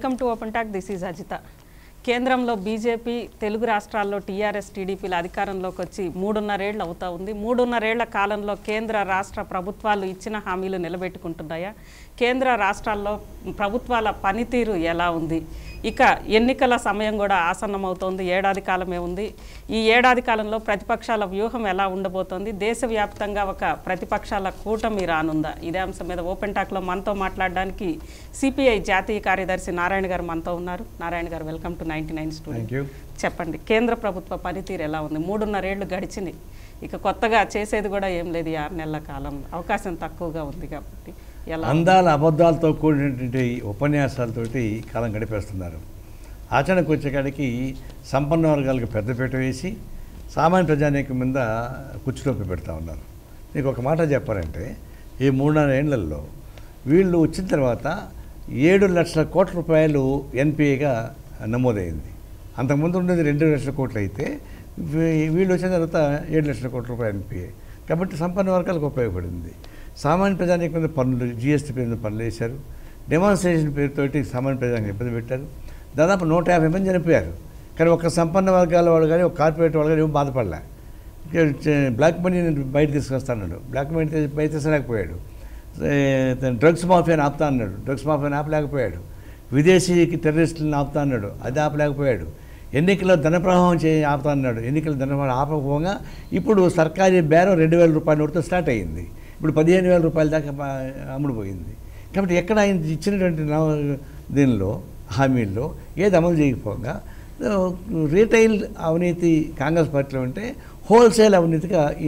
Welcome to open talk this is Ajitha కేంద్రంలో BJP Telugu రాష్ట్రాల్లో TRS టీడీపీల అధికారంలోకి వచ్చి మూడున్నరేళ్ళు అవుతా ఉంది మూడున్నరేళ్ల కాలంలో కేంద్ర రాష్ట్ర ప్రభుత్వాలు ఇచ్చిన హామీలు నిలబెట్టుకుంటున్నాయా కేంద్ర రాష్ట్రాల్లో ప్రభుత్వాల పనితీరు ఎలా ఉంది ఇక ఎన్నికల సమయం కూడా ఆసన్నమవుతోంది ఏడాది కాలమే ఉంది ఈ ఏడాది కాలంలో ప్రతిపక్షాల వ్యూహం ఎలా ఉండబోతోంది దేశవ్యాప్తంగా ఒక ప్రతిపక్షాల కూటమి రానుందా ఇదే అంశం మీద ఓపెన్ టాక్లో మనతో మాట్లాడడానికి సిపిఐ జాతీయ కార్యదర్శి నారాయణ గారు మనతో ఉన్నారు Narayana garu welcome to ninety nine studio thank you చెప్పండి కేంద్ర ప్రభుత్వ పనితీరు ఎలా ఉంది మూడున్నరేళ్లు గడిచింది ఇక కొత్తగా చేసేది కూడా ఏం లేదు ఈ ఆరు నెలల కాలం అవకాశం తక్కువగా ఉంది కాబట్టి ఎలా అందాల అబద్ధాలతో కూడినటువంటి ఉపన్యాసాలతోటి కాలం గడిపేస్తున్నారు ఆచరణకు వచ్చేకాడికి సంపన్న వర్గాలకు పెద్దపీట వేసి సామాన్య ప్రజానీకం మీద కుచ్చుటొప్పి పెడతా ఉన్నారు నీకు ఒక మాట చెప్పాలంటే ఈ మూడున్నర ఏళ్లలో వీళ్ళు వచ్చిన తర్వాత ఏడు లక్షల కోట్ల రూపాయలు ఎన్పిఏగా నమోదైంది అంతకుముందు ఉండేది రెండు లక్షల కోట్లు అయితే వీ- వీళ్ళు వచ్చిన తర్వాత ఏడు లక్షల కోట్ల రూపాయలు ఎన్పిఏ కాబట్టి సంపన్న వర్గాలకు ఉపయోగపడింది సామాన్య ప్రజానికి మీద పన్నులు జిఎస్టీ పేరు మీద పనులు వేశారు డెమాన్స్ట్రేషన్ పేరుతోటి సామాన్య ప్రజానికి ఇబ్బంది పెట్టారు దాదాపు నూట యాభై మంది చనిపోయారు కానీ ఒక సంపన్న వర్గాల వాళ్ళు కానీ ఒక కార్పొరేట్ వాళ్ళు కానీ ఏం బాధపడలే ఇక చ- బ్లాక్ మనీని బయట తీసుకొస్తాడు బ్లాక్ మనీ తీసి బయట తీసుకురాకపోయాడు ఏ, తను డ్రగ్స్ మాఫియాని ఆపుతా అన్నాడు డ్రగ్స్ మాఫియాని ఆపలేకపోయాడు విదేశీ టెర్రరిస్టులను ఆపుతా అన్నాడు అది ఆపలేకపోయాడు ఎన్నికల్లో ధన ప్రవాహం చే ఆపుతా అన్నాడు ఎన్నికల ధన ప్రవాహం ఆపకపోగా ఇప్పుడు సర్కారీ బేరం రెండు వేల రూపాయల నోటితో స్టార్ట్ అయ్యింది ఇప్పుడు పదిహేను వేల రూపాయల దాకా పా- అమ్ముడుపోయింది కాబట్టి ఎక్కడ ఆయన ఇచ్చినటువంటి నవ- దీనిలో హామీల్లో ఏది అమలు చేయకపోగా రీటైల్ అవినీతి కాంగ్రెస్ పార్టీలో ఉంటే హోల్సేల్ అవినీతిగా ఈ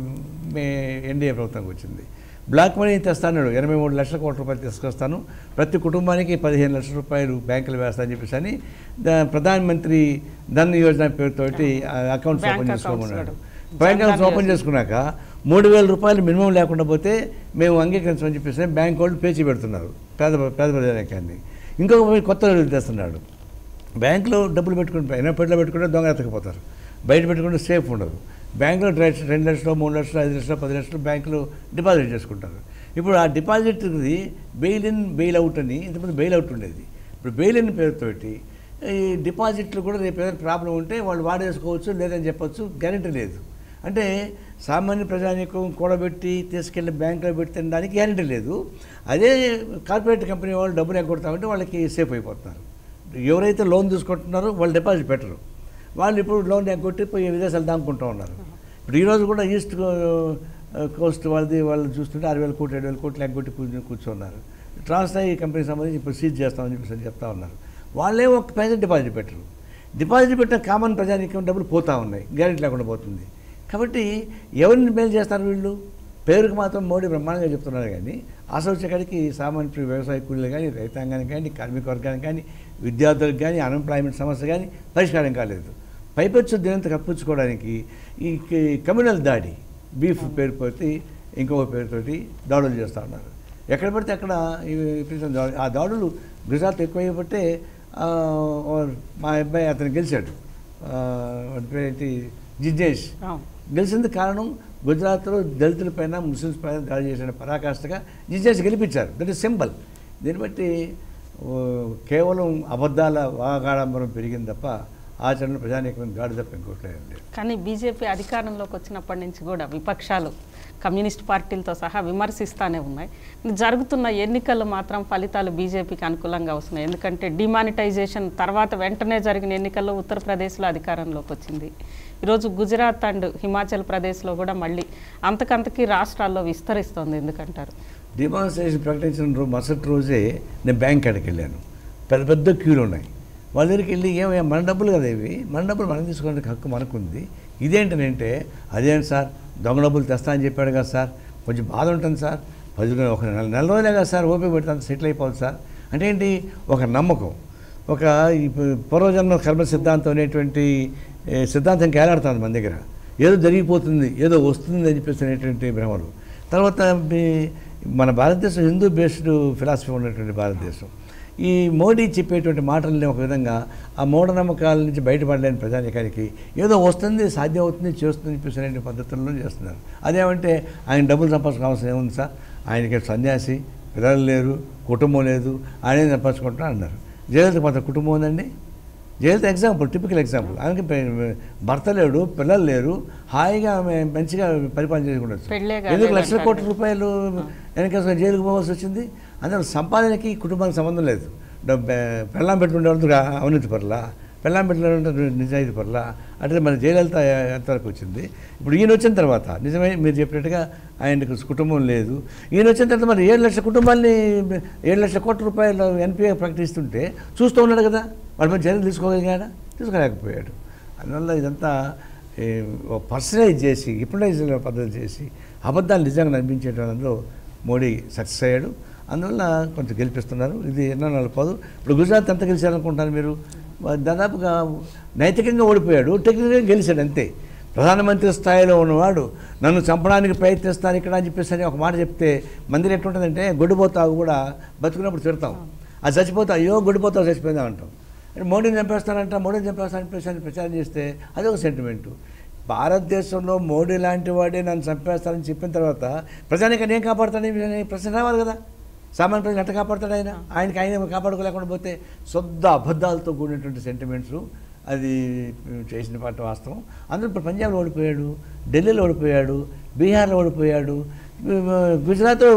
మే- ఎన్డీఏ ప్రభుత్వంకి వచ్చింది బ్లాక్ మనీ తెస్తాడు ఎనభై మూడు లక్షల కోట్ల రూపాయలు తీసుకొస్తాను ప్రతి కుటుంబానికి పదిహేను లక్షల రూపాయలు బ్యాంకులు వేస్తానని చెప్పేసి అని దా- ప్రధానమంత్రి ధన్ యోజన పేరుతోటి అకౌంట్స్ బ్యాంక్ ఓపెన్ accounts చేసుకోమన్నాడు కూడా. బ్యాంక్ అకౌంట్స్ జన్ధన్ ఓపెన్ చేసుకున్నాక మూడు వేల రూపాయలు మినిమం లేకుండా పోతే మేము అంగీకరించమని చెప్పేసి బ్యాంక్ వాళ్ళు పేచి పెడుతున్నారు పేద పేద ప్రజానికాన్ని ఇంకొక వైపు కొత్త రూల్ తెస్తున్నాడు బ్యాంకులో డబ్బులు పెట్టుకుంటే ఎనపెట్లో పెట్టుకుంటే దొంగ ఎత్తకపోతారు బయట పెట్టుకుంటే సేఫ్ ఉండదు బ్యాంకులో డ్రెస్ రెండు లక్షలు మూడు లక్షలు ఐదు లక్షలు పది లక్షలు బ్యాంకులో డిపాజిట్ చేసుకుంటారు ఇప్పుడు ఆ డిపాజిట్ది బెయిల్ ఇన్ బెయిల్ అవుట్ అని ఇంతకుముందు బెయిల్ అవుట్ ఉండేది ఇప్పుడు బెయిల్ ఇన్ పేరుతోటి ఈ డిపాజిట్లు కూడా రేపు ఏదైనా ప్రాబ్లం ఉంటే వాళ్ళు వాడేసుకోవచ్చు లేదని చెప్పొచ్చు గ్యారెంటీ లేదు అంటే సామాన్య ప్రజానీకం కూడబెట్టి తీసుకెళ్ళి బ్యాంకులో పెడితే దానికి గ్యారెంటీ లేదు అదే కార్పొరేట్ కంపెనీ వాళ్ళు డబ్బులు ఎగ్గొడతామంటే వాళ్ళకి సేఫ్ అయిపోతున్నారు ఎవరైతే లోన్ తీసుకుంటున్నారో వాళ్ళు డిపాజిట్ పెట్టరు వాళ్ళు ఇప్పుడు లోన్ ఎగ్గొట్టి పోయి విదేశాలు దాముకుంటూ ఉన్నారు ఇప్పుడు ఈరోజు కూడా ఈస్ట్ కో- కోస్ట్ వాళ్ళది వాళ్ళు చూస్తుంటే ఆరు వేల కోట్లు ఏడు వేల కోట్లు ఎగ్గొట్టి కూర్చొని కూర్చున్నారు ట్రాన్స్నాయి కంపెనీకి సంబంధించి ఇప్పుడు సీజ్ చేస్తామని చెప్పేసి అని చెప్తా ఉన్నారు వాళ్ళే ఒక పైసా డిపాజిట్ పెట్టరు డిపాజిట్ పెట్టిన కామన్ ప్రజానికి డబ్బులు పోతూ ఉన్నాయి గ్యారెంటీ లేకుండా పోతుంది కాబట్టి ఎవరిని మేలు చేస్తారు వీళ్ళు పేరుకు మాత్రం మోడీ బ్రహ్మాండంగా చెప్తున్నారు కానీ అసలు వచ్చేకాడికి సామాన్య ప్రి- వ్యవసాయ కూలీలు కానీ రైతాంగానికి కానీ కార్మిక వర్గానికి కానీ విద్యార్థులకు కానీ అన్ఎంప్లాయ్మెంట్ సమస్య కానీ పరిష్కారం కాలేదు పైపెచ్చు దినంత కప్పించుకోవడానికి ఈ కి- కమ్యూనల్ దాడి బీఫ్ పేరు పోతే ఇంకొక పేరుతోటి దాడులు చేస్తూ ఉన్నారు ఎక్కడ పడితే అక్కడ ఈ విపరీతం దాడు- ఆ దాడులు గుజరాత్ ఎక్కువైపోతే ఆ, ఓ- మా అబ్బాయి అతను గెలిచాడు ఆ, వాడి పేరేంటి జిజ్ఞేష్ అవును. గెలిచింది కారణం గుజరాత్లో దళితుల పైన ముస్లిమ్స్ పైన దాడి చేసిన పరాకాష్ఠగా జిజ్ఞేస్ గెలిపించారు దట్ ఈస్ సింబల్ దీన్ని బట్టి ఓ, కేవలం అబద్ధాల వాగాడంబరం పెరిగింది తప్ప ఆచరణ ప్రజానీకమైన దాడి తప్ప ఇంకోట్లేదు కానీ బీజేపీ అధికారంలోకి వచ్చినప్పటి నుంచి కూడా విపక్షాలు కమ్యూనిస్ట్ పార్టీలతో సహా విమర్శిస్తానే ఉన్నాయి జరుగుతున్న ఎన్నికలు మాత్రం ఫలితాలు బీజేపీకి అనుకూలంగా వస్తున్నాయి ఎందుకంటే డిమానిటైజేషన్ తర్వాత వెంటనే జరిగిన ఎన్నికల్లో ఉత్తరప్రదేశ్లో అధికారంలోకి వచ్చింది ఈరోజు గుజరాత్ అండ్ హిమాచల్ ప్రదేశ్లో కూడా మళ్ళీ అంతకంతకి రాష్ట్రాల్లో విస్తరిస్తోంది ఎందుకంటారు డిమాన్స్ట్రేషన్ ప్రకటించిన రోజు మరుసటి రోజే నేను బ్యాంక్ కాడికి వెళ్ళాను పెద్ద పెద్ద క్యూలు ఉన్నాయి వాళ్ళ దగ్గరికి వెళ్ళి ఏమయ్యా మన డబ్బులు కదా ఇవి మన డబ్బులు మనం తీసుకోవడానికి హక్కు మనకుంది ఇదేంటనంటే అదేంటి సార్ దొంగ డబ్బులు తెస్తా అని చెప్పాడు కదా సార్ కొంచెం బాధ ఉంటుంది సార్ పది రోజులు- ఒక నెల నెల రోజులే కదా సార్ ఓపిక పెడతాను సెటిల్ అయిపోవాలి సార్ అంటే ఏంటి ఒక నమ్మకం ఒక ఈ ప- పూర్వజన్మ కర్మ సిద్ధాంతం అనేటువంటి ఏ, సిద్ధాంతం కేలాడుతుంది మన దగ్గర ఏదో జరిగిపోతుంది ఏదో వస్తుంది అని చెప్పేసి అనేటువంటి భ్రమలు తర్వాత మీ- మన భారతదేశం హిందూ బేస్డ్ ఫిలాసఫీ ఉన్నటువంటి భారతదేశం ఈ మోడీ చెప్పేటువంటి మాటల్ని ఒక విధంగా ఆ మూఢనమ్మకాల నుంచి బయటపడలేని ప్రజానికానికి ఏదో వస్తుంది సాధ్యం అవుతుంది చేస్తుంది చెప్పేసి అనే పద్ధతుల్లో చేస్తున్నారు అదేమంటే ఆయన డబ్బులు సంపాదించిన అవసరం ఏముంది సార్ ఆయనకి సన్యాసి పిల్లలు లేరు కుటుంబం లేదు ఆయనే సంపాదించుకుంటున్నా అన్నారు జయలలిత కొంత కుటుంబం ఉందండి జయలలిత ఎగ్జాంపుల్ టిపికల్ ఎగ్జాంపుల్ ఆమెకి పె- భర్త లేడు పిల్లలు లేరు హాయిగా ఆమె మంచిగా పరిపాలన చేసుకుండొచ్చు పెళ్ళే ఎందుకు లక్షల కాలేదంటారు. కోట్ల రూపాయలు వెనక జైలుకు పోవాల్సి వచ్చింది అందులో సంపాదనకి కుటుంబానికి సంబంధం లేదు డబ్బు పెళ్ళాం పెట్టుకునే వాళ్ళతో అవినీతి పర్లా పెళ్ళాం పెట్టుకునే నిజాయితీ పర్లా అంటే మన జయలలిత ఎంతవరకు వచ్చింది ఇప్పుడు ఈయన వచ్చిన తర్వాత నిజమే మీరు చెప్పినట్టుగా ఆయనకు కుటుంబం లేదు ఈయన వచ్చిన తర్వాత మరి ఏడు లక్షల కుటుంబాన్ని ఏడు లక్షల కోట్ల రూపాయలు ఎన్పిఏ ప్రకటిస్తుంటే చూస్తూ ఉన్నాడు కదా వాడి మీద చర్యలు తీసుకోగలిగాడా తీసుకోలేకపోయాడు అందువల్ల ఇదంతా పర్సనలైజ్ చేసి హిప్నటైజ్ పద్ధతి చేసి అబద్ధాలు నిజంగా నమ్మించేటందులో మోడీ సక్సెస్ అయ్యాడు అందువల్ల కొంచెం గెలిపిస్తున్నారు ఇది ఎన్నో నాలుగు పదు ఇప్పుడు గుజరాత్ ఎంత గెలిచారనుకుంటారు మీరు దాదాపుగా నైతికంగా ఓడిపోయాడు టెక్నికల్గా గెలిచాడు అంతే ప్రధానమంత్రి స్థాయిలో ఉన్నవాడు నన్ను చంపడానికి ప్రయత్నిస్తాను ఇక్కడ అని చెప్పేసి అని ఒక మాట చెప్తే మందిరం ఎట్లుంటుందంటే గొడ్డుపోతావు కూడా బతుకున్నప్పుడు తిడతాం అది చచ్చిపోతా అయ్యో గొడ్డుపోతావు చచ్చిపోయిందా అంటాం అంటే మోడీని చంపేస్తానంట మోడీని చంపేస్తానని చెప్పేసి అని ప్రచారం చేస్తే అదొక సెంటిమెంటు భారతదేశంలో మోడీ లాంటి వాడే నన్ను చంపేస్తానని చెప్పిన తర్వాత ప్రజానికి నేను కాపాడుతానని ప్రశ్న రావాలి కదా సామాన్య ప్రజలు ఎట్ట కాపాడుతాడు ఆయన ఆయనకి ఆయన కాపాడుకోలేకుండా పోతే శుద్ధ అబద్ధాలతో కూడినటువంటి సెంటిమెంట్స్ అది చేసిన పాట వాస్తవం అందరూ ఇప్పుడు పంజాబ్లో ఓడిపోయాడు ఢిల్లీలో ఓడిపోయాడు బీహార్లో ఓడిపోయాడు గుజరాత్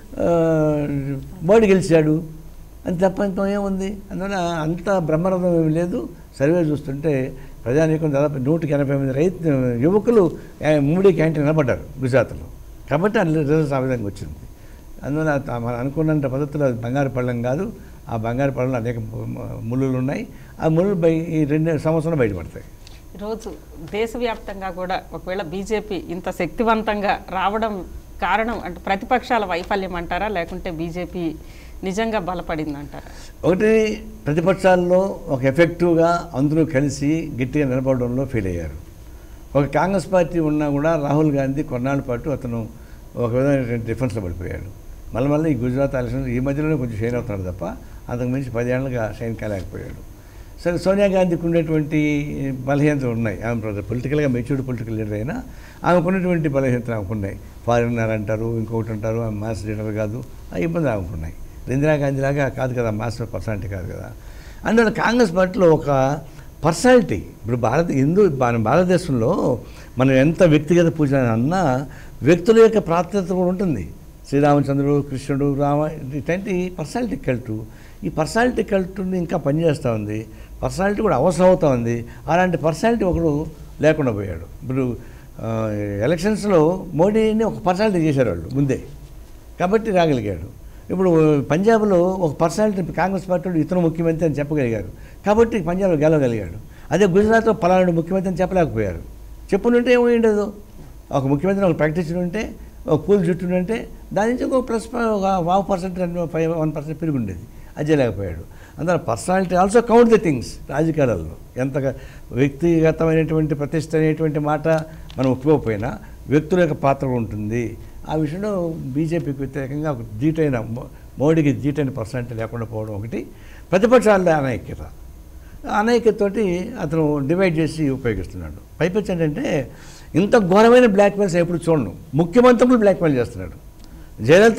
మోడీ గెలిచాడు అని తప్ప ఇంకా ఏముంది అందువల్ల అంత బ్రహ్మరథం ఏమి లేదు సర్వే చూస్తుంటే ప్రజానీకం దాదాపు నూటికి ఎనభై మంది రైతు యువకులు ఆ, మూడీ క్యాంటీన్ నిలబడ్డారు గుజరాత్లో కాబట్టి అన్ని రిజల్ట్స్ ఆ విధంగా వచ్చింది అందువల్ల త- మనం అనుకున్నంత పద్ధతిలో అది బంగారు పళ్ళం కాదు ఆ బంగారు పళ్ళంలో అనేక ము- ముళ్ళులు ఉన్నాయి ఆ ముళ్ళు బయ ఈ రెండు సంవత్సరాలు బయటపడతాయి ఈరోజు దేశవ్యాప్తంగా కూడా ఒకవేళ బీజేపీ ఇంత శక్తివంతంగా రావడం కారణం అంటే ప్రతిపక్షాల వైఫల్యం అంటారా లేకుంటే బీజేపీ నిజంగా బలపడిందంటారా ఒకటి ప్రతిపక్షాల్లో ఒక ఎఫెక్టివ్గా అందరూ కలిసి గట్టిగా నిలబడడంలో ఫెయిల్ అయ్యారు ఒక కాంగ్రెస్ పార్టీ ఉన్నా కూడా రాహుల్ గాంధీ కొన్నాళ్ళ పాటు అతను ఒక విధమైన డిఫెన్స్లో పడిపోయాడు మళ్ళీ మళ్ళీ ఈ గుజరాత్ ఎలక్షన్ ఈ మధ్యలోనే కొంచెం షైన్ అవుతున్నాడు తప్ప అంతకు మించి పదేళ్ళుగా షైన్ కాలేకపోయాడు సరే సోనియా గాంధీకి ఉండేటువంటి బలహీనతలు ఉన్నాయి ఆమె పొలిటికల్గా మెచ్యూర్డ్ పొలిటికల్ లీడర్ అయినా ఆమెకు ఉన్నటువంటి బలహీనతలు ఆమెకు ఉన్నాయి ఫారినర్ అంటారు ఇంకొకటి అంటారు ఆమె మాస్ లీడర్ కాదు ఆ ఇబ్బంది ఆమెకు ఉన్నాయి ఇందిరాగాంధీ లాగా కాదు కదా మాస్టర్ పర్సనాలిటీ కాదు కదా అందువల్ల కాంగ్రెస్ పార్టీలో ఒక పర్సనాలిటీ ఇప్పుడు భారత హిందూ మన భారతదేశంలో మనం ఎంత వ్యక్తిగత పూజ అన్నా వ్యక్తుల యొక్క ప్రాప్యత కూడా ఉంటుంది శ్రీరామచంద్రుడు కృష్ణుడు రామ ఇట్లాంటి పర్సనాలిటీ కల్టు ఈ పర్సనాలిటీ కల్టుని ఇంకా పనిచేస్తూ ఉంది పర్సనాలిటీ కూడా అవసరం అవుతా ఉంది అలాంటి పర్సనాలిటీ ఒకడు లేకుండా పోయాడు ఇప్పుడు ఆ, ఎలక్షన్స్లో మోడీని ఒక పర్సనాలిటీ చేశారు వాళ్ళు ముందే కాబట్టి రాగలిగాడు ఇప్పుడు పంజాబ్లో ఒక పర్సనాలిటీ కాంగ్రెస్ పార్టీ వాడు ఇతను ముఖ్యమంత్రి అని చెప్పగలిగారు కాబట్టి పంజాబ్లో గెలవగలిగాడు అదే గుజరాత్లో పలానాడు ముఖ్యమంత్రి అని చెప్పలేకపోయారు చెప్పునుంటే ఏమీ ఉండదు ఒక ముఖ్యమంత్రి ఒక ప్రకటించిన ఉంటే ఒక కూల్ జుట్టు ఉంటే దాని నుంచి ఒక ప్లస్ ఒక wow percent five one percent పెరిగి ఉండేది అది చేయలేకపోయాడు అందువల్ల personality also count the things రాజకీయాలలో ఎంత వ్యక్తిగతమైనటువంటి ప్రతిష్ట అనేటువంటి మాట మనం ఒప్పుకోకపోయినా వ్యక్తుల యొక్క పాత్ర ఉంటుంది ఆ విషయంలో బీజేపీకి వ్యతిరేకంగా ఒక ధీటైన మో- మోడీకి ధీటైన పర్సనాలిటీ లేకుండా పోవడం ఒకటి ప్రతిపక్షాల అనైక్యత అనైక్యతతోటి అతను డివైడ్ చేసి ఉపయోగిస్తున్నాడు పైపెచ్చి ఏంటంటే ఇంత ఘోరమైన బ్లాక్మెయిల్స్ ఎప్పుడు చూడను ముఖ్యమంత్రులు బ్లాక్మెయిల్ చేస్తున్నాడు జయలలిత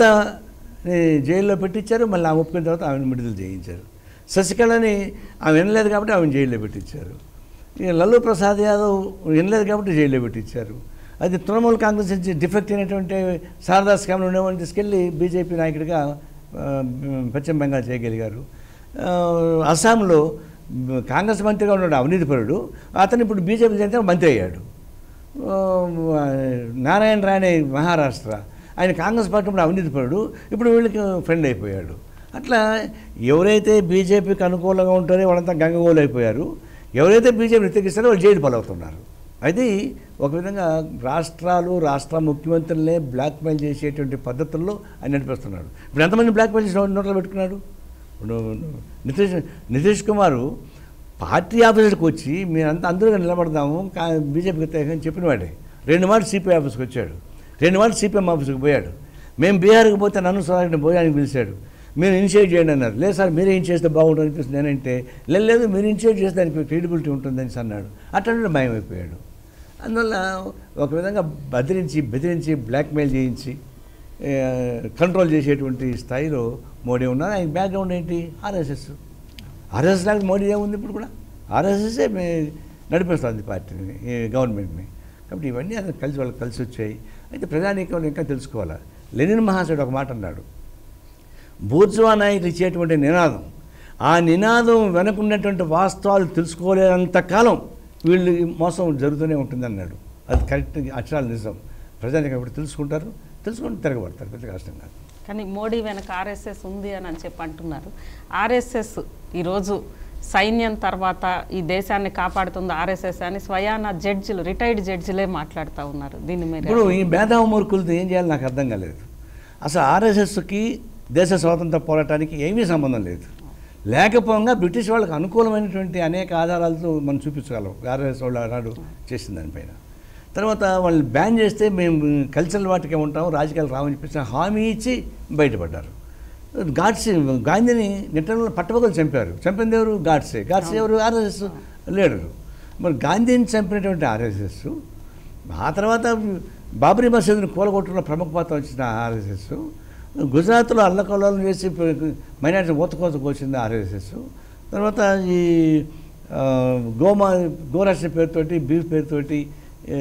జైల్లో పెట్టించారు మళ్ళీ ఆమె ఒప్పుకున్న తర్వాత ఆమెను విడుదల చేయించారు శశికళని ఆమె వినలేదు కాబట్టి ఆమెను జైల్లో పెట్టించారు ఇక లల్లు ప్రసాద్ యాదవ్ వినలేదు కాబట్టి జైల్లో పెట్టించారు అది తృణమూల్ కాంగ్రెస్ నుంచి డిఫెక్ట్ అయినటువంటి శారదా స్కామ్లో ఉండేవాడిని తీసుకెళ్ళి బీజేపీ నాయకుడిగా ఆ, పశ్చిమ బెంగాల్ చేయగలిగారు ఆ, అస్సాంలో కాంగ్రెస్ మంత్రిగా ఉన్నాడు అవినీతిపరుడు అతను ఇప్పుడు బీజేపీ చేత మంత్రి అయ్యాడు ఆ, నారాయణ రాణే మహారాష్ట్ర ఆయన కాంగ్రెస్ పార్టీ ఇప్పుడు అవినీతిపరుడు ఇప్పుడు వీళ్ళకి ఫ్రెండ్ అయిపోయాడు అట్లా ఎవరైతే బీజేపీకి అనుకూలంగా ఉంటారో వాళ్ళంతా గంగగోలు అయిపోయారు ఎవరైతే బీజేపీ వ్యతిరేకిస్తారో వాళ్ళు జైలు పాలవుతున్నారు అది ఒక విధంగా రాష్ట్రాలు రాష్ట్ర ముఖ్యమంత్రులనే బ్లాక్మెయిల్ చేసేటువంటి పద్ధతుల్లో ఆయన నడిపిస్తున్నాడు ఇప్పుడు ఎంతమంది బ్లాక్మెయిల్ చేసి నోట్లో పెట్టుకున్నాడు ఇప్పుడు నితీష్ నితీష్ కుమారు పార్టీ ఆఫీసర్కి వచ్చి మీరంతా అందరూ నిలబడదాము కా బీజేపీకి వ్యతిరేకంగా చెప్పినవాడే రెండు మాటలు సిపిఐ ఆఫీస్కి వచ్చాడు రెండు మాటలు సిపిఎం ఆఫీస్కి పోయాడు మేము బీహార్కి పోతే నన్ను స్వరాజ్ని భోజనానికి పిలిచాడు మీరు ఇనిషియేట్ చేయండి అన్నారు లేదు సార్ మీరే ఇన్ చేస్తే బాగుంటుంది అనిపిస్తుంది నేనంటే లేదు లేదు మీరు ఇనిషియేట్ చేస్తే దానికి క్రెడిబిలిటీ ఉంటుందని అన్నాడు అట్లా భయం అయిపోయాడు అందువల్ల ఒక విధంగా బెదిరించి బెదిరించి బ్లాక్మెయిల్ చేయించి కంట్రోల్ చేసేటువంటి స్థాయిలో మోడీ ఉన్నారు ఆయన బ్యాక్గ్రౌండ్ ఏంటి ఆర్ఎస్ఎస్ ఆర్ఎస్ఎస్ లాగా మోడీ ఏముంది ఇప్పుడు కూడా ఆర్ఎస్ఎస్ఏ మే నడిపిస్తుంది పార్టీని ఈ గవర్నమెంట్ని కాబట్టి ఇవన్నీ అసలు కలిసి వాళ్ళకి కలిసి వచ్చాయి అయితే ప్రజానీకంలో ఇంకా తెలుసుకోవాలి లెనిన్ మహాశయుడు ఒక మాట అన్నాడు బూర్జువా నాయకులు ఇచ్చేటువంటి నినాదం ఆ నినాదం వెనకున్నటువంటి వాస్తవాలు తెలుసుకోలేనంత కాలం వీళ్ళు ఈ మోసం జరుగుతూనే ఉంటుంది అన్నాడు అది కరెక్ట్ అక్షరాలు నిజం ప్రజానికి అప్పుడు తెలుసుకుంటారు తెలుసుకుంటే తిరగబడతారు పెద్ద కష్టం కాదు కానీ మోడీ వెనక ఆర్ఎస్ఎస్ ఉంది అని అని చెప్పి అంటున్నారు ఆర్ఎస్ఎస్ ఈరోజు సైన్యం తర్వాత ఈ దేశాన్ని కాపాడుతుంది ఆర్ఎస్ఎస్ అని స్వయాన జడ్జిలు రిటైర్డ్ జడ్జిలే మాట్లాడుతూ ఉన్నారు దీన్ని ఇప్పుడు మీరు ఈ మేధావ మూర్ఖులతో ఏం చేయాలో నాకు అర్థం కాలేదు అసలు ఆర్ఎస్ఎస్కి దేశ స్వాతంత్ర పోరాటానికి ఏమీ సంబంధం లేదు లేకపోగా బ్రిటిష్ వాళ్ళకి అనుకూలమైనటువంటి అనేక ఆధారాలతో మనం చూపించగలం ఆర్ఎస్ వాళ్ళు ఆనాడు చేసిన దానిపైన తర్వాత వాళ్ళు బ్యాన్ చేస్తే మేము కల్చరల్ వాటికే ఉంటాము రాజకీయాలు రామని చెప్పేసి హామీ ఇచ్చి బయటపడ్డారు గాడ్సే గాంధీని నిట్టంలో పట్టపగలు చంపారు చంపింది ఎవరు గాడ్సే గాడ్సే ఎవరు ఆర్ఎస్ఎస్ లీడరు మరి గాంధీని చంపినటువంటి ఆర్ఎస్ఎస్ ఆ తర్వాత బాబరీ మసీదుని కూలగొట్టుకున్న ప్రముఖ పాత్ర వచ్చిన ఆర్ఎస్ఎస్ గుజరాత్లో అల్లకల్లోలం చేసి మైనార్టీ ఊతకోత కోసింది ఆర్ఎస్ఎస్ తర్వాత ఈ ఆ, గోమా గోరాష్ట్ర పేరుతోటి బీఫ్ పేరుతోటి ఏ,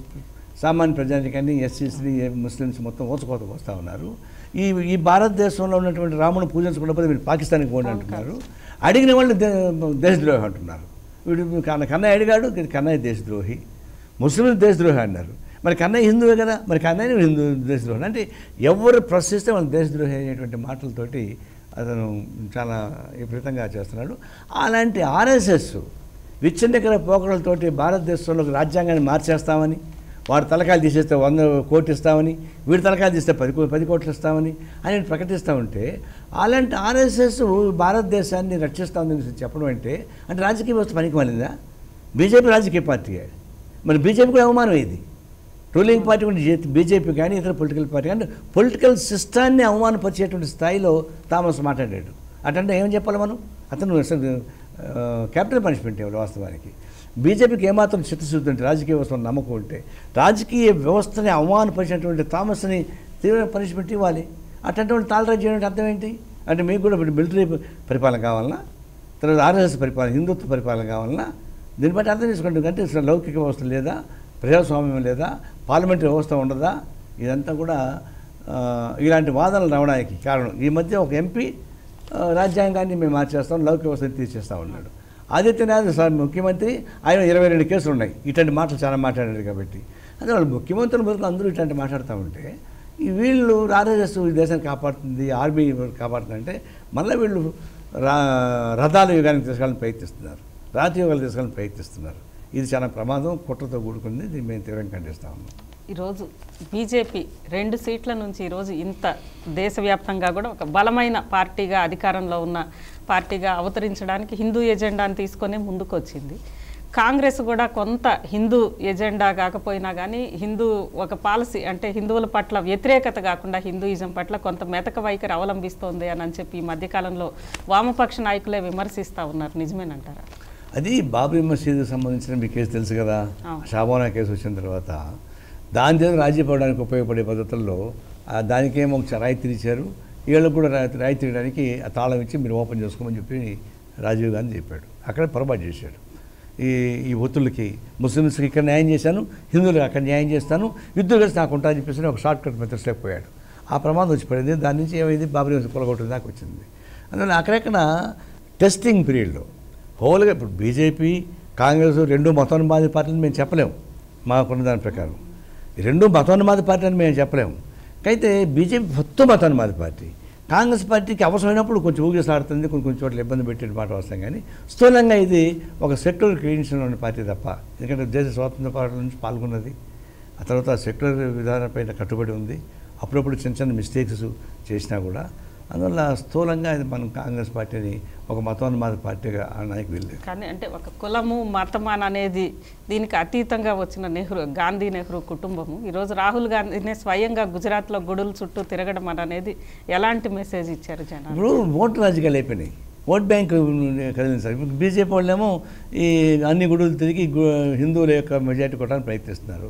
సామాన్య ప్రజానికాన్ని ఎస్సీస్ని ముస్లిమ్స్ మొత్తం ఊచకోత వస్తూ ఉన్నారు ఈ ఈ భారతదేశంలో ఉన్నటువంటి రాముని పూజించకుండా మీరు పాకిస్తాన్కి పోండి అంటున్నారు అడిగిన వాళ్ళు దే దేశద్రోహి అంటున్నారు వీడు కన్న కన్నయ్య అడిగాడు కన్నయ్య దేశద్రోహి ముస్లిం దేశద్రోహి అన్నారు మరి కన్నయ్య హిందువే కదా మరి కన్నయ్య హిందూ దేశద్రోహి అంటే ఎవరు ప్రశ్నిస్తే వాళ్ళ దేశద్రోహి అనేటువంటి మాటలతోటి అతను చాలా విపరీతంగా చేస్తున్నాడు అలాంటి ఆర్ఎస్ఎస్ విచ్ఛిన్నకర పోకడలతోటి భారతదేశంలో రాజ్యాంగాన్ని మార్చేస్తామని వాడు తలకాయలు తీసేస్తే వంద కోట్లు ఇస్తామని వీడి తలకాయలు తీస్తే పది కో- పది కోట్లు ఇస్తామని అని ప్రకటిస్తూ ఉంటే అలాంటి ఆర్ఎస్ఎస్ భారతదేశాన్ని రక్షిస్తామని చెప్పడం అంటే అంటే రాజకీయ వ్యవస్థ పనికి మాలిందా బీజేపీ రాజకీయ పార్టీయే మరి బీజేపీ కూడా అవమానం ఇది రూలింగ్ పార్టీ కూడా బీజేపీ కానీ ఇతర పొలిటికల్ పార్టీ కానీ పొలిటికల్ సిస్టాన్ని అవమానపరిచేటువంటి స్థాయిలో థామస్ మాట్లాడాడు అటంటే ఏం చెప్పాలి మనం అతను అసలు ఆ, క్యాపిటల్ పనిష్మెంట్ ఇవ్వాలి వాస్తవానికి బీజేపీకి ఏమాత్రం చిత్తశుద్ధి ఉంటే రాజకీయ వ్యవస్థ నమ్మకం ఉంటే రాజకీయ వ్యవస్థని అవమానపరిచినటువంటి థామస్ని తీవ్ర పనిష్మెంట్ ఇవ్వాలి అటువంటి తాళరాజు చేయడం అర్థం ఏంటి అంటే మీకు కూడా ఇప్పుడు మిలిటరీ పరిపాలన కావాలన్నా తర్వాత ఆర్ఎస్ఎస్ పరిపాలన హిందుత్వ పరిపాలన కావాలన్నా దీన్ని బట్టి అర్థం చేసుకోండి అంటే అసలు లౌకిక వ్యవస్థ లేదా ప్రజాస్వామ్యం లేదా పార్లమెంటరీ వ్యవస్థ ఉండదా ఇదంతా కూడా ఆ, ఇలాంటి వాదనలు రావడానికి కారణం ఈ మధ్య ఒక ఎంపీ ఆ, రాజ్యాంగాన్ని మేము మార్చేస్తాం లౌకిక వ్యవస్థని తీసేస్తా ఉన్నాడు ఆదిత్యనాథ్ సార్ ముఖ్యమంత్రి ఆయన ఇరవై రెండు కేసులు ఉన్నాయి ఇట్లాంటి మాటలు చాలా మాట్లాడారు కాబట్టి అదే వాళ్ళు ముఖ్యమంత్రులు బదులు అందరూ ఇట్లాంటి మాట్లాడుతూ ఉంటే ఈ వీళ్ళు ఆర్ఎస్ఎస్ ఈ దేశాన్ని కాపాడుతుంది ఆర్మీ కాపాడుతుంది అంటే మళ్ళీ వీళ్ళు రా రథాల యుగానికి తీసుకెళ్ళని ప్రయత్నిస్తున్నారు రాతి యుగాలు తీసుకెళ్ళని ప్రయత్నిస్తున్నారు ఇది చాలా ప్రమాదం కుట్రతో కూడుకుంది దీన్ని మేము తీవ్రంగా ఖండిస్తా ఉన్నాం ఈరోజు బీజేపీ రెండు సీట్ల నుంచి ఈరోజు ఇంత దేశవ్యాప్తంగా కూడా ఒక బలమైన పార్టీగా అధికారంలో ఉన్న పార్టీగా అవతరించడానికి హిందూ ఎజెండాని తీసుకొని ముందుకు వచ్చింది కాంగ్రెస్ కూడా కొంత హిందూ ఎజెండా కాకపోయినా కానీ హిందూ ఒక పాలసీ అంటే హిందువుల పట్ల వ్యతిరేకత కాకుండా హిందూయిజం పట్ల కొంత మెతక వైఖరి అవలంబిస్తోంది అని అని చెప్పి ఈ మధ్యకాలంలో వామపక్ష నాయకులే విమర్శిస్తూ ఉన్నారు నిజమేనంటారా అది బాబ్రీ మసీదుకి సంబంధించిన మీ కేసు తెలుసు కదా అవును. షాబోనా కేసు వచ్చిన తర్వాత దాని ద్వారా రాజీ పడడానికి ఉపయోగపడే పద్ధతుల్లో ఆ దానికేమో ఒక రాయితీ ఇచ్చారు వీళ్ళకు కూడా రాయితీ రాయితీ ఇవ్వడానికి ఆ తాళం ఇచ్చి మీరు ఓపెన్ చేసుకోమని చెప్పి రాజీవ్ గాంధీ చెప్పాడు అక్కడ పొరపాటు చేశాడు ఈ ఈ ఒత్తులకి ముస్లిమ్స్కి ఇక్కడ న్యాయం చేశాను హిందువులకు అక్కడ న్యాయం చేస్తాను యుద్ధం కలిసి నాకు ఉంటా అని చెప్పేసి ఒక షార్ట్ కట్ మెథడ్స్ పోయాడు ఆ ప్రమాదం వచ్చి పడింది దాని నుంచి ఏమైంది బాబరీ మసీద్ కొలగొట్టిన దాకా వచ్చింది అందువల్ల అక్కడక్కడ టెస్టింగ్ పీరియడ్లో హోల్గా ఇప్పుడు బీజేపీ కాంగ్రెస్ రెండు మతోన్మాది పార్టీలు మేము చెప్పలేము మాకున్న దాని ప్రకారం ఈ రెండు మతోన్మాది పార్టీ అని మేము చెప్పలేము అయితే బీజేపీ మొత్తం మతోన్మాది పార్టీ కాంగ్రెస్ పార్టీకి అవసరమైనప్పుడు కొంచెం ఊగిసాడుతుంది కొన్ని కొన్ని చోట్ల ఇబ్బంది పెట్టే మాట వస్తాం కానీ స్థూలంగా ఇది ఒక సెక్యులర్ క్రియేషన్ ఉన్న పార్టీ తప్ప ఎందుకంటే దేశ స్వాతంత్ర పోరాటం నుంచి పాల్గొన్నది ఆ తర్వాత సెక్యులర్ విధానంపైన కట్టుబడి ఉంది అప్పుడప్పుడు చిన్న చిన్న మిస్టేక్స్ చేసినా కూడా అందువల్ల స్థూలంగా ఇది మనం కాంగ్రెస్ పార్టీని ఒక మతోన్మాద పార్టీగా అనడానికి వెళ్ళలేదు కానీ అంటే ఒక కులము మతం అని అనేది దీనికి అతీతంగా వచ్చిన నెహ్రూ గాంధీ నెహ్రూ కుటుంబము ఈరోజు రాహుల్ గాంధీనే స్వయంగా గుజరాత్లో గుడుల చుట్టూ తిరగడం అని అనేది ఎలాంటి మెసేజ్ ఇచ్చారు జనాలు ఇప్పుడు ఓటు రాజకీయాలు అయిపోయినాయి ఓట్ బ్యాంక్ కదిలించారు ఇప్పుడు బీజేపీ వాళ్ళేమో ఈ అన్ని గుడులు తిరిగి గు- హిందువుల యొక్క మెజార్టీ కొట్టడానికి ప్రయత్నిస్తున్నారు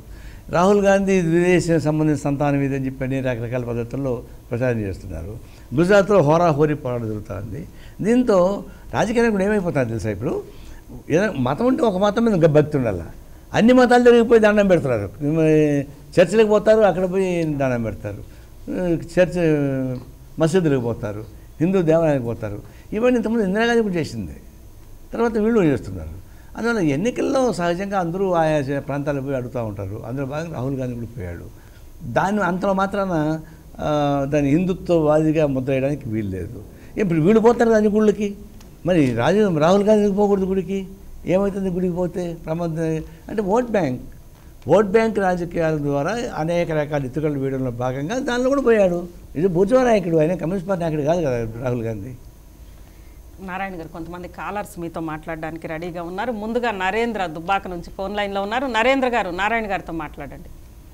రాహుల్ గాంధీ విదేశీ సంబంధించిన సంతానం ఇది అని చెప్పి అన్ని రకరకాల పద్ధతుల్లో ప్రచారం చేస్తున్నారు గుజరాత్లో హోరాహోరీ పోరాటం జరుగుతుంది దీంతో రాజకీయ నాయకుడు ఏమైపోతుంది తెలుసా ఇప్పుడు ఏదైనా మతం ఉంటే ఒక మతం మీద భక్తి ఉండాలి అన్ని మతాలు జరిగిపోయి దండం పెడుతున్నారు చర్చిలకు పోతారు అక్కడ పోయి దండం పెడతారు చర్చ్ మసీదులకు పోతారు హిందూ దేవాలయానికి పోతారు ఇవన్నీ ఇంతకుముందు ఇందిరాగాంధీ కూడా చేసింది తర్వాత వీళ్ళు చేస్తున్నారు అందువల్ల ఎన్నికల్లో సహజంగా అందరూ ఆయా చే- ప్రాంతాలకు పోయి అడుగుతూ ఉంటారు అందులో భాగంగా రాహుల్ గాంధీ కూడా పోయాడు దాన్ని అంతలో మాత్రాన ఆ, దాన్ని హిందుత్వవాదిగా ముద్ర వేయడానికి వీలు లేదు ఇప్పుడు వీళ్ళు పోతారు దాని గుళ్ళకి మరి రాజు రాహుల్ గాంధీ ఎందుకు పోకూడదు గుడికి ఏమవుతుంది గుడికి పోతే ప్రమాదం అంటే ఓట్ బ్యాంక్ ఓట్ బ్యాంక్ రాజకీయాల ద్వారా అనేక రకాల ఇతుకలు వేయడంలో భాగంగా దానిలో కూడా పోయాడు ఇది భుజవ నాయకుడు ఆయన కమ్యూనిస్ట్ పార్టీ నాయకుడు కాదు కదా రాహుల్ గాంధీ నారాయణ గారు కొంతమంది కాలర్స్ మీతో మాట్లాడడానికి రెడీగా ఉన్నారు ముందుగా నరేంద్ర దుబ్బాక నుంచి ఫోన్ లైన్లో ఉన్నారు నరేంద్ర గారు నారాయణ గారితో మాట్లాడండి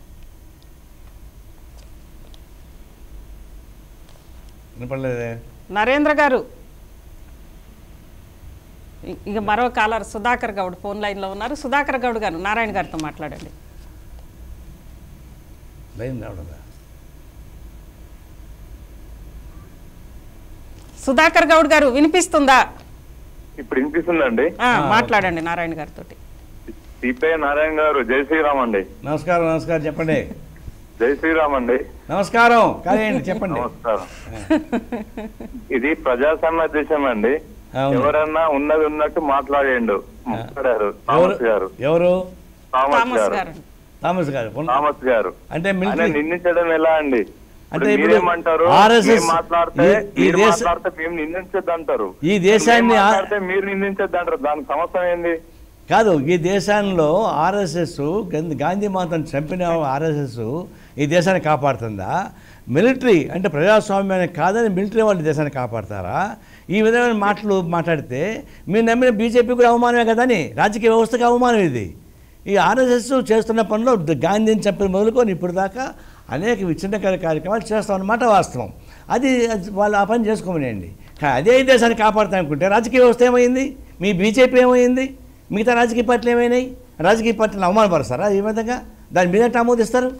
వినపడలేదే నరేంద్ర గారు ఇ- ఇక మరో కాలర్ సుధాకర్ గౌడ్ ఫోన్ లైన్లో ఉన్నారు సుధాకర్ గౌడ్ గారు నారాయణ గారితో మాట్లాడండి లైన్ రావడదా సుధాకర్ గౌడ్ గారు వినిపిస్తుందా ఇప్పుడు వినిపిస్తుందండి ఆ, మాట్లాడండి నారాయణ గారితో సిపిఐ నారాయణ గారు జై శ్రీరామ్ అండి నమస్కారం నమస్కారం చెప్పండి జై శ్రీరామ్ అండి నమస్కారం కాదండి చెప్పండి నమస్కారం ఇది ప్రజాస్వామ్య దేశం అండి అవును. ఎవరన్నా ఉన్నది ఉన్నట్టు మాట్లాడేయండు మాట్లాడారు ఎవరు థామస్ గారు ఎవరు థామస్ థామస్ గారు గారు థామస్ గారు పొన్- థామస్ గారు అంటే ఆయన మిలిటరీ నిందించడం ఎలా అండి అంటే ఇప్పుడు ఇప్పుడు మీరేమంటారు RSS మేము మాట్లాడితే ఈ- ఈ మీరు దేశ- మాట్లాడితే మేము నిందించద్దు అంటారు ఈ దేశాన్ని మేము ఆ- మాట్లాడితే మీరు నిందించద్దు అంటారు దానికి సమస్య ఏంది కాదు ఈ దేశంలో ఆర్ఎస్ఎస్ గాంధీ మాతను చంపిన ఆర్ఎస్ఎస్ ఈ దేశాన్ని కాపాడుతుందా మిలిటరీ అంటే ప్రజాస్వామ్యాన్ని కాదని మిలిటరీ వాళ్ళు దేశాన్ని కాపాడతారా ఈ విధమైన మాటలు మాట్లాడితే మీరు నమ్మిన బీజేపీ కూడా అవమానమే కదని రాజకీయ వ్యవస్థకు అవమానం ఇది ఈ ఆర్ఎస్ఎస్ చేస్తున్న పనిలో గాంధీని చంపిన మొదలుకొని ఇప్పుడు దాకా అనేక విచ్ఛిన్నకర కార్యక్రమాలు చేస్తామన్నమాట వాస్తవం అది అది వాళ్ళు ఆ పని చేసుకోమనండి కానీ అదే ఈ దేశాన్ని కాపాడుతా అనుకుంటే రాజకీయ వ్యవస్థ ఏమైంది మీ బీజేపీ ఏమైంది మిగతా రాజకీయ పార్టీలు ఏమైనాయి రాజకీయ పార్టీలను అవమానపరుస్తారా ఈ విధంగా దాని మీద ఎట్లా ఆమోదిస్తారు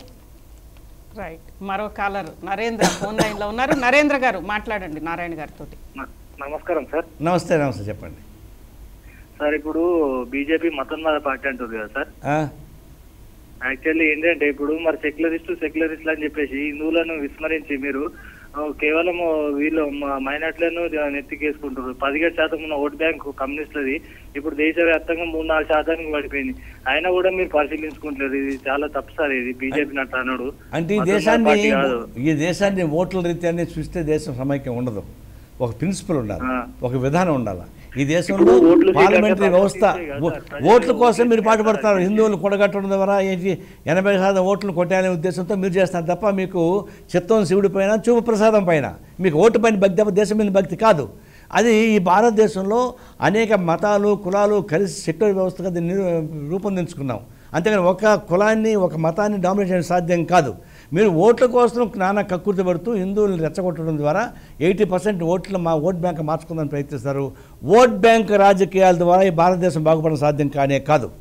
రైట్ మరో కాలర్ నరేంద్ర ఫోన్ లైన్లో ఉన్నారు నరేంద్ర గారు మాట్లాడండి నారాయణ గారితో న- నమస్కారం సార్ నమస్తే నమస్తే చెప్పండి సార్ ఇప్పుడు బీజేపీ మతోన్మాద పార్టీ అంటుంది కదా సార్ ఆ? యాక్చువల్లీ ఏంటంటే ఇప్పుడు మరి సెక్యులరిస్టు సెక్యులరిస్టులు అని చెప్పేసి హిందువులను విస్మరించి మీరు ఆ, కేవలం వీళ్ళు మైనార్టీలను నెత్తికేసుకుంటారు పదిహేడు శాతం ఉన్న ఓట్ బ్యాంక్ కమ్యూనిస్టులది ఇప్పుడు దేశవ్యాప్తంగా మూడు నాలుగు శాతానికి పడిపోయింది అయినా కూడా మీరు పరిశీలించుకుంటలేదు ఇది చాలా తప్పు సార్ ఇది బీజేపీ నట్టు అన్నాడు అంటే ఈ మతోన్మాద దేశాన్ని పార్టీ కాదు. ఈ దేశాన్ని ఓట్ల రీత్యాన్ని చూస్తే దేశం సమైక్యం ఉండదు ఒక ప్రిన్సిపల్ ఉండాలి ఆ. ఒక విధానం ఉండాలి ఈ దేశంలో ఇప్పుడు ఓట్లు పార్లమెంటరీ సీట్లంటే వ్యవస్థ ప్రజలు ఇచ్చే ఓ- కాదు సార్. ఓట్ల కోసం ప్రజలు మీరు ఓట్లు పాటుపడతారు ఇచ్చే హిందువులు కూడగట్టడం ద్వారా ఏంటి ఎనభై శాతం ఓట్లు కొట్టాలనే ఉద్దేశంతో మీరు చేస్తారు తప్ప మీకు చిత్తం శివుడి పైన చూపు ప్రసాదం పైన మీకు ఓటు పైన భక్తి తప్ప దేశం మీద భక్తి కాదు అది ఈ భారతదేశంలో అనేక మతాలు కులాలు కలిసి సెక్యులర్ వ్యవస్థగా దీన్ని రూపొందించుకున్నాం అంతేగాని ఒక కులాన్ని ఒక మతాన్ని డామినేట్ చేయడం సాధ్యం కాదు మీరు ఓట్ల కోసం నానా కక్కుర్తి పడుతూ హిందువులను రెచ్చగొట్టడం ద్వారా ఎయిటీ పర్సెంట్ ఓట్లు మా ఓట్ బ్యాంక్ మార్చుకుందని ప్రయత్నిస్తారు ఓట్ బ్యాంక్ రాజకీయాల ద్వారా ఈ భారతదేశం బాగుపడడం సాధ్యం కానే కాదు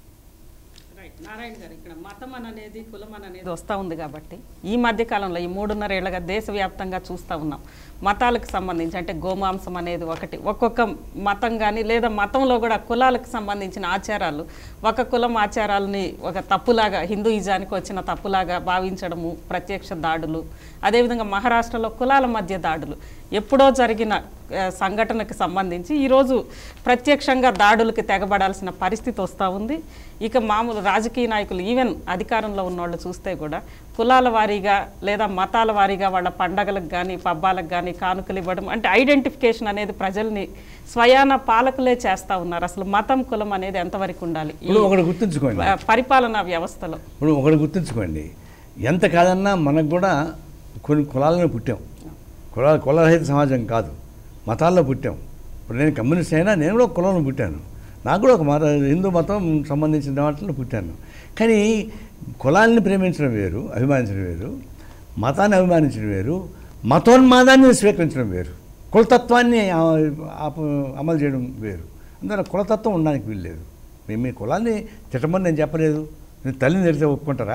రైట్ నారాయణ గారు ఇక్కడ మతం అనేది కులం అనేది వస్తూ ఉంది కాబట్టి ఈ మధ్య కాలంలో ఈ మూడున్నర ఏళ్ళగా దేశవ్యాప్తంగా చూస్తూ ఉన్నాం మతాలకు సంబంధించి అంటే గోమాంసం అనేది ఒకటి ఒక్కొక్క మతం కానీ లేదా మతంలో కూడా కులాలకు సంబంధించిన ఆచారాలు ఒక కులం ఆచారాలని ఒక తప్పులాగా హిందూయిజానికి వచ్చిన తప్పులాగా భావించడము ప్రత్యక్ష దాడులు అదేవిధంగా మహారాష్ట్రలో కులాల మధ్య దాడులు ఎప్పుడో జరిగిన ఆ, సంఘటనకు సంబంధించి ఈరోజు ప్రత్యక్షంగా దాడులకు తెగబడాల్సిన పరిస్థితి వస్తూ ఉంది ఇక మామూలు రాజకీయ నాయకులు ఈవెన్ అధికారంలో ఉన్నోళ్ళు చూస్తే కూడా కులాల వారీగా లేదా మతాల వారీగా వాళ్ళ పండగలకు కానీ పబ్బాలకు కానీ కానుకలు ఇవ్వడం అంటే ఐడెంటిఫికేషన్ అనేది ప్రజల్ని స్వయాన పాలకులే చేస్తూ ఉన్నారు అసలు మతం కులం అనేది ఎంతవరకు ఉండాలి ఈ ఇప్పుడు ఒకటి గుర్తుంచుకోండి ఆ, పరిపాలనా వ్యవస్థలో ఇప్పుడు ఒకటి గుర్తుంచుకోండి ఎంత కాదన్నా మనకు కూడా కొన్ని కులాలను పుట్టాం కుల కులరహిత సమాజం కాదు మతాల్లో పుట్టాం ఇప్పుడు నేను కమ్యూనిస్ట్ అయినా నేను కూడా ఒక కులంలో పుట్టాను నాకు కూడా ఒక మత హిందూ మతం సంబంధించిన వాటిలో పుట్టాను కానీ కులాన్ని ప్రేమించడం వేరు అభిమానించడం వేరు మతాన్ని అభిమానించడం వేరు మతోన్మాదాన్ని స్వీకరించడం వేరు కులతత్వాన్ని ఆ, ఆప- అమలు చేయడం వేరు అందువల్ల కులతత్వం ఉండడానికి వీల్లేదు మేము మీ కులాన్ని తిట్టమని నేను చెప్పలేదు నేను తల్లిని తిడితే ఒప్పుకుంటారా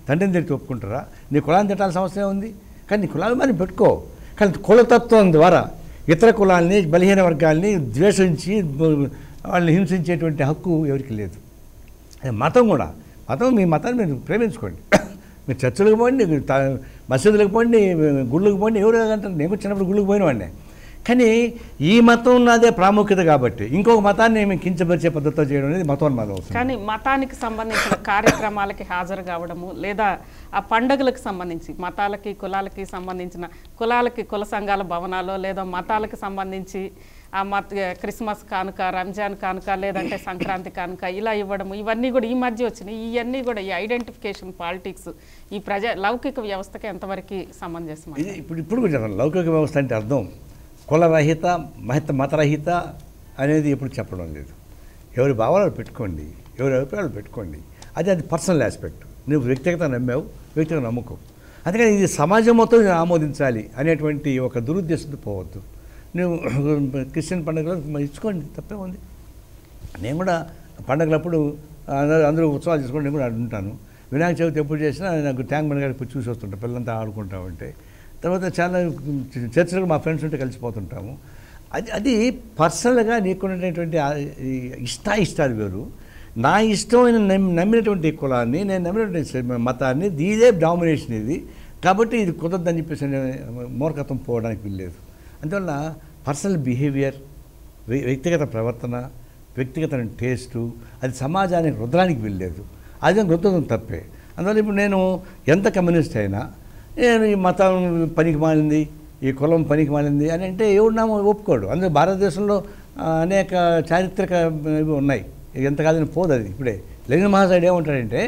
తండ్రిని తిరిగి ఒప్పుకుంటారా నీ కులాన్ని తిట్టాల్సిన అవసరం ఉంది కానీ నీ కులాభిమానం పెట్టుకో కానీ కులతత్వం ద్వారా ఇతర కులాల్ని బలహీన వర్గాల్ని ద్వేషించి బ- వాళ్ళని హింసించేటువంటి హక్కు ఎవరికి లేదు అదే మతం కూడా మతం మీ మతాన్ని మీరు ప్రేమించుకోండి మీరు చర్చలకు పోండి మీరు తా- మసీదులకు పోండి గుళ్ళకు పోండి ఎవరు అంటారు నేను కూడా చిన్నప్పుడు గుళ్ళకు పోయిన వాడిని కానీ ఈ మతం ఉన్నదే ప్రాముఖ్యత కాబట్టి ఇంకొక మతాన్ని మేము కించపరిచే పద్ధతితో చేయడం అనేది మతోన్మాదం అవుతుంది కానీ మతానికి సంబంధించిన కార్యక్రమాలకి హాజరు కావడము లేదా ఆ పండుగలకు సంబంధించి మతాలకి కులాలకి సంబంధించిన కులాలకి కుల సంఘాల భవనాలు లేదా మతాలకు సంబంధించి ఆ మత క్రిస్మస్ కానుక రంజాన్ కానుక లేదంటే సంక్రాంతి కానుక ఇలా ఇవ్వడము ఇవన్నీ కూడా ఈ మధ్య వచ్చినాయి ఇవన్నీ కూడా ఈ ఐడెంటిఫికేషన్ పాలిటిక్స్ ఈ ప్రజా లౌకిక వ్యవస్థకి ఎంతవరకు సమంజసం ఇది ఇప్పుడు ఇప్పుడు కూడా చెప్పండి లౌకిక వ్యవస్థ అంటే అర్థం కులరహిత మహిత మతరహిత అనేది ఎప్పుడు చెప్పడం లేదు ఎవరి భావాలు పెట్టుకోండి ఎవరి అభిప్రాయాలు పెట్టుకోండి అది అది పర్సనల్ ఆస్పెక్ట్ నువ్వు వ్యక్తిగత నమ్మావు వ్యక్తిగత నమ్మకం అందుకని ఇది సమాజం మొత్తం నేను ఆమోదించాలి అనేటువంటి ఒక దురుద్దేశంతో పోవద్దు నువ్వు క్రిస్టియన్ పండుగలో మరి ఇచ్చుకోండి తప్పే ఉంది నేను కూడా పండగలప్పుడు అందరూ అందరూ ఉత్సవాలు చేసుకుంటే నేను కూడా ఉంటాను వినాయక చవితి ఎప్పుడు చేసినా నాకు ట్యాంక్ బండ్ గారికి పోయి చూసి వస్తుంటాను పిల్లలంతా ఆడుకుంటా ఉంటే తర్వాత చాలా చర్చలకు మా ఫ్రెండ్స్ ఉంటే కలిసిపోతుంటాము అది అది పర్సనల్గా నీకున్నటువంటి ఆ ఈ ఇష్టాయిష్టాలు వేరు నా ఇష్టమైన నమ్మి- నమ్మినటువంటి కులాన్ని నేను నమ్మినటువంటి మతాన్ని ఇదే డామినేషన్ ఇది కాబట్టి ఇది కుదరదని చెప్పేసి నేను మూర్ఖత్వం పోవడానికి వీల్లేదు అందువల్ల పర్సనల్ బిహేవియర్ వ్య- వ్యక్తిగత ప్రవర్తన వ్యక్తిగత టేస్టు అది సమాజానికి రుద్రానికి వెళ్ళలేదు అది రుద్దడం తప్పే అందువల్ల ఇప్పుడు నేను ఎంత కమ్యూనిస్ట్ అయినా నేను ఈ మతం పనికి మాలింది ఈ కులం పనికి మాలింది అని అంటే ఎవడున్నామో ఒప్పుకోడు అందులో భారతదేశంలో ఆ, అనేక చారిత్రక ఇవి ఉన్నాయి ఎంత కాదని పోదు అది ఇప్పుడే లెనిన్ మహాశయుడు ఏమంటాడంటే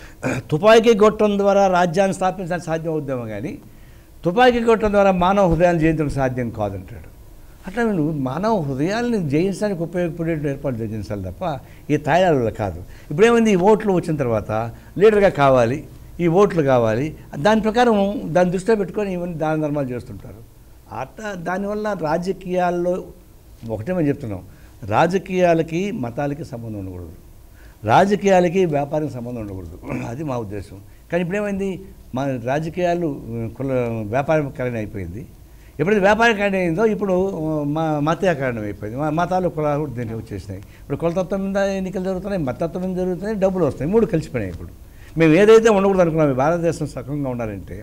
తుపాకీ గొట్టం ద్వారా రాజ్యాన్ని స్థాపించడానికి సాధ్యం అవుద్దామో కానీ తుపాకీ కొట్టడం ద్వారా మానవ హృదయాన్ని జయించడం సాధ్యం కాదంటాడు అట్లా నువ్వు మానవ హృదయాల్ని జయించడానికి ఉపయోగపడే ఏర్పాటు జయించాలి తప్ప ఈ తాయిలాల వల్ల కాదు ఇప్పుడేమైంది ఈ ఓట్లు వచ్చిన తర్వాత లీడర్గా కావాలి ఈ ఓట్లు కావాలి దాని ప్రకారం దాన్ని దృష్టిలో పెట్టుకొని ఇవన్నీ దాన ధర్మాలు చేస్తుంటారు అట్లా దానివల్ల రాజకీయాల్లో ఒకటే మేము చెప్తున్నాం రాజకీయాలకి మతాలకి సంబంధం ఉండకూడదు రాజకీయాలకి వ్యాపారం సంబంధం ఉండకూడదు అది మా ఉద్దేశం కానీ ఇప్పుడేమైంది మా రాజకీయాలు ఉ, కుల వ్యాపారకరణ అయిపోయింది ఎప్పుడైతే వ్యాపారకరణ అయిందో ఇప్పుడు ఉ, మా మతీయకరణం అయిపోయింది మా మతాలు కులాలు కూడా దీనికి వచ్చేసినాయి ఇప్పుడు కులతత్వం మీద ఎన్నికలు జరుగుతున్నాయి మతత్వం మీద జరుగుతున్నాయి డబ్బులు వస్తాయి మూడు కలిసిపోయినాయి ఇప్పుడు మేము ఏదైతే ఉండకూడదు అనుకున్నాం ఈ భారతదేశం సక్రమంగా ఉండాలంటే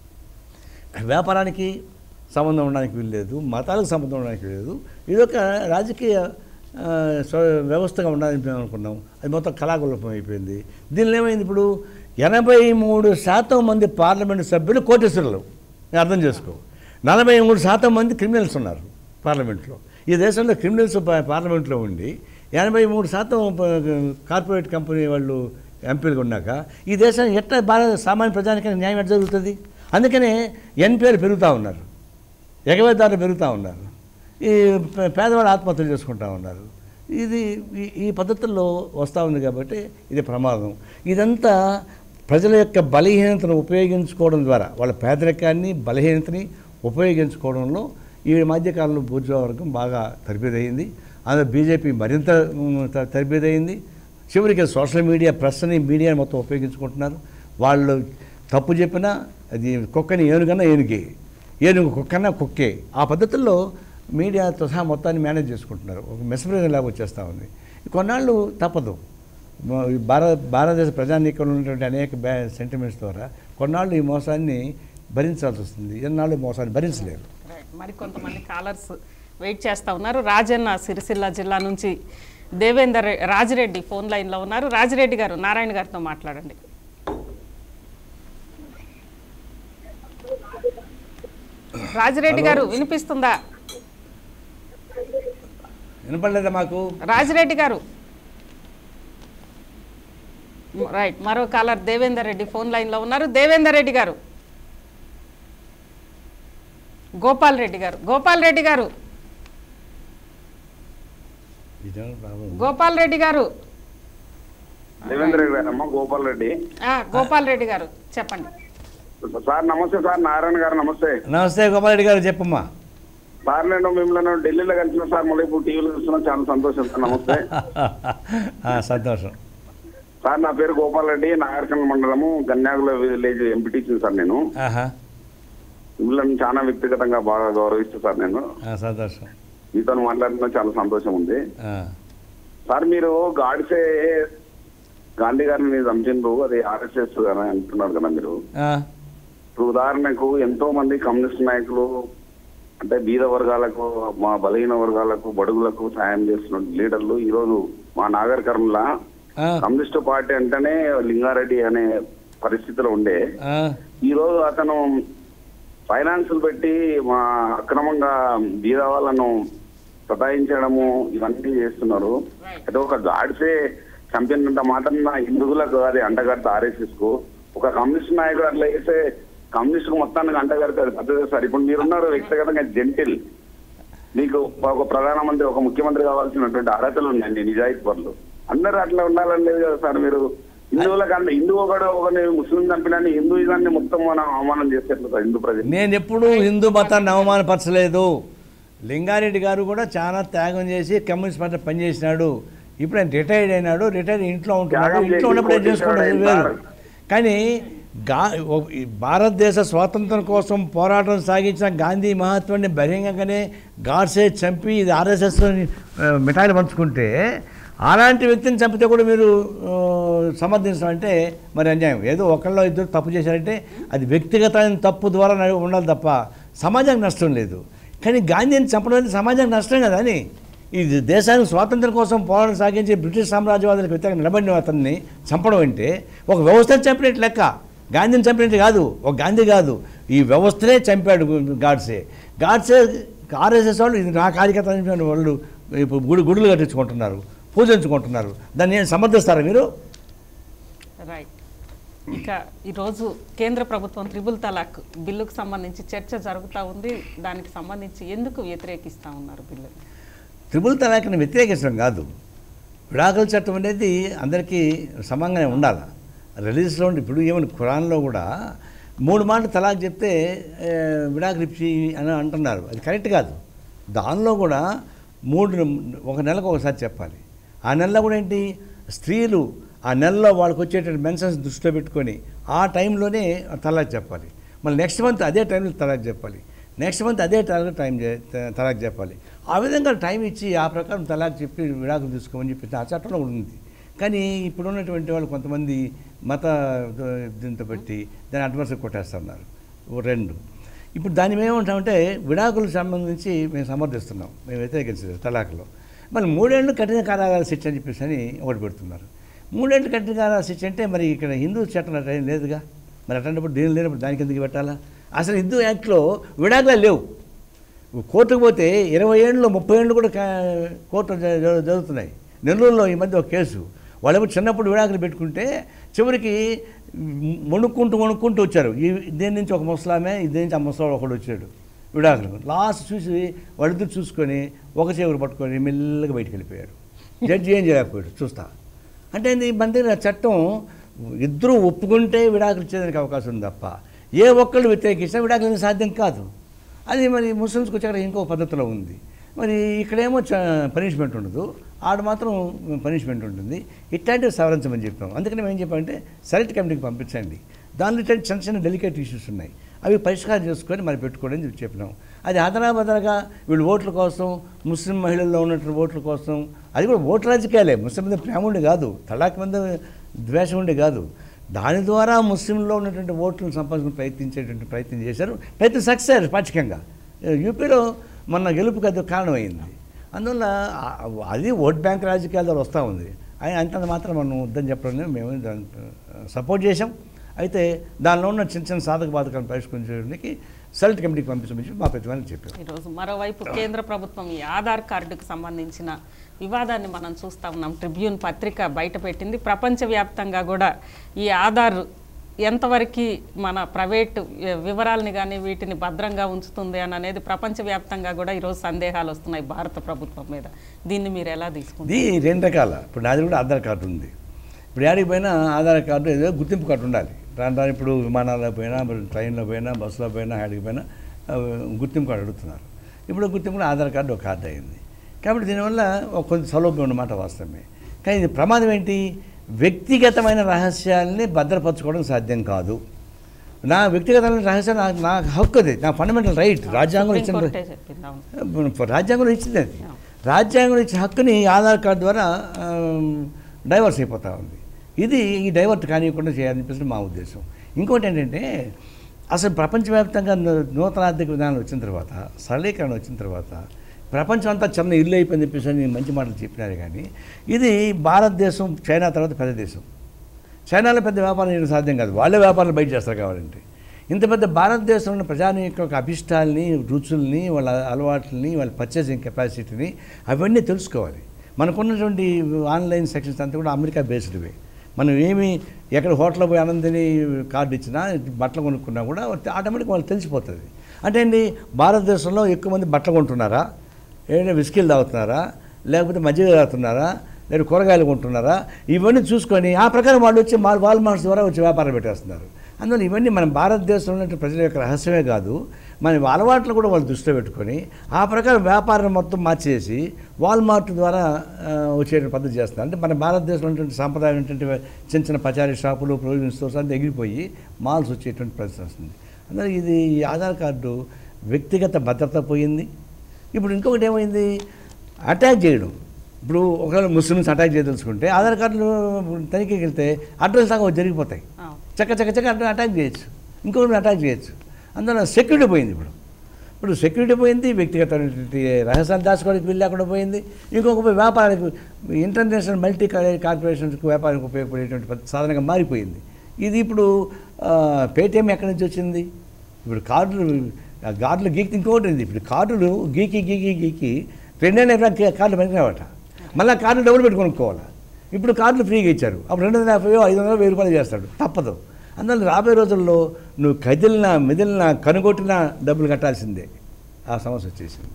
వ్యాపారానికి సంబంధం ఉండడానికి వీల్లేదు మతాలకు సంబంధం ఉండడానికి లేదు ఇది ఒక రాజకీయ ఆ, స్వ- వ్యవస్థగా ఉండాలని మేము అనుకున్నాం అది మొత్తం కళాకులపం అయిపోయింది దీనిలో ఏమైంది ఇప్పుడు ఎనభై మూడు శాతం మంది పార్లమెంటు సభ్యులు కోటేశ్వరులు నేను అర్థం చేసుకో నలభై మూడు శాతం మంది క్రిమినల్స్ ఉన్నారు పార్లమెంట్లో ఈ దేశంలో క్రిమినల్స్ పా- పార్లమెంట్లో ఉండి ఎనభై మూడు శాతం ప- కార్పొరేట్ కంపెనీ వాళ్ళు ఎంపీలుగా ఉన్నాక ఈ దేశం ఎట్లా భారత సామాన్య ప్రజానికి న్యాయం ఎట్లా జరుగుతుంది అందుకనే ఎన్పిఆర్ పెరుగుతూ ఉన్నారు ఎగవేదారులు పెరుగుతూ ఉన్నారు ఈ పే- పేదవాళ్ళు ఆత్మహత్యలు చేసుకుంటా ఉన్నారు ఇది ఈ- ఈ పద్ధతుల్లో వస్తూ ఉంది కాబట్టి ఇది ప్రమాదం ఇదంతా ప్రజల యొక్క బలహీనతను ఉపయోగించుకోవడం ద్వారా వాళ్ళ పేదరికాన్ని బలహీనతని ఉపయోగించుకోవడంలో ఈ మధ్యకాలంలో బూర్జువా వర్గం బాగా తరబేదయింది అందులో బీజేపీ మరింత ఉమ్, త- తరబేదయింది చివరికి సోషల్ మీడియా ప్రెస్ని మీడియాని మొత్తం ఉపయోగించుకుంటున్నారు వాళ్ళు తప్పు చెప్పినా అది కుక్కని ఏనుగన్నా ఏనుగే ఏనుగు కుక్కన్నా కుక్కే ఆ పద్ధతుల్లో మీడియాతో సహా మొత్తాన్ని మేనేజ్ చేసుకుంటున్నారు ఒక మెస్మరైజం లాగా వచ్చేస్తూ ఉంది కొన్నాళ్ళు తప్పదు మ- ఈ భారత భారతదేశ ప్రజానీకంలో ఉన్నటువంటి అనేక బ్యా సెంటిమెంట్స్ ద్వారా కొన్నాళ్ళు ఈ మోసాన్ని భరించాల్సి వస్తుంది ఎన్నాళ్ళు ఈ మోసాన్ని భరించలేరు రైట్ మరి కొంతమంది కాలర్స్ వెయిట్ చేస్తూ ఉన్నారు రాజన్న సిరిసిల్ల జిల్లా నుంచి దేవేందర్ రె- రాజిరెడ్డి ఫోన్ లైన్లో ఉన్నారు రాజిరెడ్డి గారు నారాయణ గారితో మాట్లాడండి రాజిరెడ్డి గారు వినిపిస్తుందా వినపడలేదా మాకు రాజిరెడ్డి గారు రైట్ మరో కాలర్ దేవేందర్ రెడ్డి ఫోన్ లైన్లో ఉన్నారు దేవేందర్ రెడ్డి గారు గోపాల్ రెడ్డి గారు గోపాల్ రెడ్డి గారు ఇదేనా ప్రాబ్లం గోపాల్ రెడ్డి గారు దేవేంద్ర రెడ్డి గారమ్మ గోపాల్ రెడ్డి ఆ, గోపాల్ రెడ్డి గారు చెప్పండి సార్ నమస్తే సార్ నారాయణ గారు నమస్తే నమస్తే గోపాలరెడ్డి గారు చెప్పమ్మా సార్ నేను మిమ్మల్ని ఢిల్లీలో కలిసిన సార్ మళ్ళీ ఇప్పుడు టీవీలో చూస్తున్నాం చాలా సంతోషం సార్ నమస్తే ఆ, సంతోషం సార్ నా పేరు గోపాల్ రెడ్డి నాగర్కల్ మండలము గన్యాగుల విలేజ్ ఎంపీటీసీ సార్ నేను ఆహా మిమ్మల్ని చాలా వ్యక్తిగతంగా బాగా గౌరవిస్తూ సార్ నేను ఆ, సంతోషం మీతో మాట్లాడుతున్నా చాలా సంతోషం ఉంది ఆ, సార్ మీరు గాడ్సే గాంధీ గారిని చంపిండ్రు అది ఆర్ఎస్ఎస్ అని అంటున్నారు కదా మీరు ఆ, ఇప్పుడు ఉదాహరణకు ఎంతో మంది కమ్యూనిస్ట్ నాయకులు అంటే బీద వర్గాలకు మా బలహీన వర్గాలకు బడుగులకు సాయం చేస్తున్న లీడర్లు ఈ రోజు మా నాగర్ కర్నూల ఆ, కమ్యూనిస్ట్ పార్టీ అంటేనే లింగారెడ్డి అనే పరిస్థితిలో ఉండే ఆ, ఈ రోజు అతను ఫైనాన్సులు పెట్టి మా అక్రమంగా బీద వాళ్ళను సతాయించడము ఇవన్నీ చేస్తున్నారు అయితే ఒక గాడ్సే చంపినంత మాత్రం హిందువులకు అది అంటగడతా ఆర్ఎస్ఎస్ కు ఒక కమ్యూనిస్ట్ నాయకుడు అట్లా చేస్తే కమ్యూనిస్ట్ కు మొత్తానికి అంటగడతారు పద్ధతి సార్ ఇప్పుడు మీరున్నారు వ్యక్తిగతంగా జెంటిల్ మీకు ఒక ప్రధానమంత్రి ఒక ముఖ్యమంత్రి కావాల్సినటువంటి అర్హతలు ఉన్నాయండి నిజాయితీ పనులు అందరూ అట్లా ఉండాలని లేదు కదా సార్ మీరు హిందువులకు అంటే హిందువు ఒకడు ఒకరిని ముస్లిం చంపినని హిందూయిజాన్ని మొత్తం మనం అవమానం చేసేట్లు సార్ హిందూ ప్రజలు నేను ఎప్పుడూ హిందూ మతాన్ని అవమానపరచలేదు లింగారెడ్డి గారు కూడా చాలా త్యాగం చేసి కమ్యూనిస్ట్ పార్టీ పనిచేసినాడు ఇప్పుడు ఆయన రిటైర్డ్ అయినాడు రిటైర్డ్ ఇంట్లో ఉంటున్నాడు త్యాగం ఇంట్లో చేసి ఉన్నప్పుడు ఏం చేసుకోవడం కోటీశ్వరుడు వేరు అయినాడు. కానీ గా ఓ- ఈ భారతదేశ స్వాతంత్రం కోసం పోరాటం సాగించిన గాంధీ మహాత్ముడిని బహిరంగంగానే గాడ్సే చంపి ఇది ఆర్ఎస్ఎస్ మిఠాయిలు పంచుకుంటే అలాంటి వ్యక్తిని చంపితే కూడా మీరు ఆ, సమర్థించడం అంటే మరి అన్యాయం ఏదో ఒకళ్ళో ఇద్దరు తప్పు చేశారంటే అది వ్యక్తిగతమైన తప్పు ద్వారా నడి- ఉండాలి తప్ప సమాజానికి నష్టం లేదు కానీ గాంధీని చంపడం అనేది సమాజానికి నష్టం కదా అని ఇది దేశానికి స్వాతంత్రం కోసం పోరాటం సాగించి బ్రిటిష్ సామ్రాజ్యవాదులకు వ్యతిరేకంగా నిలబడిన అతన్ని చంపడం అంటే ఒక వ్యవస్థను చంపినట్టు లెక్క గాంధీని చంపినట్టు కాదు ఒక గాంధీ కాదు ఈ వ్యవస్థనే చంపాడు గాడ్సే గాడ్సే ఆర్ఎస్ఎస్ వాళ్ళు ఇది నా కార్యకర్త అని చెప్పిన వాళ్ళు ఇప్పుడు గుడి గుడులు కట్టించుకుంటున్నారు పూజించుకుంటున్నారు దాన్ని ఏం సమర్థిస్తారా మీరు రైట్ ఇక ఈరోజు కేంద్ర ప్రభుత్వం త్రిబుల్ తలాక్ బిల్లుకు సంబంధించి చర్చ జరుగుతూ ఉంది దానికి సంబంధించి ఎందుకు వ్యతిరేకిస్తూ ఉన్నారు బిల్లు త్రిపుల్ తలాక్ని వ్యతిరేకించడం కాదు విడాకుల చట్టం అనేది అందరికీ సమంగానే ఉండాలి రిలీజ్లో ఉండి ఇప్పుడు ఏమని ఖురాన్లో కూడా మూడు మాటలు తలాక్ చెప్తే ఏ, విడాకులు ఇచ్చి అని అంటున్నారు అది కరెక్ట్ కాదు దానిలో కూడా మూడు ఒక నెలకు ఒకసారి చెప్పాలి ఆ నెలలో కూడా ఏంటి స్త్రీలు ఆ నెలలో వాళ్ళకి వచ్చేటువంటి మెన్సన్స్ దృష్టిలో పెట్టుకొని ఆ టైంలోనే తలాక్ చెప్పాలి మళ్ళీ నెక్స్ట్ మంత్ అదే టైంలో తలాక్ చెప్పాలి నెక్స్ట్ మంత్ అదే టైంలో టైం చే- త- తలాక్ చెప్పాలి ఆ విధంగా టైం ఇచ్చి ఆ ప్రకారం తలాక్ చెప్పి విడాకులు తీసుకోమని చెప్పి ఆ చట్టంలో కూడా ఉంది కానీ ఇప్పుడు ఉన్నటువంటి వాళ్ళు కొంతమంది మత దీంతో పెట్టి దాన్ని అడ్వర్స్ కొట్టేస్తున్నారు ఓ రెండు ఇప్పుడు దాన్ని మేము ఏమంటామంటే విడాకులకు సంబంధించి మేము సమర్థిస్తున్నాం మేము వ్యతిరేకించలేదు తలాక్లో మళ్ళీ మూడేళ్ళు కఠిన కారాగార శిక్ష అని చెప్పేసి అని ఒకటి పెడుతున్నారు మూడేళ్ళు కఠిన కారాగార శిక్ష అంటే మరి ఇక్కడ హిందూ చట్టం అట్లా ఏం లేదుగా మరి అట్లాంటప్పుడు దేని లేనప్పుడు దానికి ఎందుకు పెట్టాలా అసలు హిందూ యాక్ట్లో విడాకులే లేవు కోర్టుకు పోతే ఇరవై ఏళ్ళు ముప్పై ఏళ్ళు కూడా కా- కోర్టు జ- జ- జరుగుతున్నాయి నెల్లూరులో ఈ మధ్య ఒక కేసు వాళ్ళేమో చిన్నప్పుడు విడాకులు పెట్టుకుంటే చివరికి వణుక్కుంటూ వణుక్కుంటూ వచ్చారు ఈ దేని నుంచి ఒక ముసలామే ఇదే నుంచి ఆ ముసలాడు ఒకడు వచ్చాడు విడాకులు లాస్ట్ చూసి వాళ్ళిద్దరు చూసుకొని ఒక చెవులు పట్టుకొని మెల్లగా బయటికి వెళ్ళిపోయారు జడ్జి ఏం చేయలేకపోయాడు చూస్తా అంటే ఇది మన దగ్గర చట్టం ఇద్దరు ఒప్పుకుంటే విడాకులు ఇచ్చేదానికి అవకాశం ఉంది తప్ప ఏ ఒక్కళ్ళు వ్యతిరేకించినా విడాకులు అనేది సాధ్యం కాదు అది మరి ముస్లిమ్స్కి వచ్చాక ఇంకో పద్ధతిలో ఉంది మరి ఇక్కడేమో పనిష్మెంట్ ఉండదు ఆడ మాత్రం పనిష్మెంట్ ఉంటుంది ఇట్లాంటివి సవరించమని చెప్పాం అందుకని మేము ఏం చెప్పామంటే సెలెక్ట్ కమిటీకి పంపించండి దానిలో ఇట్లాంటి చిన్న చిన్న డెలికేట్ ఇష్యూస్ ఉన్నాయి అవి పరిష్కారం చేసుకొని మరి పెట్టుకోండి అని చెప్పి చెప్పినాం అది అదనాబదనగా వీళ్ళు ఓట్ల కోసం ముస్లిం మహిళల్లో ఉన్నటువంటి ఓట్ల కోసం అది కూడా ఓట్ల రాజకీయాలే ముస్లిం మీద ప్రేమ ఉండి కాదు తలాక్ మీద ద్వేషం ఉండి కాదు దాని ద్వారా ముస్లింలో ఉన్నటువంటి ఓట్లను సంపాదించుకుని ప్రయత్నించేటువంటి ప్రయత్నం చేశారు ప్రయత్నం సక్సెస్ అయ్యారు పాక్షికంగా యూపీలో మొన్న గెలుపుకి అది కారణమైంది అందువల్ల ఆ- అది ఓట్ బ్యాంక్ రాజకీయాల ద్వారా వస్తూ ఉంది అయి అంతంత మాత్రం మనం వద్దని చెప్పడం మేము దానికి సపోర్ట్ చేశాం అయితే దానిలో ఉన్న చిన్న చిన్న సాధక బాధకాలను పరిష్కరించడానికి సెలెక్ట్ కమిటీకి పంపించమని చెప్పి మా ప్రతివానికి చెప్పారు ఈరోజు మరోవైపు కేంద్ర ప్రభుత్వం ఈ ఆధార్ కార్డుకు సంబంధించిన వివాదాన్ని మనం చూస్తా ఉన్నాం ట్రిబ్యూన్ పత్రిక బయటపెట్టింది ప్రపంచవ్యాప్తంగా కూడా ఈ ఆధార్ ఎంతవరకు మన ప్రైవేట్ వివరాలని కానీ వీటిని భద్రంగా ఉంచుతుంది అని అనేది ప్రపంచవ్యాప్తంగా కూడా ఈరోజు సందేహాలు వస్తున్నాయి భారత ప్రభుత్వం మీద దీన్ని మీరు ఎలా తీసుకుంటారు ఇది రెండు రకాల ఇప్పుడు నాది కూడా ఆధార్ కార్డు ఉంది ఇప్పుడు యాడికి పోయినా ఆధార్ కార్డు ఏదో గుర్తింపు కార్డు ఉండాలి రాను రాను ఇప్పుడు విమానాల్లో పోయినా మరి ట్రైన్లో పోయినా బస్సులో పోయినా యాడికి పోయినా ఆ, గుర్తింపు కార్డు అడుగుతున్నారు ఇప్పుడు గుర్తింపు కూడా ఆధార్ కార్డు ఒక కార్డు అయింది కాబట్టి దీనివల్ల ఒక కొంచెం సౌలభ్యం ఉన్నమాట వాస్తవమే కానీ ఇది ప్రమాదం ఏంటి వ్యక్తిగతమైన రహస్యాల్ని భద్రపరచుకోవడం సాధ్యం కాదు నా వ్యక్తిగతమైన రహస్యం నా నా హక్కు అది నా ఫండమెంటల్ రైట్ రాజ్యాంగం ఇచ్చిన సుప్రీంకోర్టే చెప్పింది అవును రాజ్యాంగంలో ఇచ్చింది అది రాజ్యాంగంలో ఇచ్చిన హక్కుని ఆధార్ కార్డు ద్వారా డైవర్స్ అయిపోతూ ఉంది ఇది ఈ డైవర్ట్ కానివ్వకుండా చేయాలని చెప్పేసి మా ఉద్దేశం ఇంకోటి ఏంటంటే అసలు ప్రపంచవ్యాప్తంగా నూ- నూతన ఆర్థిక విధానాలు వచ్చిన తర్వాత సరళీకరణ వచ్చిన తర్వాత ప్రపంచం అంతా చిన్న ఇల్లు అయిపోయింది చెప్పేసి అని మంచి మాటలు చెప్పినారు కానీ ఇది భారతదేశం చైనా తర్వాత పెద్ద దేశం చైనాలో పెద్ద వ్యాపారం చేయడం సాధ్యం కాదు వాళ్ళే వ్యాపారాలు బయట చేస్తారు కావాలంటే ఇంత పెద్ద భారతదేశంలో ఉన్న ప్రజానీకం యొక్క అభిష్టాలని రుచుల్ని వాళ్ళ అలవాట్లని వాళ్ళ పర్చేసింగ్ కెపాసిటీని అవన్నీ తెలుసుకోవాలి మనకున్నటువంటి ఆన్లైన్ సెక్షన్స్ అంతా కూడా అమెరికా బేస్డ్వే మనం ఏమి ఎక్కడ హోటల్లో పోయి ఆనందని కార్డు ఇచ్చినా బట్టలు కొనుక్కున్నా కూడా ఆటోమేటిక్ వాళ్ళు తెలిసిపోతుంది అంటే అండి భారతదేశంలో ఎక్కువ మంది బట్టలు కొంటున్నారా ఏదైనా విస్కీలు తాగుతున్నారా లేకపోతే మజ్జిగ తాగుతున్నారా లేదా కూరగాయలు కొంటున్నారా ఇవన్నీ చూసుకొని ఆ ప్రకారం వాళ్ళు వచ్చి మా వాల్మార్ట్స్ ద్వారా వచ్చి వ్యాపారం పెట్టేస్తున్నారు అందువల్ల ఇవన్నీ మన భారతదేశంలో ఉన్నటువంటి ప్రజల యొక్క రహస్యమే కాదు మన అలవాట్లు కూడా వాళ్ళు దృష్టిలో పెట్టుకొని ఆ ప్రకారం వ్యాపారం మొత్తం మార్చేసి వాల్మార్ట్ ద్వారా ఆ, వచ్చే పద్ధతి చేస్తున్నారు అంటే మన భారతదేశంలో ఉన్నటువంటి సాంప్రదాయం ఉన్నటువంటి చిన్న చిన్న పచారీ షాపులు ప్రొవిజన్ స్టోర్స్ అంతా ఎగిరిపోయి మాల్స్ వచ్చేటువంటి పరిస్థితి వస్తుంది అందువల్ల ఇది ఈ ఆధార్ కార్డు వ్యక్తిగత భద్రత పోయింది ఇప్పుడు ఇంకొకటి ఏమైంది అటాక్ చేయడం ఇప్పుడు ఒకవేళ ముస్లిమ్స్ అటాక్ చేయదలుచుకుంటే ఆధార్ కార్డులు తనిఖీకి వెళ్తే అడ్రస్ దాకా జరిగిపోతాయి అవును. చక్క చక్క చక్క అట్లా అటాక్ చేయొచ్చు ఇంకొకరిని అటాక్ చేయొచ్చు అందువల్ల సెక్యూరిటీ పోయింది ఇప్పుడు ఇప్పుడు సెక్యూరిటీ పోయింది వ్యక్తిగతమైనటువంటి రహస్యాలు దాచుకోవడానికి వీలు లేకుండా పోయింది ఇంకొక వ్యాపారానికి ఇంటర్నేషనల్ మల్టీ కార్పొరేషన్స్కి వ్యాపారానికి ఉపయోగపడేటువంటి పద్ధతి సాధనంగా మారిపోయింది ఇది ఇప్పుడు ఆ, పేటీఎం ఎక్కడి నుంచి వచ్చింది ఇప్పుడు కార్డులు ఆ కార్డులు గీకి ఇంకొకటి ఉంది ఇప్పుడు కార్డులు గీకి గీకి గీకి రెండేళ్ళ కార్డులు పనికిరావట మళ్ళీ కార్డులు డబ్బులు పెట్టి కొనుక్కోవాలి ఇప్పుడు కార్డులు ఫ్రీగా ఇచ్చారు అప్పుడు రెండు వందల యాభై ఐదు వందలు వెయ్యి రూపాయలు చేస్తాడు తప్పదు అందువల్ల రాబోయే రోజుల్లో నువ్వు కదిలినా మెదిలినా కనుగొట్టినా డబ్బులు కట్టాల్సిందే ఆ సమస్య వచ్చేసింది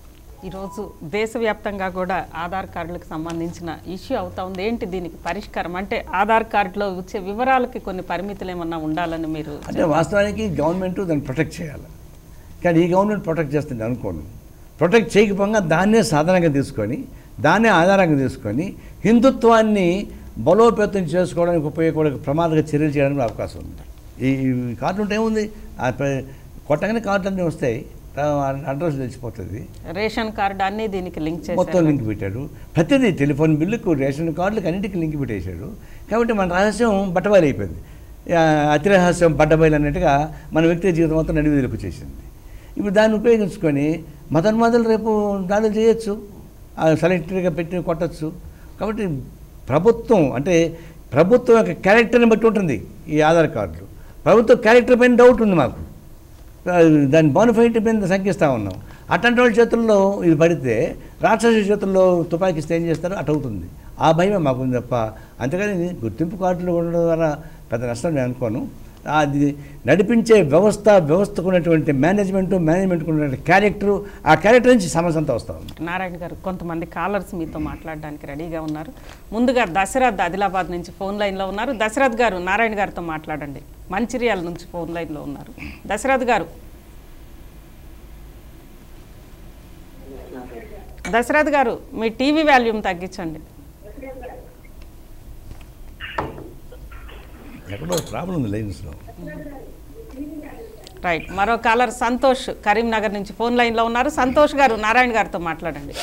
ఈరోజు దేశవ్యాప్తంగా కూడా ఆధార్ కార్డులకు సంబంధించిన ఇష్యూ అవుతా ఉంది ఏంటి దీనికి పరిష్కారం అంటే ఆధార్ కార్డులో వచ్చే వివరాలకి కొన్ని పరిమితులు ఏమన్నా ఉండాలని మీరు అంటే వాస్తవానికి గవర్నమెంట్ దాన్ని ప్రొటెక్ట్ చేయాలి కానీ ఈ గవర్నమెంట్ ప్రొటెక్ట్ చేస్తుంది అనుకోను ప్రొటెక్ట్ చేయకపోగా దాన్నే సాధనంగా తీసుకొని దాన్నే ఆధారంగా తీసుకొని హిందుత్వాన్ని బలోపేతం చేసుకోవడానికి ఉపయోగపడే ప్రమాదక చర్యలు చేయడానికి అవకాశం ఉంది ఈ ఈ కార్డు ఉంటే ఏముంది ఆ ప- కొట్టగానే కార్డులు అన్నీ వస్తాయి అడ్రస్ తెలిసిపోతుంది రేషన్ కార్డు అన్ని దీనికి లింక్ మొత్తం చేశారు లింక్ పెట్టాడు ప్రతిదీ టెలిఫోన్ బిల్లుకు రేషన్ కార్డులకు అన్నిటికీ లింక్ పెట్టేశాడు కాబట్టి మన రహస్యం బట్టబయలు అయిపోయింది ఆ, అతి రహస్యం బట్టబయలు అన్నట్టుగా మన వ్యక్తిగత జీవితం మొత్తం నడివిదిలకు వచ్చేసింది ఇప్పుడు దాన్ని ఉపయోగించుకొని మతన్మాదులు రేపు దాడులు చేయొచ్చు సెలెక్టరీగా పెట్టి కొట్టచ్చు కాబట్టి ప్రభుత్వం అంటే ప్రభుత్వం యొక్క క్యారెక్టర్ని బట్టి ఉంటుంది ఈ ఆధార్ కార్డులు ప్రభుత్వ క్యారెక్టర్ పైన డౌట్ ఉంది మాకు ఆ, దాని బోనఫైట్ మీద శంకిస్తూ ఉన్నాం అట్లాంటి వాళ్ళ చేతుల్లో ఇది పడితే రాక్షస చేతుల్లో తుపాకీ ఇస్తే ఏం చేస్తారు అటు అవుతుంది ఆ భయమే మాకుంది తప్ప అంతేగాని గుర్తింపు కార్డులు ఉండడం ద్వారా పెద్ద నష్టం నేను అనుకోను అది నడిపించే వ్యవస్థ వ్యవస్థకు ఉన్నటువంటి మేనేజ్మెంట్ మేనేజ్మెంట్కు ఉన్నటువంటి క్యారెక్టరు ఆ క్యారెక్టర్ నుంచి సమస్య అంతా వస్తూ ఉంది నారాయణ గారు కొంతమంది కాలర్స్ మీతో మాట్లాడడానికి రెడీగా ఉన్నారు ముందుగా దశరథ్ ఆదిలాబాద్ నుంచి ఫోన్ లైన్లో ఉన్నారు దశరథ్ గారు నారాయణ గారితో మాట్లాడండి మంచిర్యాల నుంచి ఫోన్ లైన్లో ఉన్నారు దశరథ్ గారు దశరథ్ గారు మీ టీవీ వాల్యూమ్ తగ్గించండి ఎక్కడో ప్రాబ్లం ఉంది లైన్స్లో రైట్ మరో కాలర్ సంతోష్ కరీంనగర్ నుంచి ఫోన్ లైన్లో ఉన్నారు సంతోష్ గారు నారాయణ గారితో మాట్లాడండి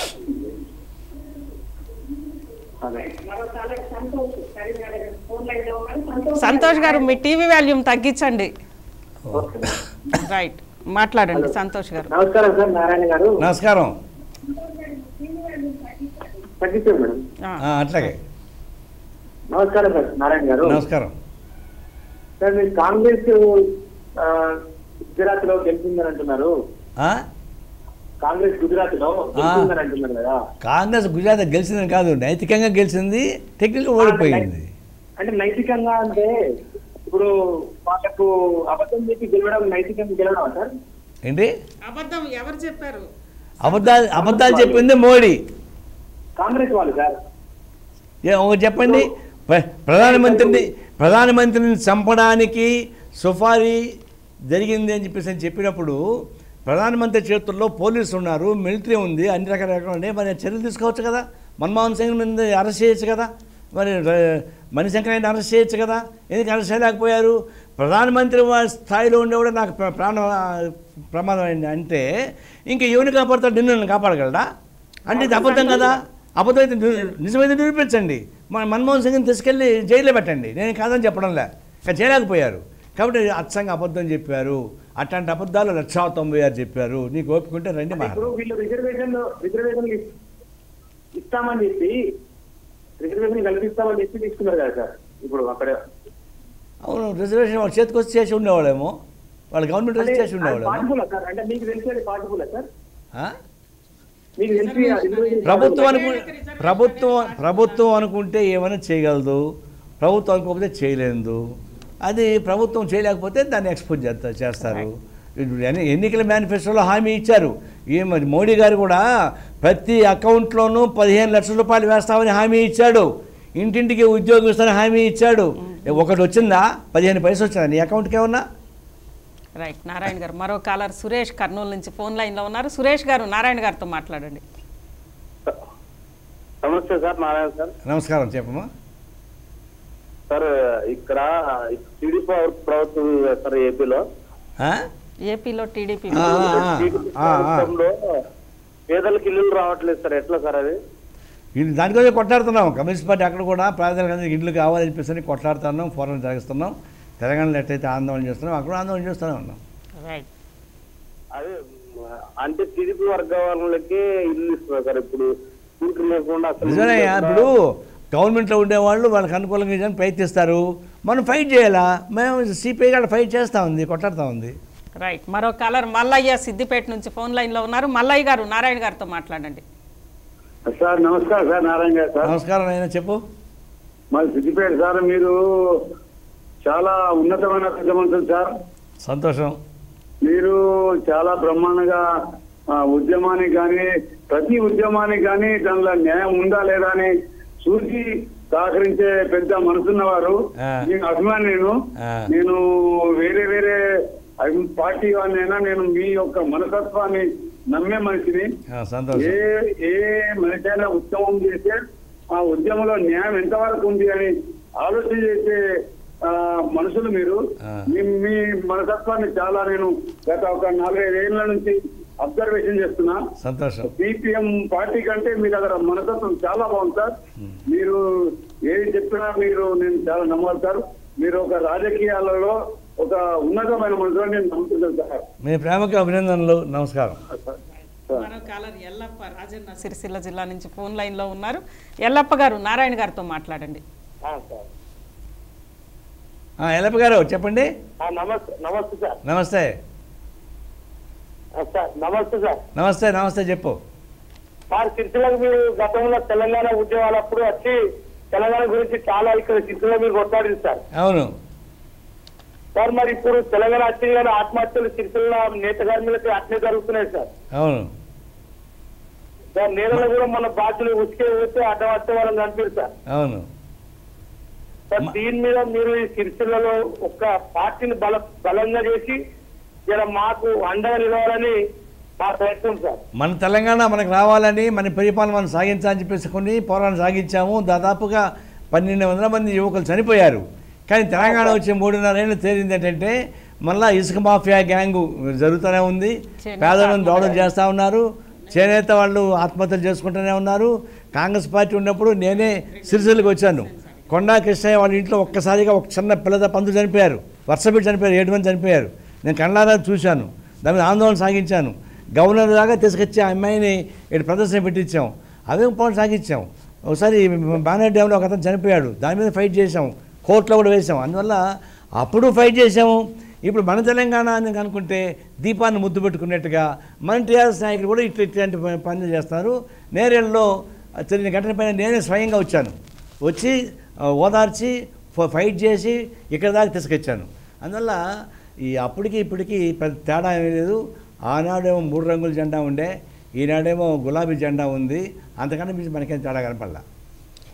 సంతోష్ గారు మీ టీవీ వాల్యూమ్ తగ్గించండి రైట్ మాట్లాడండి సంతోష్ గారు నమస్కారం సార్ నారాయణ గారు నమస్కారం తగ్గించారు మేడం ఆ, ఆ, అట్లాగే నమస్కారం సార్ నారాయణ గారు నమస్కారం సార్ మీరు కాంగ్రెస్ ఆ, గుజరాత్ లో గెలిచిందని అంటున్నారు ఆ? కాంగ్రెస్ గుజరాత్ లో గెలిచిందని అంటున్నారు కదా కాంగ్రెస్ గుజరాత్ గెలిచిందని కాదు నైతికంగా గెలిచింది టెక్నికల్ ఓడిపోయింది అంటే నైతికంగా అంటే ఇప్పుడు వాళ్ళకు అబద్ధం చెప్పి గెలవడం నైతికంగా గెలవడం సార్ ఏంటి అబద్ధం ఎవరు చెప్పారు అబద్ధాలు అబద్ధాలు చెప్పింది మోడీ కాంగ్రెస్ వాళ్ళు సార్ ఏ ఒకటి చెప్పండి ప్ర- ప్రధానమంత్రిని ప్రధానమంత్రిని చంపడానికి సుఫారీ జరిగింది అని చెప్పేసి అని చెప్పినప్పుడు ప్రధానమంత్రి చేతుల్లో పోలీసులు ఉన్నారు మిలిటరీ ఉంది అన్ని రకాల రకాలు ఉన్నాయి మరి చర్యలు తీసుకోవచ్చు కదా మన్మోహన్ సింగ్ మీద అరెస్ట్ చేయొచ్చు కదా మరి ర- మణిశంకరాన్ని అరెస్ట్ చేయొచ్చు కదా ఎందుకు అరెస్ట్ చేయలేకపోయారు ప్రధానమంత్రి వా- స్థాయిలో ఉండేవాడు నాకు ప్ర- ప్రాణ ప్రమాదం అయింది అంటే ఇంకా ఎవరిని కాపాడుతాడు నిన్ను నన్ను కాపాడగలడా అంటే ఇది అబద్ధం కదా అబద్ధం అయితే ని- నిజమైతే నిరూపించండి మన మన్మోహన్ సింగ్ని తీసుకెళ్ళి జైల్లో పెట్టండి నేను కాదని చెప్పడంలే కానీ చేయలేకపోయారు కాబట్టి అచ్చంగా అబద్ధం చెప్పారు అట్లాంటి అబద్ధాలు లక్షా తొంభై ఆరు చెప్పారు నీకు ఓపిక ఉంటే రండి మా ఇప్పుడు వీళ్ళు రిజర్వేషన్ రిజర్వేషన్ ఇస్తామని చెప్పి రిజర్వేషన్ కల్పిస్తామని చెప్పి తీసుకున్నారు కదా సార్ ఇప్పుడు అక్కడ అవును రిజర్వేషన్ వాళ్ళ చేతికి వచ్చి చేసి ఉండేవాళ్ళేమో వాళ్ళ గవర్నమెంట్ వచ్చి చేసి ఉండేవాళ్ళేమో పాసిబుల్ సార్ అంటే మీకు తెలిసేది పాసిబుల్ సార్ ఆ? మీకు తెలిసి ఆ రిజర్వేషన్ ప్రభుత్వం అనుకు ప్రభుత్వం ప్రభుత్వం అనుకుంటే ఏమైనా చేయగలదు ప్రభుత్వం అనుకోకపోతే చేయలేదు అది ప్రభుత్వం చేయలేకపోతే దాన్ని ఎక్స్పోజ్ చేస్తారు చేస్తారు ఇప్పుడు ఎన్ని- ఎన్నికల మేనిఫెస్టోలో హామీ ఇచ్చారు ఏ మరి మోడీ గారు కూడా ప్రతి అకౌంట్లోనూ పదిహేను లక్షల రూపాయలు వేస్తామని హామీ ఇచ్చాడు ఇంటింటికి ఉద్యోగం ఇస్తానని హామీ ఇచ్చాడు ఒకటి వచ్చిందా పదిహేను పైసలు వచ్చిందా నీ అకౌంట్కి ఏమన్నా రైట్ నారాయణ గారు మరో కాలర్ సురేష్ కర్నూలు నుంచి ఫోన్ లైన్లో ఉన్నారు సురేష్ గారు నారాయణ గారితో మాట్లాడండి నమస్తే సార్ నారాయణ సార్ నమస్కారం చెప్పమ్మా సార్ ఇక్కడ టీడీపీ ప్రభుత్వం సార్ ఏపీలో ఆ? ఏపీలో టీడీపీ ఆ, ఆ, ఆ, ఆ. ప్రభుత్వంలో పేదలకు ఇల్లులు రావట్లేదు సార్ ఎట్లా సార్ అది ఇది దానికోసం కొట్లాడుతున్నాం కమ్యూనిస్ట్ పార్టీ అక్కడ కూడా పేదలకు ఇల్లు కావాలని చెప్పేసి కొట్లాడుతున్నాం ఫోరం జరిగిస్తున్నాం తెలంగాణలో ఎట్లయితే ఆందోళన చేస్తున్నాం అక్కడ ఆందోళన చేస్తూనే ఉన్నాం రైట్ అదే మ్, అంటే టీడీపీ వర్గాలకి ఇల్లు ఇస్తున్నారు సార్ ఇప్పుడు ఊరికి లేకుండా అసలు నిజమేనా ఇప్పుడు గవర్నమెంట్లో ఉండేవాళ్ళు వాళ్ళకి అనుకూలంగా చేయడానికి ప్రయత్నిస్తారు మనం ఫైట్ చేయాలా మేము సిపిఐ కూడా ఫైట్ చేస్తూ ఉంది కొట్లాడుతూ ఉంది రైట్ మరో కాలర్ మల్లయ్య సిద్దిపేట నుంచి ఫోన్ లైన్లో ఉన్నారు మల్లయ్య గారు నారాయణ గారితో మాట్లాడండి సార్ నమస్కారం సార్ నారాయణ గారు సార్ నమస్కారం అయినా చెప్పు మాది సిద్దిపేట సార్ మీరు చాలా ఉన్నతమైన పెద్ద మనుషులు సార్ సంతోషం మీరు చాలా బ్రహ్మాండంగా ఆ, ఉద్యమానికి కానీ ప్రతి ఉద్యమానికి కానీ దానిలో న్యాయం ఉందా లేదా అని చూసి సహకరించే పెద్ద మనసున్నవారు ఆ. నేను అభిమాని నేను ఆ. నేను వేరే వేరే అభి- పార్టీ వాడినైనా నేను మీ యొక్క మనస్తత్వాన్ని నమ్మే మనిషిని ఆ, సంతోషం ఏ ఏ మనిషి అయినా ఉద్యమం చేస్తే ఆ ఉద్యమంలో న్యాయం ఎంతవరకు ఉంది అని ఆలోచన చేసే ఆ, మనుషులు మీరు ఆ. మీ మీ మనస్తత్వాన్ని చాలా నేను గత ఒక నాలుగైదు ఏళ్ల నుంచి అబ్జర్వేషన్ చేస్తున్నా సంతోషం సిపిఎం పార్టీ కంటే మీ దగ్గర మనస్తత్వం చాలా బాగుంది సార్ మీరు ఏది చెప్పినా మీరు నేను చాలా నమ్మాలి సార్ మీరు ఒక రాజకీయాలలో ఒక ఉన్నతమైన మనుషులు నేను నమ్ముతున్నాను సార్ మీ ప్రేమకు అభినందనలు నమస్కారం మరో కాలర్ ఎల్లప్ప రాజన్న సిరిసిల్ల జిల్లా నుంచి ఫోన్ లైన్లో ఉన్నారు ఎల్లప్ప గారు నారాయణ గారితో మాట్లాడండి ఆ, ఎల్లప్ప గారు చెప్పండి నమస్తే నమస్తే సార్ నమస్తే సార్ నమస్తే సార్ నమస్తే నమస్తే చెప్పు సార్ సిరిసిల్లకు మీరు గతంలో తెలంగాణ ఉద్యమాలప్పుడు వచ్చి తెలంగాణ గురించి చాలా ఇక్కడ సిరిసిల్ల మీరు కొట్లాడింది సార్ అవును సార్ మరి ఇప్పుడు తెలంగాణ వచ్చింది కానీ ఆత్మహత్యలు సిరిసిల్ల నేత కార్మికులకి అట్లే జరుగుతున్నాయి సార్ అవును సార్ నేలలో కూడా మన బాధ్యులు ఉసుకే పోతే అడ్డం వచ్చే వాళ్ళని కనిపిస్తారు సార్ అవును సార్ దీని మీద మీరు ఈ సిరిసిల్లలో ఒక పార్టీని బల బలంగా చేసి ఇలా మాకు అండగా నిలవాలని మా ప్రయత్నం సార్ మన తెలంగాణ మనకు రావాలని మన పరిపాలన మనం సాగించాలని చెప్పేసి కొన్ని పోరాటం సాగించాము దాదాపుగా పన్నెండు వందల మంది యువకులు చనిపోయారు కానీ తెలంగాణ వచ్చే మూడున్నర ఏళ్ళు తేలింది ఏంటంటే మళ్ళా ఇసుక మాఫియా గ్యాంగు జరుగుతూనే ఉంది చేనేత పేదలను దౌడం చేస్తూ ఉన్నారు చేనేత వాళ్ళు ఆత్మహత్యలు చేసుకుంటూనే ఉన్నారు కాంగ్రెస్ పార్టీ ఉన్నప్పుడు నేనే సిరిసిల్లకు వచ్చాను కొండా కృష్ణయ్య వాళ్ళ ఇంట్లో ఒక్కసారిగా ఒక చిన్న పిల్లద పందు చనిపోయారు వర్షపెట్టి చనిపోయారు ఏడు మంది చనిపోయారు నేను కళ్ళారా చూశాను దాని మీద ఆందోళన సాగించాను గవర్నర్ దాకా తీసుకొచ్చి ఆ అమ్మాయిని ఇక్కడ ప్రదర్శన పెట్టించాం అవే పోటీ సాగించాం ఒకసారి బానర్ డ్యాంలో ఒక అతను చనిపోయాడు దాని మీద ఫైట్ చేసాం కోర్టులో కూడా వేసాం అందువల్ల అప్పుడు ఫైట్ చేసాము ఇప్పుడు మన తెలంగాణ అని అనుకుంటే దీపాన్ని ముద్దు పెట్టుకున్నట్టుగా మన టీఆర్ఎస్ నాయకులు కూడా ఇట్లా ఇట్లాంటి ప- పనులు చేస్తారు నేరేళ్ళలో తెలియని ఘటన పైన నేనే స్వయంగా వచ్చాను వచ్చి ఆ, ఓదార్చి ఫ- ఫైట్ చేసి ఇక్కడ దాకా తీసుకొచ్చాను అందువల్ల ఈ అప్పటికి ఇప్పటికి పెద్ద తేడా ఏమీ లేదు ఆనాడేమో మూడు రంగుల జెండా ఉండే ఈనాడేమో గులాబీ జెండా ఉంది అంతకన్నా మించి మనకేం తేడా కనపడలా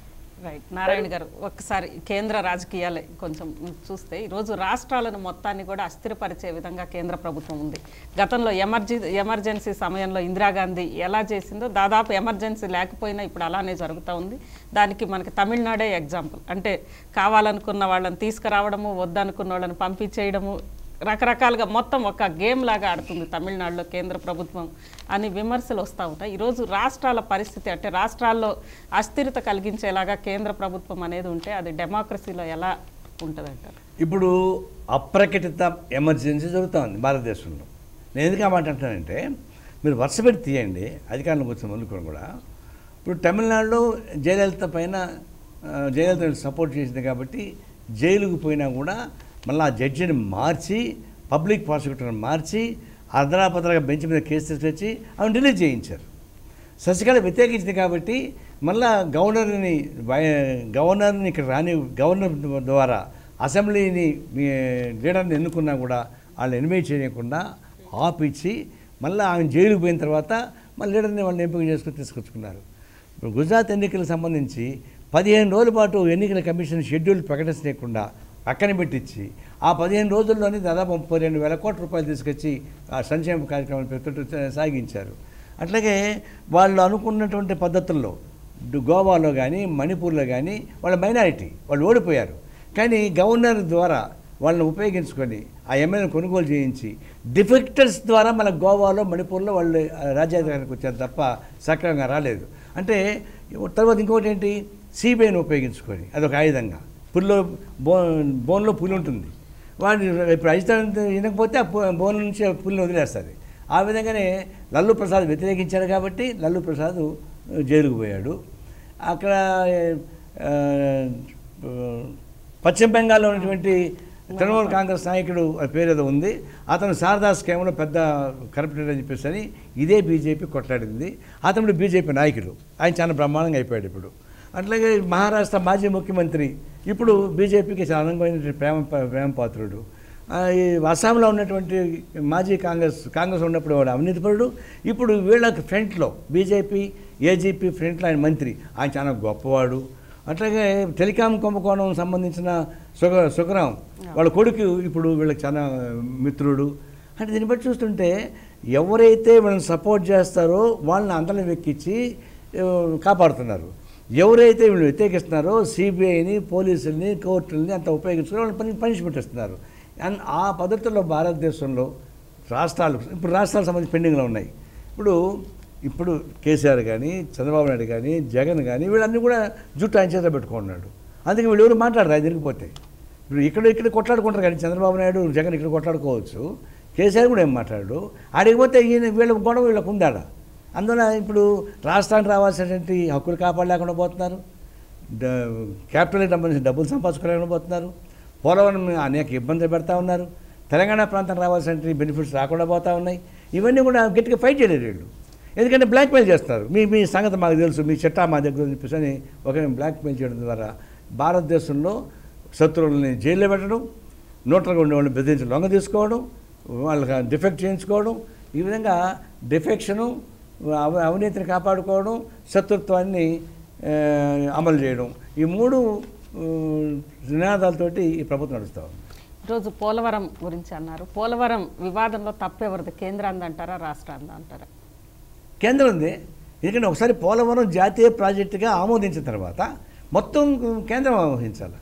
రైట్ నారాయణ గారు ఒక్కసారి కేంద్ర రాజకీయాలే కొంచెం చూస్తే ఈరోజు రాష్ట్రాలను మొత్తాన్ని కూడా అస్థిరపరిచే విధంగా కేంద్ర ప్రభుత్వం ఉంది గతంలో ఎమర్జీ ఎమర్జెన్సీ సమయంలో ఇందిరాగాంధీ ఎలా చేసిందో దాదాపు ఎమర్జెన్సీ లేకపోయినా ఇప్పుడు అలానే జరుగుతూ ఉంది దానికి మనకి తమిళనాడే ఎగ్జాంపుల్ అంటే కావాలనుకున్న వాళ్ళని తీసుకురావడము వద్దనుకున్న వాళ్ళని పంపించేయడము రకరకాలుగా మొత్తం ఒక గేమ్ లాగా ఆడుతుంది తమిళనాడులో కేంద్ర ప్రభుత్వం అని విమర్శలు వస్తూ ఉంటాయి ఈరోజు రాష్ట్రాల పరిస్థితి అంటే రాష్ట్రాల్లో అస్థిరత కలిగించేలాగా కేంద్ర ప్రభుత్వం అనేది ఉంటే అది డెమోక్రసీలో ఎలా ఉంటుంది అంటారు ఇప్పుడు అప్రకటిత ఎమర్జెన్సీ జరుగుతోంది భారతదేశంలో నేను ఎందుకు ఆ మాట అంటానంటే మీరు వరుస పెట్టి తీయండి అధికారంలోకి వచ్చిన ముందుకొని కూడా ఇప్పుడు తమిళనాడులో జయలలిత పైన ఆ, జయలలిత సపోర్ట్ చేసింది కాబట్టి జైలుకు పోయినా కూడా మళ్ళీ ఆ జడ్జిని మార్చి పబ్లిక్ ప్రాసిక్యూటర్ని మార్చి అర్ధరాపదరగా బెంచ్ మీద కేసు తీసుకొచ్చి ఆమెను రిలీజ్ చేయించారు శశికళ వ్యతిరేకించింది కాబట్టి మళ్ళా గవర్నర్ని వై- గవర్నర్ని ఇక్కడ రాని గవర్నర్ ద్వారా అసెంబ్లీని మీ లీడర్ని ఎన్నుకున్నా కూడా వాళ్ళు ఇన్వైట్ చేయకుండా ఆపిచ్చి మళ్ళీ ఆమె జైలుకు పోయిన తర్వాత మళ్ళీ లీడర్ని వాళ్ళని ఎంపిక చేసుకుని తీసుకొచ్చుకున్నారు ఇప్పుడు గుజరాత్ ఎన్నికలకు సంబంధించి పదిహేను రోజుల పాటు ఎన్నికల కమిషన్ షెడ్యూల్ ప్రకటించలేకుండా పక్కన పెట్టించి ఆ పదిహేను రోజుల్లోనే దాదాపు ముప్పై రెండు వేల కోట్ల రూపాయలు తీసుకొచ్చి ఆ సంక్షేమ కార్యక్రమాలు పెట్టుకుంటూ సాగించారు అట్లాగే వాళ్ళు అనుకున్నటువంటి పద్ధతుల్లో డు- గోవాలో కానీ మణిపూర్లో కానీ వాళ్ళ మైనారిటీ వాళ్ళు ఓడిపోయారు కానీ గవర్నర్ ద్వారా వాళ్ళని ఉపయోగించుకొని ఆ ఎమ్మెల్యేని కొనుగోలు చేయించి డిఫెక్టర్స్ ద్వారా మన గోవాలో మణిపూర్లో వాళ్ళు ఆ, రాజ్యాధికారానికి వచ్చారు తప్ప సక్రమంగా రాలేదు అంటే తర్వాత ఇంకోటి ఏంటి సిబిఐని ఉపయోగించుకొని అదొక ఆయుధంగా పుల్లో బో బోన్లో పులి ఉంటుంది వాడిని ఇప్పుడు అధిష్టానం వినకపోతే ఆ పు- బోన్ నుంచి ఆ పులిని వదిలేస్తుంది ఆ విధంగానే లల్లు ప్రసాద్ వ్యతిరేకించాడు కాబట్టి లల్లు ప్రసాద్ ఆ, జైలుకు పోయాడు అక్కడ ఆ, ఆ, పశ్చిమ బెంగాల్లో ఉన్నటువంటి తృణమూల్ కాంగ్రెస్ నాయకుడు ఆ పేరు ఏదో ఉంది అతను శారదా స్కామ్లో పెద్ద కరప్టెడ్ అని చెప్పేసి అని ఇదే బీజేపీ కొట్లాడింది అతను బీజేపీ నాయకుడు ఆయన చాలా బ్రహ్మాండంగా అయిపోయాడు ఇప్పుడు అట్లాగే మహారాష్ట్ర మాజీ ముఖ్యమంత్రి ఇప్పుడు బీజేపీకి చాలా అనుకూలమైన ప్రేమ ప్రేమ పాత్రుడు ఆ, ఈ అస్సాంలో ఉన్నటువంటి మాజీ కాంగ్రెస్ కాంగ్రెస్ ఉన్నప్పుడు వాడు అవినీతిపరుడు ఇప్పుడు వీళ్ళకి ఫ్రంట్లో బీజేపీ ఏజీపీ ఫ్రంట్లో ఆయన మంత్రి ఆయన చాలా గొప్పవాడు అట్లాగే టెలికాం కుంభకోణం సంబంధించిన సుగ సుఖరాం వాళ్ళ కొడుకు ఇప్పుడు వీళ్ళకి చాలా మిత్రుడు అంటే దీన్ని బట్టి చూస్తుంటే ఎవరైతే వీళ్ళని సపోర్ట్ చేస్తారో వాళ్ళని అందరం వెక్కించి ఆ, కాపాడుతున్నారు ఎవరైతే వీళ్ళు వ్యతిరేకిస్తున్నారో సిబిఐని పోలీసుల్ని కోర్టుల్ని అంత ఉపయోగించుకుని వాళ్ళని పని పనిష్మెంట్ ఇస్తున్నారు అండ్ ఆ పద్ధతుల్లో భారతదేశంలో రాష్ట్రాలు ఇప్పుడు రాష్ట్రాలకు సంబంధించి పెండింగ్లో ఉన్నాయి ఇప్పుడు ఇప్పుడు కేసీఆర్ కానీ చంద్రబాబు నాయుడు కానీ జగన్ కానీ వీళ్ళన్నీ కూడా జుట్టు ఆయన చేత పెట్టుకున్నాడు అందుకే వీళ్ళు ఎవరు మాట్లాడరు ఆయన తిరిగిపోతే ఇప్పుడు ఇక్కడ ఇక్కడ కొట్లాడుకుంటారు కానీ చంద్రబాబు నాయుడు జగన్ ఇక్కడ కొట్లాడుకోవచ్చు కేసీఆర్ కూడా ఏం మాట్లాడు ఆడిపోతే ఈయన వీళ్ళ గొడవ వీళ్ళకు ఉందాడ అందువల్ల ఇప్పుడు రాష్ట్రానికి రావాల్సినటువంటి హక్కులు కాపాడలేకుండా పోతున్నారు డ- క్యాపిటల్కి సంబంధించిన డబ్బులు సంపాదించుకోలేకుండా పోతున్నారు పోలవరం అనేక ఇబ్బందులు పెడతా ఉన్నారు తెలంగాణ ప్రాంతం రావాల్సిన బెనిఫిట్స్ రాకుండా పోతా ఉన్నాయి ఇవన్నీ కూడా గట్టిగా ఫైట్ చేయలేరు వీళ్ళు ఎందుకంటే బ్లాక్మెయిల్ చేస్తారు మీ మీ సంగతి మాకు తెలుసు మీ చట్టా మా దగ్గర ఉంది చెప్పేసి అని ఒక బ్లాక్మెయిల్ చేయడం ద్వారా భారతదేశంలో శత్రువులని జైల్లో పెట్టడం నోట్లుగా ఉండే వాళ్ళని బెదిరించి లొంగ తీసుకోవడం వాళ్ళకి డిఫెక్ట్ చేయించుకోవడం ఈ విధంగా డిఫెక్షను అవ అవినీతిని కాపాడుకోవడం శత్రుత్వాన్ని ఆ, అమలు చేయడం ఈ మూడు ఆ, నినాదాలతోటి ఈ ప్రభుత్వం నడుస్తూ ఉంది ఈరోజు పోలవరం గురించి అన్నారు పోలవరం వివాదంలో తప్పెవరిది కేంద్రాంది అంటారా రాష్ట్రాంది అంటారా కేంద్రం ఉంది ఎందుకంటే ఒకసారి పోలవరం జాతీయ ప్రాజెక్టుగా ఆమోదించిన తర్వాత మొత్తం కేంద్రం వహించాలి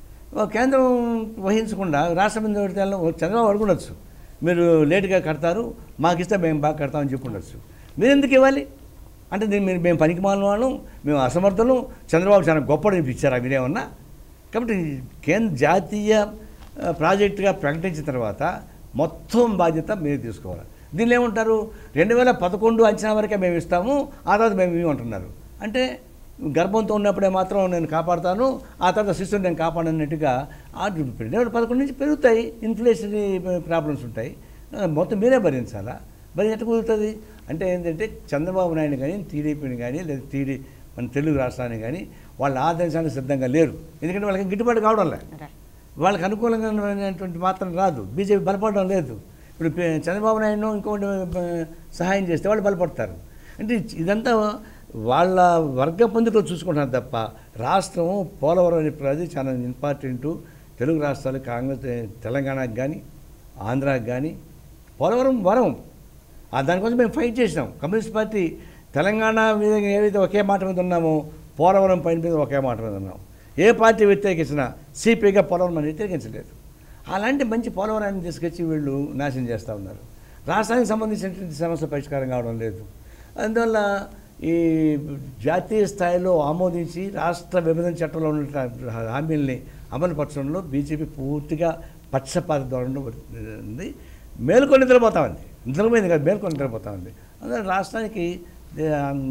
ఓ కేంద్రం వహించకుండా రాష్ట్రం మీద పెడితే వెళ్ళం. ఓ చంద్రబాబు అడుగుండొచ్చు మీరు లేటుగా కడతారు మాకు ఇస్తే మేము బాగా కడతామని చెప్పి ఉండొచ్చు మీరు ఎందుకు ఇవ్వాలి అంటే దీన్ని మీరు మేము పనికి మాలిన వాళ్ళం మేము అసమర్థులు చంద్రబాబు చాలా గొప్పడు ఇచ్చారా మీరేమన్నా కాబట్టి కేంద్ర జాతీయ ఆ, ప్రాజెక్టుగా ప్రకటించిన తర్వాత మొత్తం బాధ్యత మీరు తీసుకోవాలి దీనిలో ఏమంటారు రెండు వేల పదకొండు అంచనా వరకే మేము ఇస్తాము ఆ తర్వాత మేము ఇవి అంటున్నారు అంటే గర్భంతో ఉన్నప్పుడే మాత్రం నేను కాపాడుతాను ఆ తర్వాత శిశువుని నేను కాపాడనట్టుగా ఆ రెండు వేల పదకొండు నుంచి పెరుగుతాయి ఇన్ఫ్లేషన్ ప్రాబ్లమ్స్ ఉంటాయి ఆ, మొత్తం మీరే భరించాలా మరి ఎట్లా కుదురుతుంది అంటే ఏంటంటే చంద్రబాబు నాయుడు కానీ టీడీపీని కానీ లేదా టీడీ మన తెలుగు రాష్ట్రాన్ని కానీ వాళ్ళ ఆదేశానికి సిద్ధంగా లేరు ఎందుకంటే వాళ్ళకి గిట్టుబాటు కావడం లేదు రైట్ వాళ్ళకి అనుకూలంగాటువంటి మాత్రం రాదు బీజేపీ బలపడడం లేదు ఇప్పుడు పే- చంద్రబాబు నాయుడు ఇంకొకటి ఆ, సహాయం చేస్తే వాళ్ళు బలపడతారు అంటే ఇదంతా వాళ్ళ వర్గ పొందుకలు చూసుకుంటున్నారు తప్ప రాష్ట్రం పోలవరం అనే ప్రజలు చాలా ఇంపార్టెంట్ తెలుగు రాష్ట్రాలు కాంగ్రెస్ తెలంగాణకు కానీ ఆంధ్రాకి కానీ పోలవరం వరం ఆ దానికోసం మేము ఫైట్ చేసినాం కమ్యూనిస్ట్ పార్టీ తెలంగాణ మీద ఏవైతే ఒకే మాట మీద ఉన్నామో పోలవరం పైన మీద ఒకే మాట మీద ఉన్నాం ఏ పార్టీ వ్యతిరేకించినా సిపిగా పోలవరం అని వ్యతిరేకించలేదు అలాంటి మంచి పోలవరాన్ని తీసుకొచ్చి వీళ్ళు నాశనం చేస్తూ ఉన్నారు రాష్ట్రానికి సంబంధించినటువంటి సమస్య పరిష్కారం కావడం లేదు అందువల్ల ఈ జాతీయ స్థాయిలో ఆమోదించి రాష్ట్ర విభజన చట్టంలో ఉన్న హామీల్ని అమలుపరచడంలో బీజేపీ పూర్తిగా పక్షపాత ధోరణిలో ఉంది మేలుకొని నిద్రపోతా ఉంది నిద్రపోయింది కాదు మేలుకొని నిద్రపోతా ఉంది అందువల్ల రాష్ట్రానికి దే-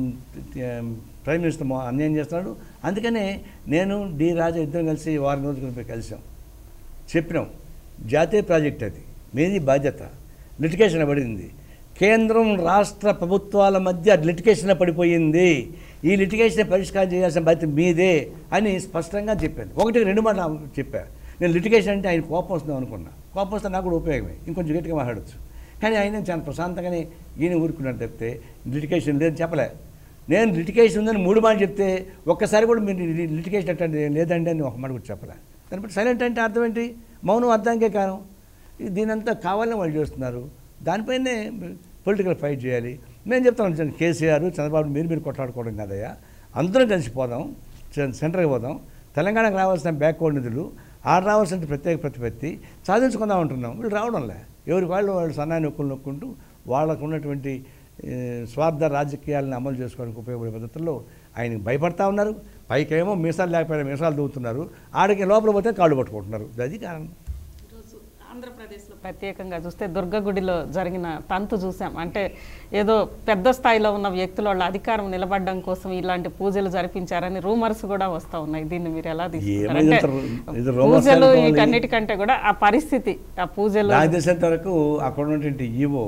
ఆ, ప్రైమ్ మినిస్టర్ మో- అన్యాయం చేస్తున్నాడు అందుకనే నేను డి రాజా ఇద్దరం కలిసి వారం రోజుల క్రితం కలిసాం చెప్పినాం జాతీయ ప్రాజెక్ట్ అది మీది బాధ్యత లిటికేషన్ పడింది కేంద్రం రాష్ట్ర ప్రభుత్వాల మధ్య లిటికేషన్ పడిపోయింది ఈ లిటికేషన్ పరిష్కారం చేయాల్సిన బాధ్యత మీదే అని స్పష్టంగా చెప్పాను ఒకటి రెండు మాటలు చెప్పాను నేను లిటికేషన్ అంటే ఆయన కోపం వస్తుందాం అనుకున్నా కోపం వస్తే నాకు కూడా ఉపయోగమే ఇంకొంచెం గట్టిగా మాట్లాడచ్చు కానీ ఆయన చాలా ప్రశాంతంగానే ఈయన ఊరుకున్నాడు చెప్తే లిటికేషన్ లేదని చెప్పలే నేను లిటికేషన్ ఉందని మూడు మాటలు చెప్తే ఒక్కసారి కూడా మీరు లిటికేషన్ అంటే లేదండి అని ఒక మాట కూడా చెప్పలే దాన్ని బట్టి సైలెంట్ అంటే అర్థం ఏంటి మౌనం అర్థానికే కారణం ఇది దీనంతా కావాలని వాళ్ళు చేస్తున్నారు దానిపైనే పొలిటికల్ ఫైట్ చేయాలి నేను చెప్తాను చంద్ర- కేసీఆర్ చంద్రబాబు మీరు మీరు కొట్లాడుకోవడం కాదయ్యా అందరం కలిసి పోదాం సె- సెంటర్కి పోదాం తెలంగాణకు రావాల్సిన బ్యాక్వర్డ్ నిధులు ఆడ రావాల్సిన ప్రత్యేక ప్రతిపత్తి సాధించుకుందాం అంటున్నాం వీళ్ళు రావడంలే ఎవరికి వాళ్ళు వాళ్ళు సన్నాయి నొక్కులు నొక్కుంటూ వాళ్ళకు ఉన్నటువంటి ఏ, స్వార్థ రాజకీయాలను అమలు చేసుకోవడానికి ఉపయోగపడే పద్ధతుల్లో ఆయనకి భయపడతా ఉన్నారు పైకేమో మీసాలు లేకపోయినా మీసాలు దూవుతున్నారు ఆడికి లోపల పోతే కాళ్ళు పట్టుకుంటున్నారు అది కారణం ఈరోజు ఆంధ్రప్రదేశ్లో ప్రత్యేకంగా చూస్తే దుర్గగుడిలో జరిగిన తంతు చూసాం అంటే ఏదో పెద్ద స్థాయిలో ఉన్న వ్యక్తుల వాళ్ళ అధికారం నిలబడడం కోసం ఇలాంటి పూజలు జరిపించారని రూమర్స్ కూడా వస్తూ ఉన్నాయి దీన్ని మీరు ఎలా తీసుకుంటారు ఏమైంది అంటే అంత- ఇది rumors పూజలు అనుకోవాలి. వీటన్నిటికంటే కూడా ఆ పరిస్థితి ఆ పూజలు నాకు తెలిసినంత వరకు అక్కడ ఉన్నటువంటి ఈవో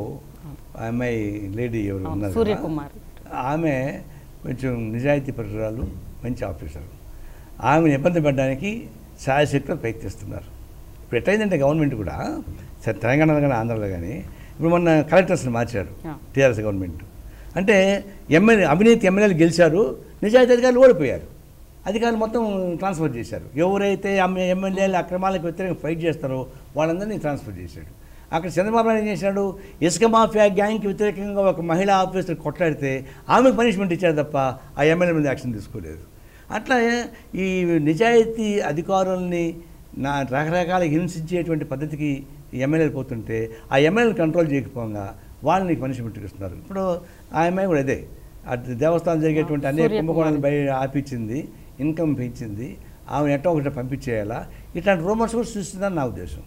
ఆ అమ్మాయి లేడీ ఎవరు అవును, ఉన్నారు కదా, సూర్యకుమార్. ఆమె కొంచెం నిజాయితీ పరురాలు మంచి ఆఫీసర్ ఆమెను ఇబ్బంది పెట్టడానికి శాయశక్తులు ప్రయత్నిస్తున్నారు ఇప్పుడు ఎట్లయిందంటే గవర్నమెంట్ కూడా సరే తెలంగాణలో కానీ ఆంధ్రలో కానీ ఇప్పుడు మొన్న కలెక్టర్స్ని మార్చారు Yeah. టీఆర్ఎస్ గవర్నమెంట్ అంటే ఎమ్మెల్యే అవినీతి ఎమ్మెల్యేలు గెలిచారు నిజాయితీ అధికారులు ఓడిపోయారు అధికారులు మొత్తం ట్రాన్స్ఫర్ చేశారు ఎవరైతే ఎమ్మె- ఎమ్మెల్యేలు అక్రమాలకు వ్యతిరేకంగా ఫైట్ చేస్తారో వాళ్ళందరినీ ట్రాన్స్ఫర్ చేశాడు అక్కడ చంద్రబాబు నాయుడు ఏం చేశాడు ఇసుక మాఫియా గ్యాంగ్కి వ్యతిరేకంగా ఒక మహిళా ఆఫీసర్ కొట్లాడితే ఆమెకు పనిష్మెంట్ ఇచ్చారు తప్ప ఆ ఎమ్మెల్యే మీద యాక్షన్ తీసుకోలేదు అట్లా ఈ నిజాయితీ అధికారుల్ని నా రకరకాల హింసించేటువంటి పద్ధతికి ఎమ్మెల్యేలు పోతుంటే ఆ ఎమ్మెల్యేలు కంట్రోల్ చేయకపోగా వాళ్ళని పనిష్మెంట్ ఇస్తున్నారు ఇప్పుడు ఆ అమ్మాయి కూడా అదే అటు దేవస్థానం జరిగేటువంటి అనేక సూర్యకుమారి. కుంభకోణాలు బయట ఆపించింది ఇన్కమ్ పెంచింది ఆమె ఎట్టో ఒకటి పంపించేయాలా ఇట్లాంటి రూమర్స్ కూడా సృష్టిందని నా ఉద్దేశం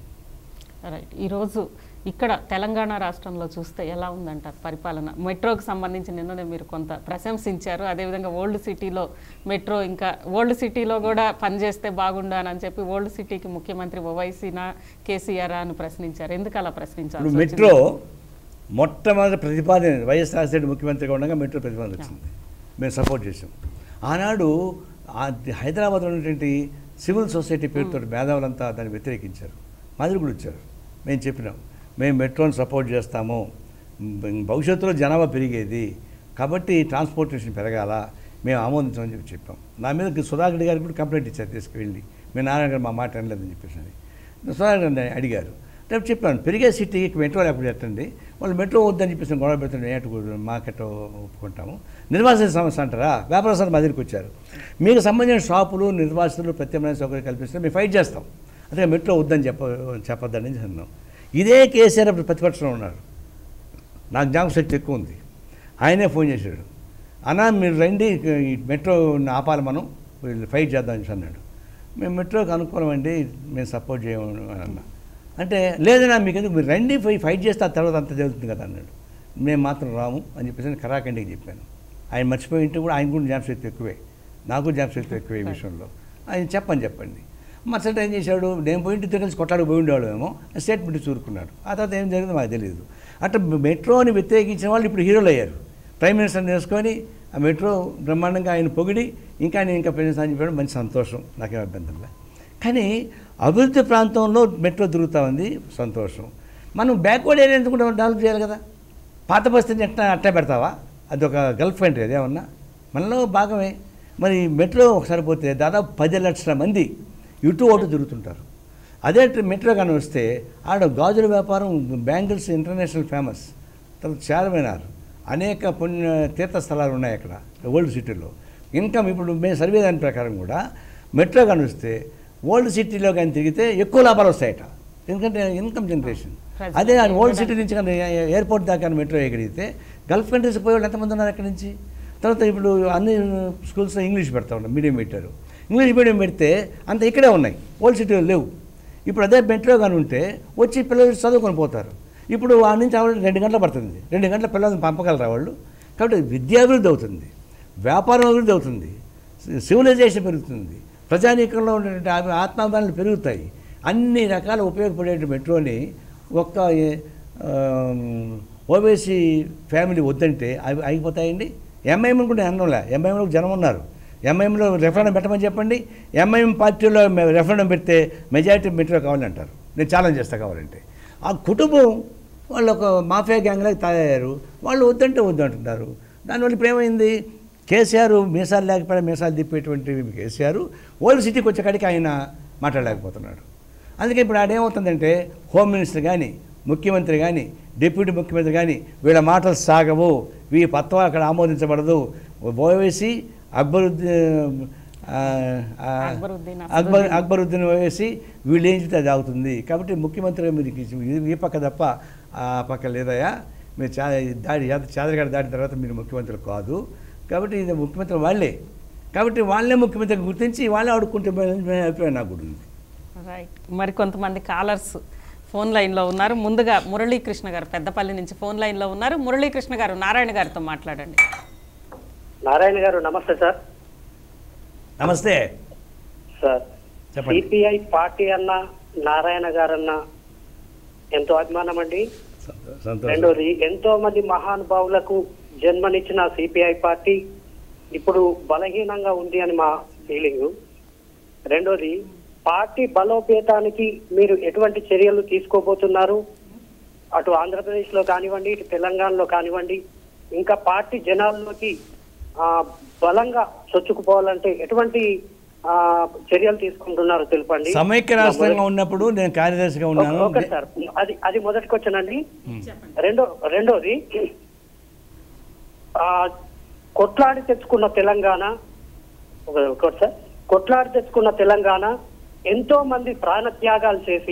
రైట్ ఈరోజు ఇక్కడ తెలంగాణ రాష్ట్రంలో చూస్తే ఎలా ఉందంటారు పరిపాలన మెట్రోకి సంబంధించి నిన్ననే మీరు కొంత ప్రశంసించారు అదేవిధంగా ఓల్డ్ సిటీలో మెట్రో ఇంకా ఓల్డ్ సిటీలో కూడా పనిచేస్తే బాగుండానని చెప్పి ఓల్డ్ సిటీకి ముఖ్యమంత్రి ఓవైసీనా కేసీఆర్ అని ప్రశ్నించారు ఎందుకు అలా ప్రశ్నించారు ఇప్పుడు మెట్రో మొట్టమొదటి ప్రతిపాదన వైఎస్ రాజశేఖర ముఖ్యమంత్రిగా ఉండగా మెట్రో ప్రతిపాదన వచ్చింది మేము సపోర్ట్ చేసాం ఆనాడు ఆ హైదరాబాద్లో ఉన్నటువంటి సివిల్ సొసైటీ పేరుతో మేధావులంతా దాన్ని వ్యతిరేకించారు మాదిరి కూడా వచ్చారు మేము చెప్పినాం మేము మెట్రోని సపోర్ట్ చేస్తాము మ్, భవిష్యత్తులో జనాభా పెరిగేది కాబట్టి ట్రాన్స్పోర్టేషన్ పెరగాల మేము ఆమోదించమని చెప్పి చెప్పాం నా మీద సుధాకర్ గారికి కూడా కంప్లైంట్ ఇచ్చారు తీసుకువెళ్ళి మీ నారాయణ గారు మా మాట అనలేదని చెప్పేసి అని. సుధాకర్ గారిని అడిగారు రేపు చెప్పాను పెరిగే సిటీకి మెట్రో లేకపోతే ఎట్టండి వాళ్ళు మెట్రో వద్దని చెప్పేసి గొడవ పెడుతుండే ఏటు మాకెట్ ఒప్పుకుంటాము నిర్వాసిత సమస్య అంటారా వ్యాపారస్తులు మా దగ్గరికి వచ్చారు మీకు సంబంధించిన షాపులు నిర్వాసితులు ప్రత్యామ్నాయ సౌకర్యం కల్పిస్తే మేము ఫైట్ చేస్తాం అదే మెట్రో వద్దని చెప్ప చెప్పొద్దని అన్నాం ఇదే కేసీఆర్ అప్పుడు ప్రతిపక్షంలో ఉన్నారు నాకు జ్ఞాపకశక్తి ఎక్కువ ఉంది ఆయనే ఫోన్ చేశాడు అన్నా మీరు రండి ఈ మెట్రో ఆపాలి మనం వీళ్ళు ఫైట్ చేద్దామని చెప్పి అన్నాడు మేము మెట్రోకి అనుకూలం అండి మేము సపోర్ట్ చేయము అని అన్నా అంటే లేదన్నా మీకు ఎందుకు మీరు రండి పోయి ఫైట్ చేస్తే ఆ తర్వాత అంత జరుగుతుంది కదా అన్నాడు మేము మాత్రం రాము అని చెప్పేసి నేను కరాఖండికి చెప్పాను ఆయన మర్చిపోయి ఉంటే కూడా ఆయన కూడా జ్ఞాపకశక్తి ఎక్కువే నాకు జ్ఞాపకశక్తి ఎక్కువే ఈ విషయంలో ఆయన చెప్పని చెప్పండి మరుసటి ఏం చేశాడు నేను పోయి ఇంటితో కలిసి కొట్లాడు పోయి ఉండేవాళ్ళేమో స్టేట్మెంట్ చూరుకున్నాడు ఆ తర్వాత ఏం జరిగిందో మాకు తెలియదు అట్లా మెట్రోని వ్యతిరేకించిన వాళ్ళు ఇప్పుడు హీరోలు అయ్యారు ప్రైమ్ మినిస్టర్ని వేసుకొని ఆ మెట్రో బ్రహ్మాండంగా ఆయన పొగిడి ఇంకా నేను ఇంకా ప్రజెన్స్ అని చెప్పడం మంచి సంతోషం నాకేం అభ్యంతరం లేదు కానీ అభివృద్ధి ప్రాంతంలో మెట్రో తిరుగుతూ ఉంది సంతోషం మనం బ్యాక్వర్డ్ ఏరియా ఎందుకు డెవలప్ చేయాలి కదా పాత బస్తీని ఎట్లా అట్లా పెడతావా అది ఒక గల్ఫ్ కంట్రీ అదేమన్నా మనలో భాగమే మరి మెట్రో ఒకసారి పోతే దాదాపు పది లక్షల మంది ఇటు అటు తిరుగుతుంటారు అదే ట- మెట్రో కానీ వస్తే ఆడ గాజుల వ్యాపారం బ్యాంగిల్స్ ఇంటర్నేషనల్ ఫేమస్ తర్వాత చార్మినార్ అనేక పుణ్య తీర్థస్థలాలు ఉన్నాయి అక్కడ ఓల్డ్ సిటీలో ఇన్కమ్ ఇప్పుడు మేము సర్వే దాని ప్రకారం కూడా మెట్రో కానీ వస్తే ఓల్డ్ సిటీలో కానీ తిరిగితే ఎక్కువ లాభాలు వస్తాయట ఎందుకంటే ఇన్కమ్ జనరేషన్ అదే ఆ ఓల్డ్ సిటీ నుంచి కానీ ఎయిర్పోర్ట్ దాకా కానీ మెట్రో ఎక్కడితే గల్ఫ్ కంట్రీస్ పోయే వాళ్ళు ఎంతమంది ఉన్నారు అక్కడి నుంచి తర్వాత ఇప్పుడు అన్ని స్కూల్స్లో ఇంగ్లీష్ పెడతా ఉన్నారు మీడియం పెట్టారు ఇంగ్లీష్ మీడియం పెడితే అంత ఇక్కడే ఉన్నాయి ఓల్డ్ సిటీలో లేవు ఇప్పుడు అదే మెట్రో కానీ ఉంటే వచ్చి పిల్లలు చదువుకొని పోతారు ఇప్పుడు ఆ నుంచి ఆవిడ రెండు గంటలు పడుతుంది రెండు గంటల పిల్లల్ని పంపగలరా వాళ్ళు కాబట్టి విద్యాభివృద్ధి అవుతుంది వ్యాపారం అభివృద్ధి అవుతుంది సివిలైజేషన్ పెరుగుతుంది ప్రజానీకంలో ఉన్నటువంటి ఆ- ఆత్మాభిమానాలు పెరుగుతాయి అన్ని రకాల ఉపయోగపడే మెట్రోని ఒక్క ఓబీసీ ఫ్యామిలీ వద్దంటే అవి అయిపోతాయండి ఎంఐఎం కూడా అన్నంలే ఎంఐఎంలో జనం ఉన్నారు ఎంఐఎంలో రెఫరెండం పెట్టమని చెప్పండి ఎంఐఎం పార్టీలో మే- రెఫరెండం పెడితే మెజారిటీ మెట్రో కావాలంటారు నేను ఛాలెంజ్ చేస్తా కావాలంటే ఆ కుటుంబం వాళ్ళు ఒక మాఫియా గ్యాంగ్లాగా తయారయ్యారు వాళ్ళు వద్దంటే వద్దంటున్నారు దానివల్ల ఇప్పుడు ఏమైంది కేసీఆర్ మీసాలు లేకపోయినా మీసాలు తిప్పేటువంటి కేసీఆర్ ఓల్డ్ సిటీకి వచ్చే కాడికి ఆయన మాట్లాడలేకపోతున్నాడు అందుకే ఇప్పుడు ఆడేమవుతుందంటే హోమ్ మినిస్టర్ కానీ ముఖ్యమంత్రి కానీ డిప్యూటీ ముఖ్యమంత్రి కానీ వీళ్ళ మాటలు సాగవు వీ పత్వం అక్కడ ఆమోదించబడదు ఓవేసి అక్బరుద్దీన్ ఆ, ఆ, అక్బరుద్దీన్ అక్బర్ అక్బరుద్దీన్ వేసి వీళ్ళు ఏం చెప్తే అది అవుతుంది కాబట్టి ముఖ్యమంత్రి మీరు ఈ- ఈ పక్క తప్ప ఆ పక్క లేదయా మీరు చా దాడి చాదరగాడ దాటిన తర్వాత మీరు ముఖ్యమంత్రి కాదు కాబట్టి ఇది ముఖ్యమంత్రి వాళ్ళే కాబట్టి వాళ్ళే ముఖ్యమంత్రి గుర్తించి వాళ్ళే ఆడుకుంటే మేలని అభిప్రాయం నాకు కూడా ఉంది రైట్ మరి కొంతమంది కాలర్స్ ఫోన్ లైన్లో ఉన్నారు ముందుగా మురళీకృష్ణ గారు పెద్దపల్లి నుంచి ఫోన్ లైన్లో ఉన్నారు మురళీకృష్ణ గారు నారాయణ గారితో మాట్లాడండి నారాయణ గారు నమస్తే సార్ నమస్తే సార్ చెప్పండి. సిపిఐ పార్టీ అన్న నారాయణ గారన్న ఎంతో అభిమానం అండి సంతో- సంతోషం రెండోది ఎంతో మంది మహానుభావులకు జన్మనిచ్చిన సిపిఐ పార్టీ ఇప్పుడు బలహీనంగా ఉంది అని మా ఫీలింగ్ రెండోది పార్టీ బలోపేతానికి మీరు ఎటువంటి చర్యలు తీసుకోబోతున్నారు అటు ఆంధ్రప్రదేశ్ లో కానివ్వండి ఇటు తెలంగాణలో కానివ్వండి ఇంకా పార్టీ జనాల్లోకి ఆ, బలంగా చొచ్చుకుపోవాలంటే ఎటువంటి ఆ, చర్యలు తీసుకుంటున్నారు తెలుపండి సమైక్య రాష్ట్రంగా ఉన్నప్పుడు నేను కార్యదర్శిగా ఉన్నాను ఓకే సార్ అది అది మొదటి క్వశ్చన్ అండి రెండో రెండోది ఆ, కొట్లాడి తెచ్చుకున్న తెలంగాణ ఒక- ఒకటి సార్ కొట్లాడి తెచ్చుకున్న తెలంగాణ ఎంతో మంది ప్రాణత్యాగాలు చేసి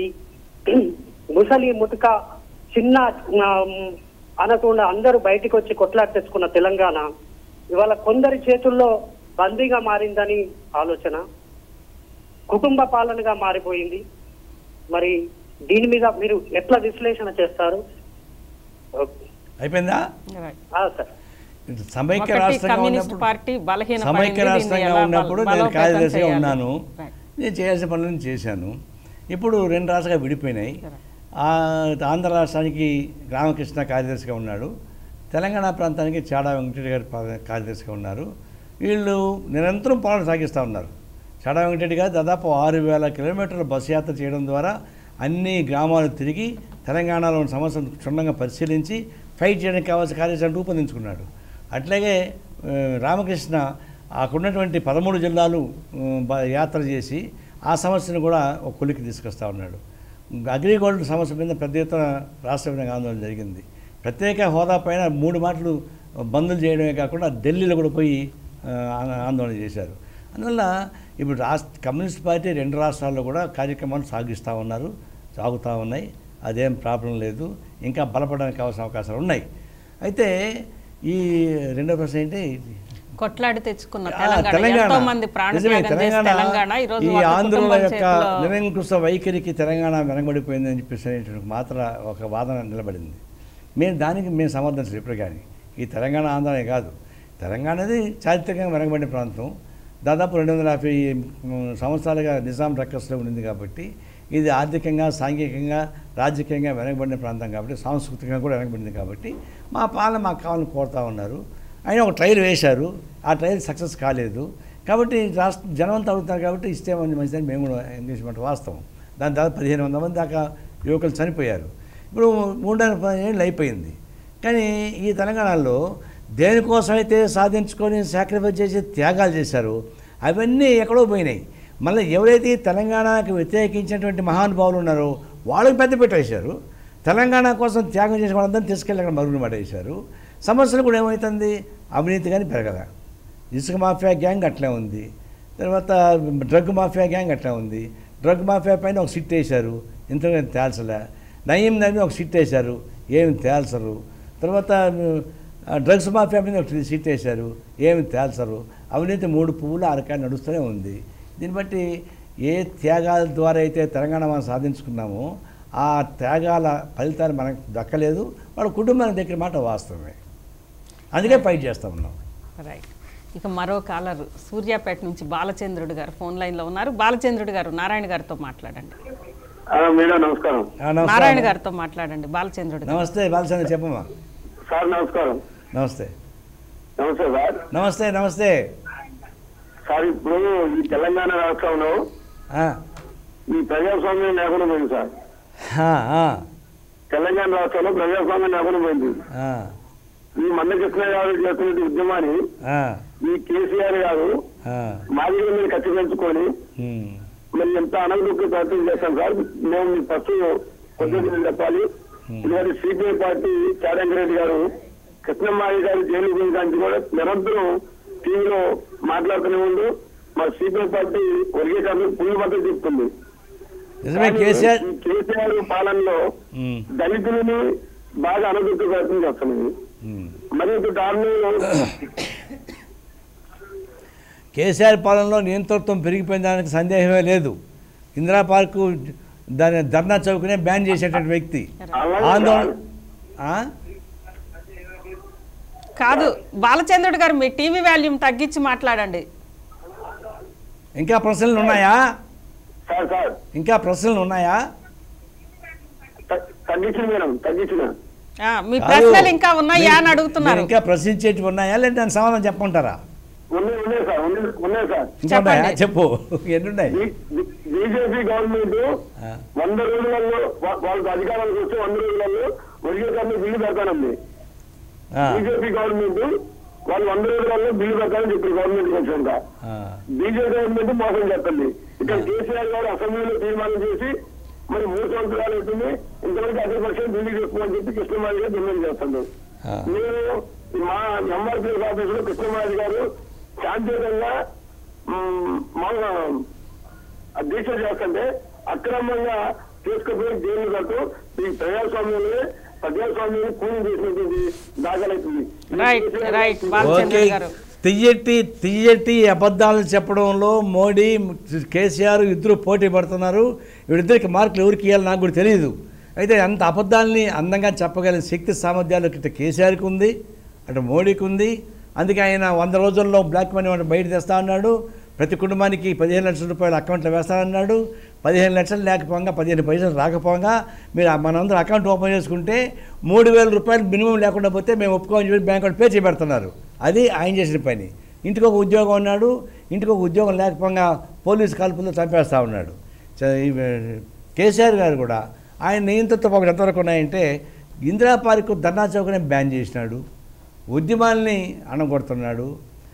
ముసలి ముటుక చిన్న ఆ, అనకుండా అందరూ బయటికి వచ్చి కొట్లాడి తెచ్చుకున్న తెలంగాణ ఇవాళ కొందరి చేతుల్లో బందీగా మారిందని ఆలోచన కుటుంబ పాలనగా మారిపోయింది మరి దీని మీద మీరు ఎట్లా విశ్లేషణ చేస్తారు ఓకే. అయిపోయిందా రైట్ ఆ, సార్ ఇటు సమైక్య ఒకటి రాష్ట్రంగా కమ్యూనిస్ట్ ఉన్నప్పుడు పార్టీ బలహీన సమైక్య రాష్ట్రంగా ఉన్నప్పుడు నేను కార్యదర్శిగా ఉన్నాను రైట్. నేను చేయాల్సిన పనులను చేశాను ఇప్పుడు రెండు రాష్ట్రాలుగా విడిపోయినాయి ఆ ఆంధ్ర రాష్ట్రానికి రామకృష్ణ కార్యదర్శిగా ఉన్నాడు తెలంగాణ ప్రాంతానికి చాడా వెంకటరెడ్డి గారు పా- కార్యదర్శిగా ఉన్నారు వీళ్ళు నిరంతరం పాలన సాగిస్తూ ఉన్నారు చాడా వెంకటరెడ్డి గారు దాదాపు ఆరు వేల కిలోమీటర్ల బస్సు యాత్ర చేయడం ద్వారా అన్ని గ్రామాలు తిరిగి తెలంగాణలో ఉన్న సమస్యలను క్షుణ్ణంగా పరిశీలించి ఫైట్ చేయడానికి కావాల్సిన కార్యాచరణ రూపొందించుకున్నాడు అట్లాగే ఆ, రామకృష్ణ అక్కడున్నటువంటి పదమూడు జిల్లాలు ఆ, బ- యాత్ర చేసి ఆ సమస్యను కూడా ఒక కొలికి తీసుకొస్తా ఉన్నాడు అగ్రిగోల్డ్ సమస్య మీద పెద్ద ఎత్తున రాష్ట్ర వ్యాప్తంగా ఆందోళన జరిగింది ప్రత్యేక హోదా పైన మూడు మాటలు బందులు చేయడమే కాకుండా ఢిల్లీలో కూడా పోయి ఆ, ఆ- ఆందోళన చేశారు అందువల్ల ఇప్పుడు రాష్ట్ర కమ్యూనిస్ట్ పార్టీ రెండు రాష్ట్రాల్లో కూడా కార్యక్రమాలు సాగిస్తూ ఉన్నారు సాగుతూ ఉన్నాయి అదేం ప్రాబ్లం లేదు ఇంకా బలపడడానికి కావాల్సిన అవకాశాలు ఉన్నాయి అయితే ఈ రెండో ప్రశ్న ఏంటి కొట్లాడి తెచ్చుకున్న ఆ, తెలంగాణ తెలంగాణ ఎంతో మంది నిజమే, ప్రాణత్యాగం చేసి తెలంగాణ ఈ రోజు ఈ వాళ్ళ ఆంధ్రుల కుటుంబం యొక్క చేతిలో నిరంకుశ వైఖరికి తెలంగాణ వెనకబడిపోయిందని చెప్పేసి అనేటువంటి మాత్ర ఒక వాదన నిలబడింది మేము దానికి మేము సమర్థించలేదు ఇప్పుడు కానీ ఈ తెలంగాణ ఆంధ్రనే కాదు తెలంగాణ అనేది చారిత్రకంగా వెనకబడిన ప్రాంతం దాదాపు రెండు వందల యాభై ఉమ్, సంవత్సరాలుగా నిజాం రక్కస్లో ఉండింది కాబట్టి ఇది ఆర్థికంగా సాంఘికంగా రాజకీయంగా వెనకబడిన ప్రాంతం కాబట్టి సాంస్కృతికంగా కూడా వెనకబడింది కాబట్టి మా పాలన మాకు కావాలని కోరుతా ఉన్నారు ఆయన ఒక ట్రయల్ వేశారు ఆ ట్రయల్ సక్సెస్ కాలేదు కాబట్టి రాష్ట్ర జనం అంతా అడుగుతారు కాబట్టి ఇస్తే మంచి మంచిదని మేము కూడా ఎంగేజ్మెంట్ వాస్తవం దాని దాదాపు పదిహేను వందల మంది దాకా యువకులు చనిపోయారు ఇప్పుడు మూడున్నర పది ఏళ్ళు అయిపోయింది కానీ ఈ తెలంగాణలో దేనికోసమైతే సాధించుకొని సాక్రిఫైస్ చేసి త్యాగాలు చేశారో అవన్నీ ఎక్కడో పోయినాయి మళ్ళీ ఎవరైతే ఈ తెలంగాణకు వ్యతిరేకించినటువంటి మహానుభావులు ఉన్నారో వాళ్ళకి పెద్ద పెట్టేశారు తెలంగాణ కోసం త్యాగం చేసిన వాళ్ళందరినీ తీసుకెళ్ళి అక్కడ మరుగున పడేశారు సమస్యలు కూడా ఏమవుతుంది అవినీతి కానీ పెరగదా ఇసుక మాఫియా గ్యాంగ్ అట్లే ఉంది తర్వాత డ్రగ్ మాఫియా గ్యాంగ్ అట్లా ఉంది డ్రగ్ మాఫియా పైన ఒక సిట్ వేశారు ఇంతవరకు తేల్చలే నయీం నవీ ఒక సిట్ వేశారు ఏమి తేల్చరు తర్వాత ఆ, డ్రగ్స్ మాఫియా మీద ఒక సిట్ వేశారు ఏమి తేల్చరు అవినీతి మూడు పువ్వులు అరకాయ నడుస్తూనే ఉంది దీన్ని బట్టి ఏ త్యాగాల ద్వారా అయితే తెలంగాణ మనం సాధించుకున్నామో ఆ త్యాగాల ఫలితాలు మనకు దక్కలేదు వాళ్ళ కుటుంబానికి దగ్గర మాట వాస్తవమే అందుకే ఫైట్ చేస్తూ ఉన్నాం రైట్ ఇక మరో కాలర్ సూర్యాపేట నుంచి బాలచంద్రుడు గారు ఫోన్ లైన్లో ఉన్నారు బాలచంద్రుడు గారు నారాయణ గారితో మాట్లాడండి మేడం నమస్కారం ఆ, నమస్తే. నారాయణ గారితో మాట్లాడండి బాలచంద్రుడు గారు నమస్తే బాలచంద్ర చెప్పమ్మా సార్ నమస్కారం నమస్తే నమస్తే సార్ నమస్తే నమస్తే సార్ ఇప్పుడు ఈ తెలంగాణ రాష్ట్రంలో ఆ, ఈ ప్రజాస్వామ్యం లేకుండా పోయింది సార్ ఆ, ఆ, తెలంగాణ రాష్ట్రంలో ప్రజాస్వామ్యం లేకుండా పోయింది ఆ, ఈ మందకృష్ణ గారు చేస్తున్న ఉద్యమాన్ని ఆ, ఈ కేసీఆర్ గారు ఆ, మాదిరి మీద ఖర్చు పెంచుకొని ఉమ్, మరి ఎంత అనగదొక్కి ప్రయత్నం చేస్తాం సార్ మేము మీకు ఫస్ట్ కొద్దిగా చెప్పాలి ఇలాంటి సిపిఐ పార్టీ చారంగిరెడ్డి గారు కృష్ణమ్మాయి గారు జైలు గురించి కూడా నిరంతరం టీవీలో మాట్లాడుతూనే ఉండు మా సిపిఐ పార్టీ వర్గీకరణ పుల్లు మద్దతు చెప్తుంది నిజమే కానీ కేసీఆర్ ఈ కేసీఆర్ పాలనలో ఉమ్, దళితులని బాగా అనగొట్టే ప్రయత్నం చేస్తున్నది ఉమ్. మరి ఇంత దారుణంలో కేసీఆర్ పాలనలో నియంతృత్వం పెరిగిపోయిన దానికి సందేహమే లేదు ఇందిరా పార్కు దాని ధర్నా చౌకనే బ్యాన్ చేసేటువంటి వ్యక్తి అలాగే ఆందోళన ఆ? కాదు బాలచంద్రుడు గారు మీ టీవీ వాల్యూమ్ తగ్గించి మాట్లాడండి ఇంకా ప్రశ్నలు ఉన్నాయా సార్ సార్ ఇంకా ప్రశ్నలు ఉన్నాయా త- తగ్గించిన మేడం తగ్గించిన ఆ, మీ కాదు. ప్రశ్నలు ఇంకా ఉన్నాయా అని మీరు- అడుగుతున్నారు మీరు ఇంకా ప్రశ్నించేటివి ఉన్నాయా లేదా దాని సమాధానం చెప్పమంటారా ఉన్నాయి ఉన్నాయి సార్ ఉన్నాయి ఉన్నాయి సార్ ఇంకా ఉన్నాయా చెప్పండి. చెప్పు ఎన్నున్నాయి బీజేపీ గవర్నమెంట్ ఆ. వంద రోజులలో వా- వాళ్ళకి అధికారానికి వచ్చి వంద రోజులలో వర్గీకరణ బిల్లు పెడతానండి ఆ, బీజేపీ గవర్నమెంట్ వాళ్ళు వంద రోజులలో బిల్లు పెడతానని చెప్పారు గవర్నమెంట్ వచ్చాక ఆ, బీజేపీ గవర్నమెంట్ మోసం చేస్తుంది ఇక్కడ కేసీఆర్ గారు అసెంబ్లీలో తీర్మానం చేసి మరి మూడు సంవత్సరాలు అవుతుంది ఇంతవరకు అధిపక్షం ఢిల్లీ చేసుకోమని చెప్పి కృష్ణమారి గారు డిమాండ్ చేస్తుంది ఆ. నేను మా ఎంఆర్పీఎస్ ఆఫీసులో కృష్ణమారి గారు శాంతియుతంగా మ్, మౌన ఆ దీక్ష చేస్తుంటే అక్రమంగా తీసుకుపోయి జైలు కట్టు ఈ ప్రజాస్వామ్యంలో ప్రజాస్వామ్యాన్ని కూలి చేసినటువంటి దాఖలవుతుంది right right okay Balachandrudu garu తియ్యటి తియ్యటి అబద్ధాలు చెప్పడంలో మోడీ కేసీఆర్ ఇద్దరు పోటీ పడుతున్నారు వీళ్ళిద్దరికి మార్కులు ఎవరికి ఇవ్వాలి నాకు కూడా తెలియదు అయితే అంత అబద్ధాలని అందంగా చెప్పగలిగిన శక్తి సామర్థ్యాలు ఇటు కేసీఆర్కి ఉంది అటు మోడీకి ఉంది అందుకే ఆయన వంద రోజుల్లో బ్లాక్ మనీ వాటి బయట తెస్తా అన్నాడు ప్రతి కుటుంబానికి పదిహేను లక్షల రూపాయలు అకౌంట్లో వేస్తానన్నాడు పదిహేను లక్షలు లేకపోగా పదిహేను పైసలు రాకపోగా మీరు మనందరూ అకౌంట్ ఓపెన్ చేసుకుంటే మూడు వేల రూపాయలు మినిమం లేకుండా పోతే మేము ఒప్పుకోమని చెప్పి బ్యాంక్ వాళ్ళు పే చేయబెడుతున్నారు అది ఆయన చేసిన పని ఇంటికి ఒక ఉద్యోగం ఉన్నాడు ఇంటికి ఒక ఉద్యోగం లేకపోగా పోలీసు కాల్పుల్లో చంపేస్తూ ఉన్నాడు చ- ఈ, కేసీఆర్ గారు కూడా ఆయన నియంత్రిత ఒకటి ఎంతవరకు ఉన్నాయంటే ఇందిరా పార్కు ధర్నా చౌకనే బ్యాన్ చేసినాడు ఉద్యమాల్ని అణగొడుతున్నాడు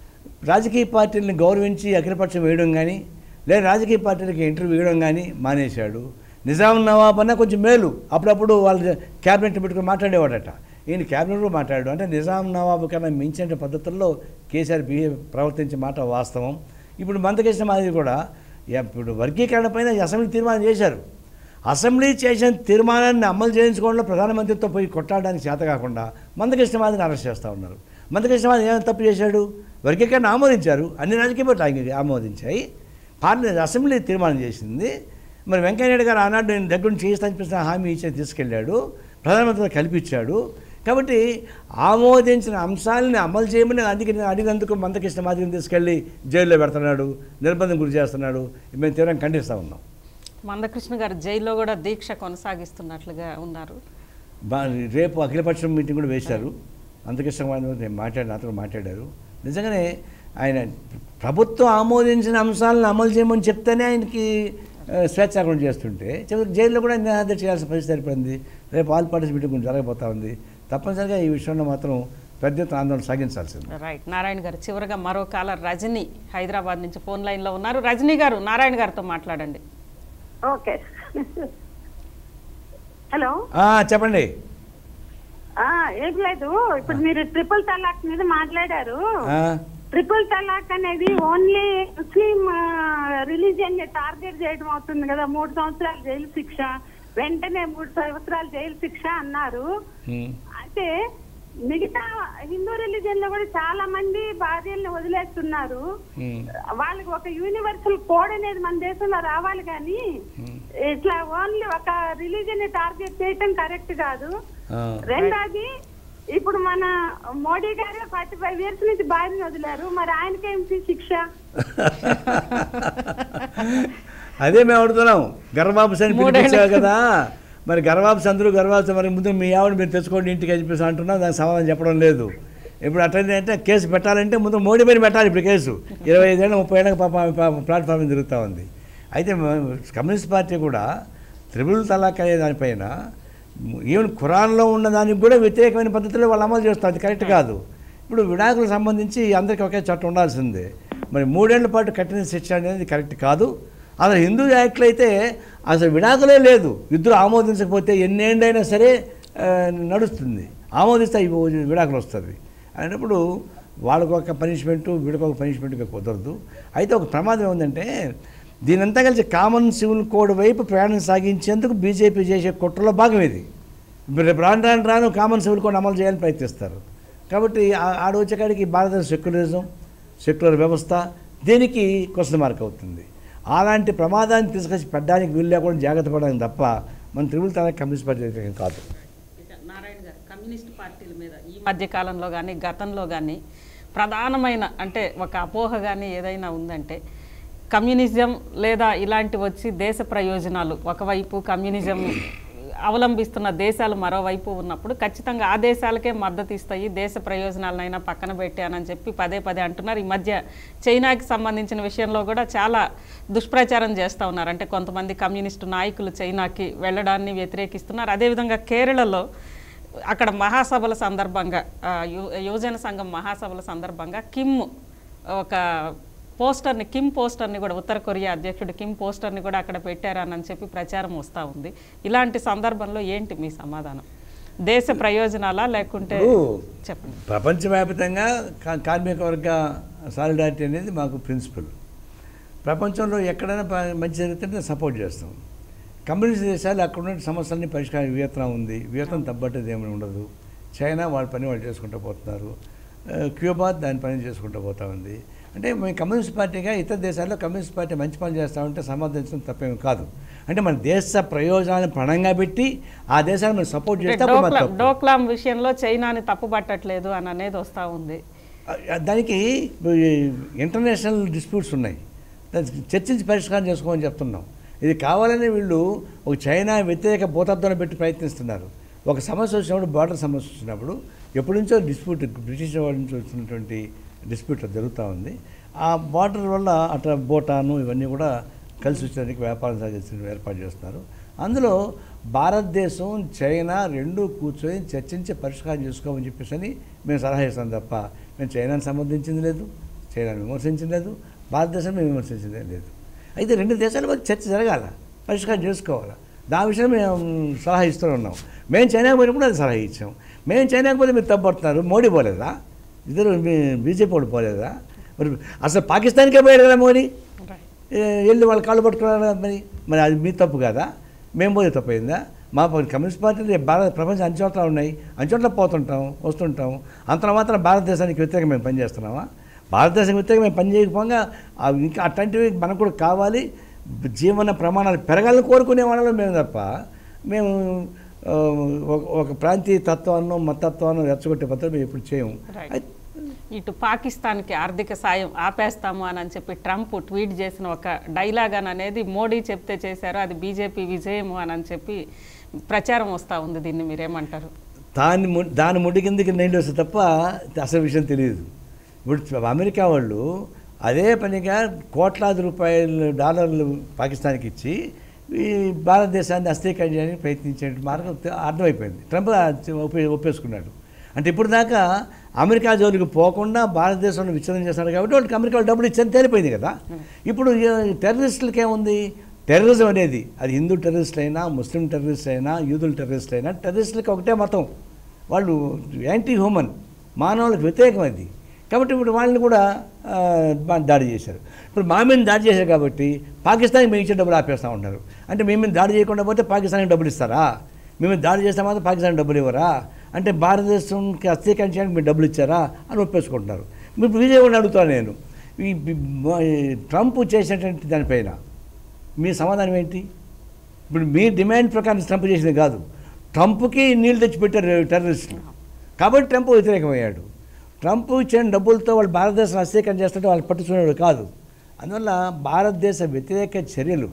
రాజకీయ పార్టీలను గౌరవించి అఖిలపక్షం వేయడం కానీ లేదా రాజకీయ పార్టీలకి ఇంటర్వ్యూ ఇవ్వడం కానీ మానేశాడు నిజాం నవాబ్ అన్న కొంచెం మేలు అప్పుడప్పుడు వాళ్ళు క్యాబినెట్ పెట్టుకుని మాట్లాడేవాడట ఈయన క్యాబినెట్లో మాట్లాడాడు అంటే నిజాం నవాబు కన్నా మించిన పద్ధతుల్లో కేసీఆర్ బిహేవ్ ప్రవర్తించే మాట వాస్తవం ఇప్పుడు మందకృష్ణ మాదిరి కూడా ఇప్పుడు వర్గీకరణ పైన అసెంబ్లీ తీర్మానం చేశారు అసెంబ్లీ చేసిన తీర్మానాన్ని అమలు చేయించుకోవడంలో ప్రధానమంత్రితో పోయి కొట్లాడడానికి చేత కాకుండా మందకృష్ణ మాదిరిని అరెస్ట్ చేస్తూ ఉన్నారు మందకృష్ణ మాదిరి ఏమైనా తప్పు చేశాడు వర్గీకరణ ఆమోదించారు అన్ని రాజకీయ పార్టీలు ఆగి- ఆమోదించాయి పార్లమెంట్ అసెంబ్లీ తీర్మానం చేసింది మరి వెంకయ్యనాయుడు గారు ఆనాడు నేను దగ్గర నుంచి చేస్తానిపిస్తున్న హామీ ఇచ్చి తీసుకెళ్ళాడు ప్రధానమంత్రితో కల్పించాడు కాబట్టి ఆమోదించిన అంశాలని అమలు చేయమని అందుకే నేను అడిగినందుకు మందకృష్ణ మాదిరిని తీసుకెళ్ళి జైల్లో పెడుతున్నాడు నిర్బంధం గురి చేస్తున్నాడు మేము తీవ్రంగా ఖండిస్తూ ఉన్నాం మందకృష్ణ గారు జైల్లో కూడా దీక్ష కొనసాగిస్తున్నట్లుగా ఉన్నారు బా రేపు అఖిలపక్షం మీటింగ్ కూడా వేశారు అంతకృష్ణ వారిని నేను మాట్లాడిన అతను మాట్లాడారు నిజంగానే ఆయన ప్రభుత్వం ఆమోదించిన అంశాలను అమలు చేయమని చెప్తేనే ఆయనకి ఆ, స్వేచ్ఛాగ్రహం చేస్తుంటే చివరికి జైల్లో కూడా నిరాదర చేయాల్సిన పరిస్థితి ఏర్పడింది రేపు ఆల్ పార్టీస్ మీటింగ్ గురించి జరగబోతా ఉంది తప్పనిసరిగా ఈ విషయంలో మాత్రం పెద్ద ఎత్తున ఆందోళన సాగించాల్సింది రైట్ నారాయణ గారు చివరగా మరో కాలర్ రజని హైదరాబాద్ నుంచి ఫోన్ లైన్లో ఉన్నారు రజనీ గారు నారాయణ గారితో మాట్లాడండి ఓకే హలో ఆ, చెప్పండి ఆ, ఏం లేదు ఇప్పుడు మీరు ట్రిపుల్ తలాక్ మీద మాట్లాడారు ఆ, ట్రిపుల్ తలాక్ అనేది ఓన్లీ ముస్లిం రిలీజియన్ ని టార్గెట్ చేయడం అవుతుంది కదా మూడు సంవత్సరాలు జైలు శిక్ష వెంటనే మూడు సంవత్సరాలు జైలు శిక్ష అన్నారు ఉమ్, అయితే మిగతా హిందూ రిలీజియన్ లో కూడా చాలా మంది భార్యల్ని వదిలేస్తున్నారు ఉమ్. వాళ్ళకి ఒక యూనివర్సల్ కోడ్ అనేది మన దేశంలో రావాలి కానీ ఇట్లా ఓన్లీ ఒక రిలీజియన్ ని టార్గెట్ చేయటం కరెక్ట్ కాదు ఆ. రెండోది ఇప్పుడు మన మోడీ గారు ఫార్టీ ఫైవ్ ఇయర్స్ నుంచి భార్యని వదిలారు మరి ఆయనకేమిటి శిక్ష అదే మేము అడుగుతున్నాం గర్భాప్స్ అని పిలిపించావు కదా మరి గర్భాప్స్ అందరూ గర్భాప్స్ మరి ముందు మీ ఆవిడ మీరు తెచ్చుకోండి ఇంటికి అని చెప్పేసి అంటున్నాం దానికి సమాధానం చెప్పడం లేదు ఇప్పుడు అట్లనే అంటే కేసు పెట్టాలంటే ముందు మోడీ పైన పెట్టాలి ఇప్పుడు కేసు ఇరవై ఐదేళ్ళ ముప్పై ఏళ్ళకి పాప పాప ప్లాట్ఫామ్ మీద తిరుగుతూ ఉంది అయితే మ- కమ్యూనిస్ట్ పార్టీ కూడా త్రిబుల్ తలాక్ అనే దానిపైన ఈవెన్ ఖురాన్లో ఉన్న దానికి కూడా వ్యతిరేకమైన పద్ధతిలో వాళ్ళు అమలు చేస్తారు అది కరెక్ట్ కాదు ఇప్పుడు విడాకులకు సంబంధించి అందరికీ ఒకే చట్టం ఉండాల్సిందే మరి మూడేళ్ల పాటు కఠిన శిక్ష అనేది కరెక్ట్ కాదు అసలు హిందూ యాక్ట్లో అయితే అసలు విడాకులే లేదు ఇద్దరు ఆమోదించకపోతే ఎన్నేళ్ళైనా సరే ఆ, నడుస్తుంది ఆమోదిస్తే ఈ విడాకులు వస్తుంది అనేటప్పుడు వాళ్ళకు ఒక పనిష్మెంట్ వీడికి ఒక పనిష్మెంట్ కుదరదు అయితే ఒక ప్రమాదం ఏముందంటే దీనంతా కలిసి కామన్ సివిల్ కోడ్ వైపు ప్రయాణం సాగించేందుకు బీజేపీ చేసే కుట్రలో భాగం ఇది ఇప్పుడు రేపు రాను రాను రాను కామన్ సివిల్ కోడ్ అమలు చేయాలని ప్రయత్నిస్తారు కాబట్టి ఆ- ఆడ వచ్చేకాడికి భారతదేశ సెక్యులరిజం సెక్యులర్ వ్యవస్థ దీనికి క్వశ్చన్ మార్క్ అవుతుంది అలాంటి ప్రమాదాన్ని తీసుకొచ్చి పెట్టడానికి వీలు లేకుండా జాగ్రత్త పడడానికి తప్ప మన త్రిపుల్ తన కమ్యూనిస్ట్ పార్టీ వ్యతిరేకం కాదు ఇక నారాయణ గారు కమ్యూనిస్ట్ పార్టీల మీద ఈ మధ్య కాలంలో కానీ గతంలో కానీ ప్రధానమైన అంటే ఒక అపోహ కానీ ఏదైనా ఉందంటే కమ్యూనిజం లేదా ఇలాంటివి వచ్చి దేశ ప్రయోజనాలు ఒకవైపు కమ్యూనిజం అవలంబిస్తున్న దేశాలు మరోవైపు ఉన్నప్పుడు ఖచ్చితంగా ఆ దేశాలకే మద్దతు ఇస్తాయి దేశ ప్రయోజనాలనైనా పక్కన పెట్టానని చెప్పి పదే పదే అంటున్నారు ఈ మధ్య చైనాకి సంబంధించిన విషయంలో కూడా చాలా దుష్ప్రచారం చేస్తూ ఉన్నారు అంటే కొంతమంది కమ్యూనిస్టు నాయకులు చైనాకి వెళ్ళడాన్ని వ్యతిరేకిస్తున్నారు అదేవిధంగా కేరళలో అక్కడ మహాసభల సందర్భంగా ఆ, యు- యువజన సంఘం మహాసభల సందర్భంగా కిమ్ ఒక పోస్టర్ని కిమ్ పోస్టర్ని కూడా ఉత్తర కొరియా అధ్యక్షుడు కిమ్ పోస్టర్ని కూడా అక్కడ పెట్టారని చెప్పి ప్రచారం వస్తూ ఉంది ఇలాంటి సందర్భంలో ఏంటి మీ సమాధానం దేశ ప్రయోజనాలా లేకుంటే ఇప్పుడు చెప్పండి ప్రపంచవ్యాప్తంగా కా- కార్మిక వర్గ సాలిడారిటీ అనేది మాకు ప్రిన్సిపల్ ప్రపంచంలో ఎక్కడైనా ప- మంచి జరిగితే సపోర్ట్ చేస్తాం కమ్యూనిస్ట్ దేశాలు అక్కడ ఉన్న సమస్యలన్నీ పరిష్కారం వియత్నాం ఉంది వియత్నం తగ్గట్టేది ఏమీ ఉండదు చైనా వాళ్ళ పని వాళ్ళు చేసుకుంటూ పోతున్నారు ఆ, క్యూబా దాని పని చేసుకుంటూ పోతా ఉంది అంటే మేము కమ్యూనిస్ట్ పార్టీగా ఇతర దేశాల్లో కమ్యూనిస్ట్ పార్టీ మంచి పని చేస్తూ ఉంటే సమర్థించడం తప్పేమి కాదు అంటే మన దేశ ప్రయోజనాలను పణంగా పెట్టి ఆ దేశాన్ని మనం సపోర్ట్ అంటే చేస్తే అప్పుడు మన డోక్లా తప్పు. డోక్లాం విషయంలో చైనాని తప్పుపట్టట్లేదు అని అనేది వస్తూ ఉంది ఆ, దానికి ఇంటర్నేషనల్ డిస్ప్యూట్స్ ఉన్నాయి దానికి చర్చించి పరిష్కారం చేసుకోమని చెప్తున్నాం ఇది కావాలని వీళ్ళు ఒక చైనా వ్యతిరేక భూతత్వాన్ని పెట్టి ప్రయత్నిస్తున్నారు ఒక సమస్య వచ్చినప్పుడు బార్డర్ సమస్య వచ్చినప్పుడు ఎప్పటి నుంచో డిస్ప్యూట్ బ్రిటిష్ వాళ్ళ నుంచి వచ్చినటువంటి డిస్ప్యూట్ జరుగుతూ ఉంది ఆ బార్డర్ వల్ల అట్లా భూటాను ఇవన్నీ కూడా కలిసి వచ్చేందుకు వ్యాపారం సాగించడానికి ఏర్పాటు చేస్తున్నారు అందులో భారతదేశం చైనా రెండు కూర్చొని చర్చించి పరిష్కారం చేసుకోమని చెప్పేసి అని మేము సలహా ఇస్తాం తప్ప మేము చైనాను సంబంధించింది లేదు చైనాను విమర్శించింది లేదు భారతదేశం మేము విమర్శించింది లేదు అయితే రెండు దేశాల మధ్య చర్చ జరగాల పరిష్కారం చేసుకోవాలి దాని విషయం మేము సలహా ఇస్తూనే ఉన్నాం మేము చైనాకు పోయినప్పుడు అది సలహా ఇచ్చాం మేము చైనాకు పోతే మీరు తప్పడుతున్నారు మోడీ పోలేదా ఇద్దరు బీజేపీ వాళ్ళు పోలేదా మరి అసలు పాకిస్తాన్కే పోయాడు కదా మోడీ ఏ, వెళ్ళి వాళ్ళ కాళ్ళు పట్టుకున్నారు కదా మరి మరి అది మీ తప్పు కదా మేము పోతే తప్పు అయిందా మా ప- కమ్యూనిస్ట్ పార్టీలు భారత ప్రపంచం అన్ని చోట్ల ఉన్నాయి అన్ని చోట్ల పోతుంటాం వస్తుంటాం అంత మాత్రం భారతదేశానికి వ్యతిరేకంగా మేము పనిచేస్తున్నామా భారతదేశం వ్యతిరేకంగా మేము పని చేయకపోగా అవి ఇంకా అట్లాంటివి మనకు కూడా కావాలి జీవన ప్రమాణాలు పెరగాలని కోరుకునే వాళ్ళలో మేము తప్ప మేము ఆ, ఒక- ఒక ప్రాంతీయ తత్వాన్ని మతత్వాన్ని రెచ్చగొట్టే పద్ధతి మేము ఎప్పుడు చేయము Right. అయితే ఇటు పాకిస్తాన్కి ఆర్థిక సాయం ఆపేస్తాము అని అని చెప్పి ట్రంప్ ట్వీట్ చేసిన ఒక డైలాగ్ అని అనేది మోడీ చెప్తే చేశారు అది బీజేపీ విజయము అని అని చెప్పి ప్రచారం వస్తూ ఉంది దీన్ని మీరేమంటారు దాన్ని ము- దాని ముడి కిందకి నీళ్ళు వస్తే తప్ప అసలు విషయం తెలియదు ఇప్పుడు అమెరికా వాళ్ళు అదే పనిగా కోట్లాది రూపాయలు డాలర్లు పాకిస్తాన్కి ఇచ్చి ఈ భారతదేశాన్ని అస్థిరీకరణ చేయడానికి ప్రయత్నించే మార్గం తె- అర్థమైపోయింది ట్రంప్ అది ఒప్పే ఒప్పేసుకున్నాడు అంటే ఇప్పుడు దాకా అమెరికా జోలికి పోకుండా భారతదేశంలో విచ్ఛిన్నం చేస్తున్నారు కాబట్టి వాళ్ళకి అమెరికా డబ్బులు ఇచ్చని తేలిపోయింది కదా ఇప్పుడు ఈ టెర్రరిస్టులకి ఏముంది టెర్రరిజం అనేది అది హిందూ టెర్రరిస్ట్ అయినా ముస్లిం టెర్రరిస్ట్ అయినా యూదుల టెర్రరిస్ట్ అయినా టెర్రరిస్టులకి ఒకటే మతం వాళ్ళు యాంటీ హ్యూమన్ మానవులకు వ్యతిరేకం అది కాబట్టి ఇప్పుడు వాళ్ళని కూడా ఆ, బా- దాడి చేశారు ఇప్పుడు మా మీద దాడి చేశారు కాబట్టి పాకిస్తాన్కి మేము ఇచ్చే డబ్బులు ఆపేస్తూ ఉంటారు అంటే మేము మీద దాడి చేయకుండా పోతే పాకిస్తాన్కి డబ్బులు ఇస్తారా మేము దాడి చేస్తే మాత్రం పాకిస్తాన్ డబ్బులు ఇవ్వరా అంటే భారతదేశంకి అస్థీకరించడానికి మీరు డబ్బులు ఇచ్చారా అని ఒప్పేసుకుంటున్నారు మీరు విజయవాడిని అడుగుతాను నేను ఈ బి- మ- ఈ ట్రంప్ చేసినటువంటి దానిపైన మీ సమాధానం ఏంటి ఇప్పుడు మీ డిమాండ్ ప్రకారం ట్రంప్ చేసింది కాదు ట్రంప్కి నీళ్ళు తెచ్చిపెట్టారు టెర్రరిస్టులు కాబట్టి ట్రంప్ వ్యతిరేకమయ్యాడు ట్రంప్ ఇచ్చిన డబ్బులతో వాళ్ళు భారతదేశం అస్థీకరణ చేస్తుంటే వాళ్ళు పట్టించుకునేవాడు కాదు అందువల్ల భారతదేశ వ్యతిరేక చర్యలు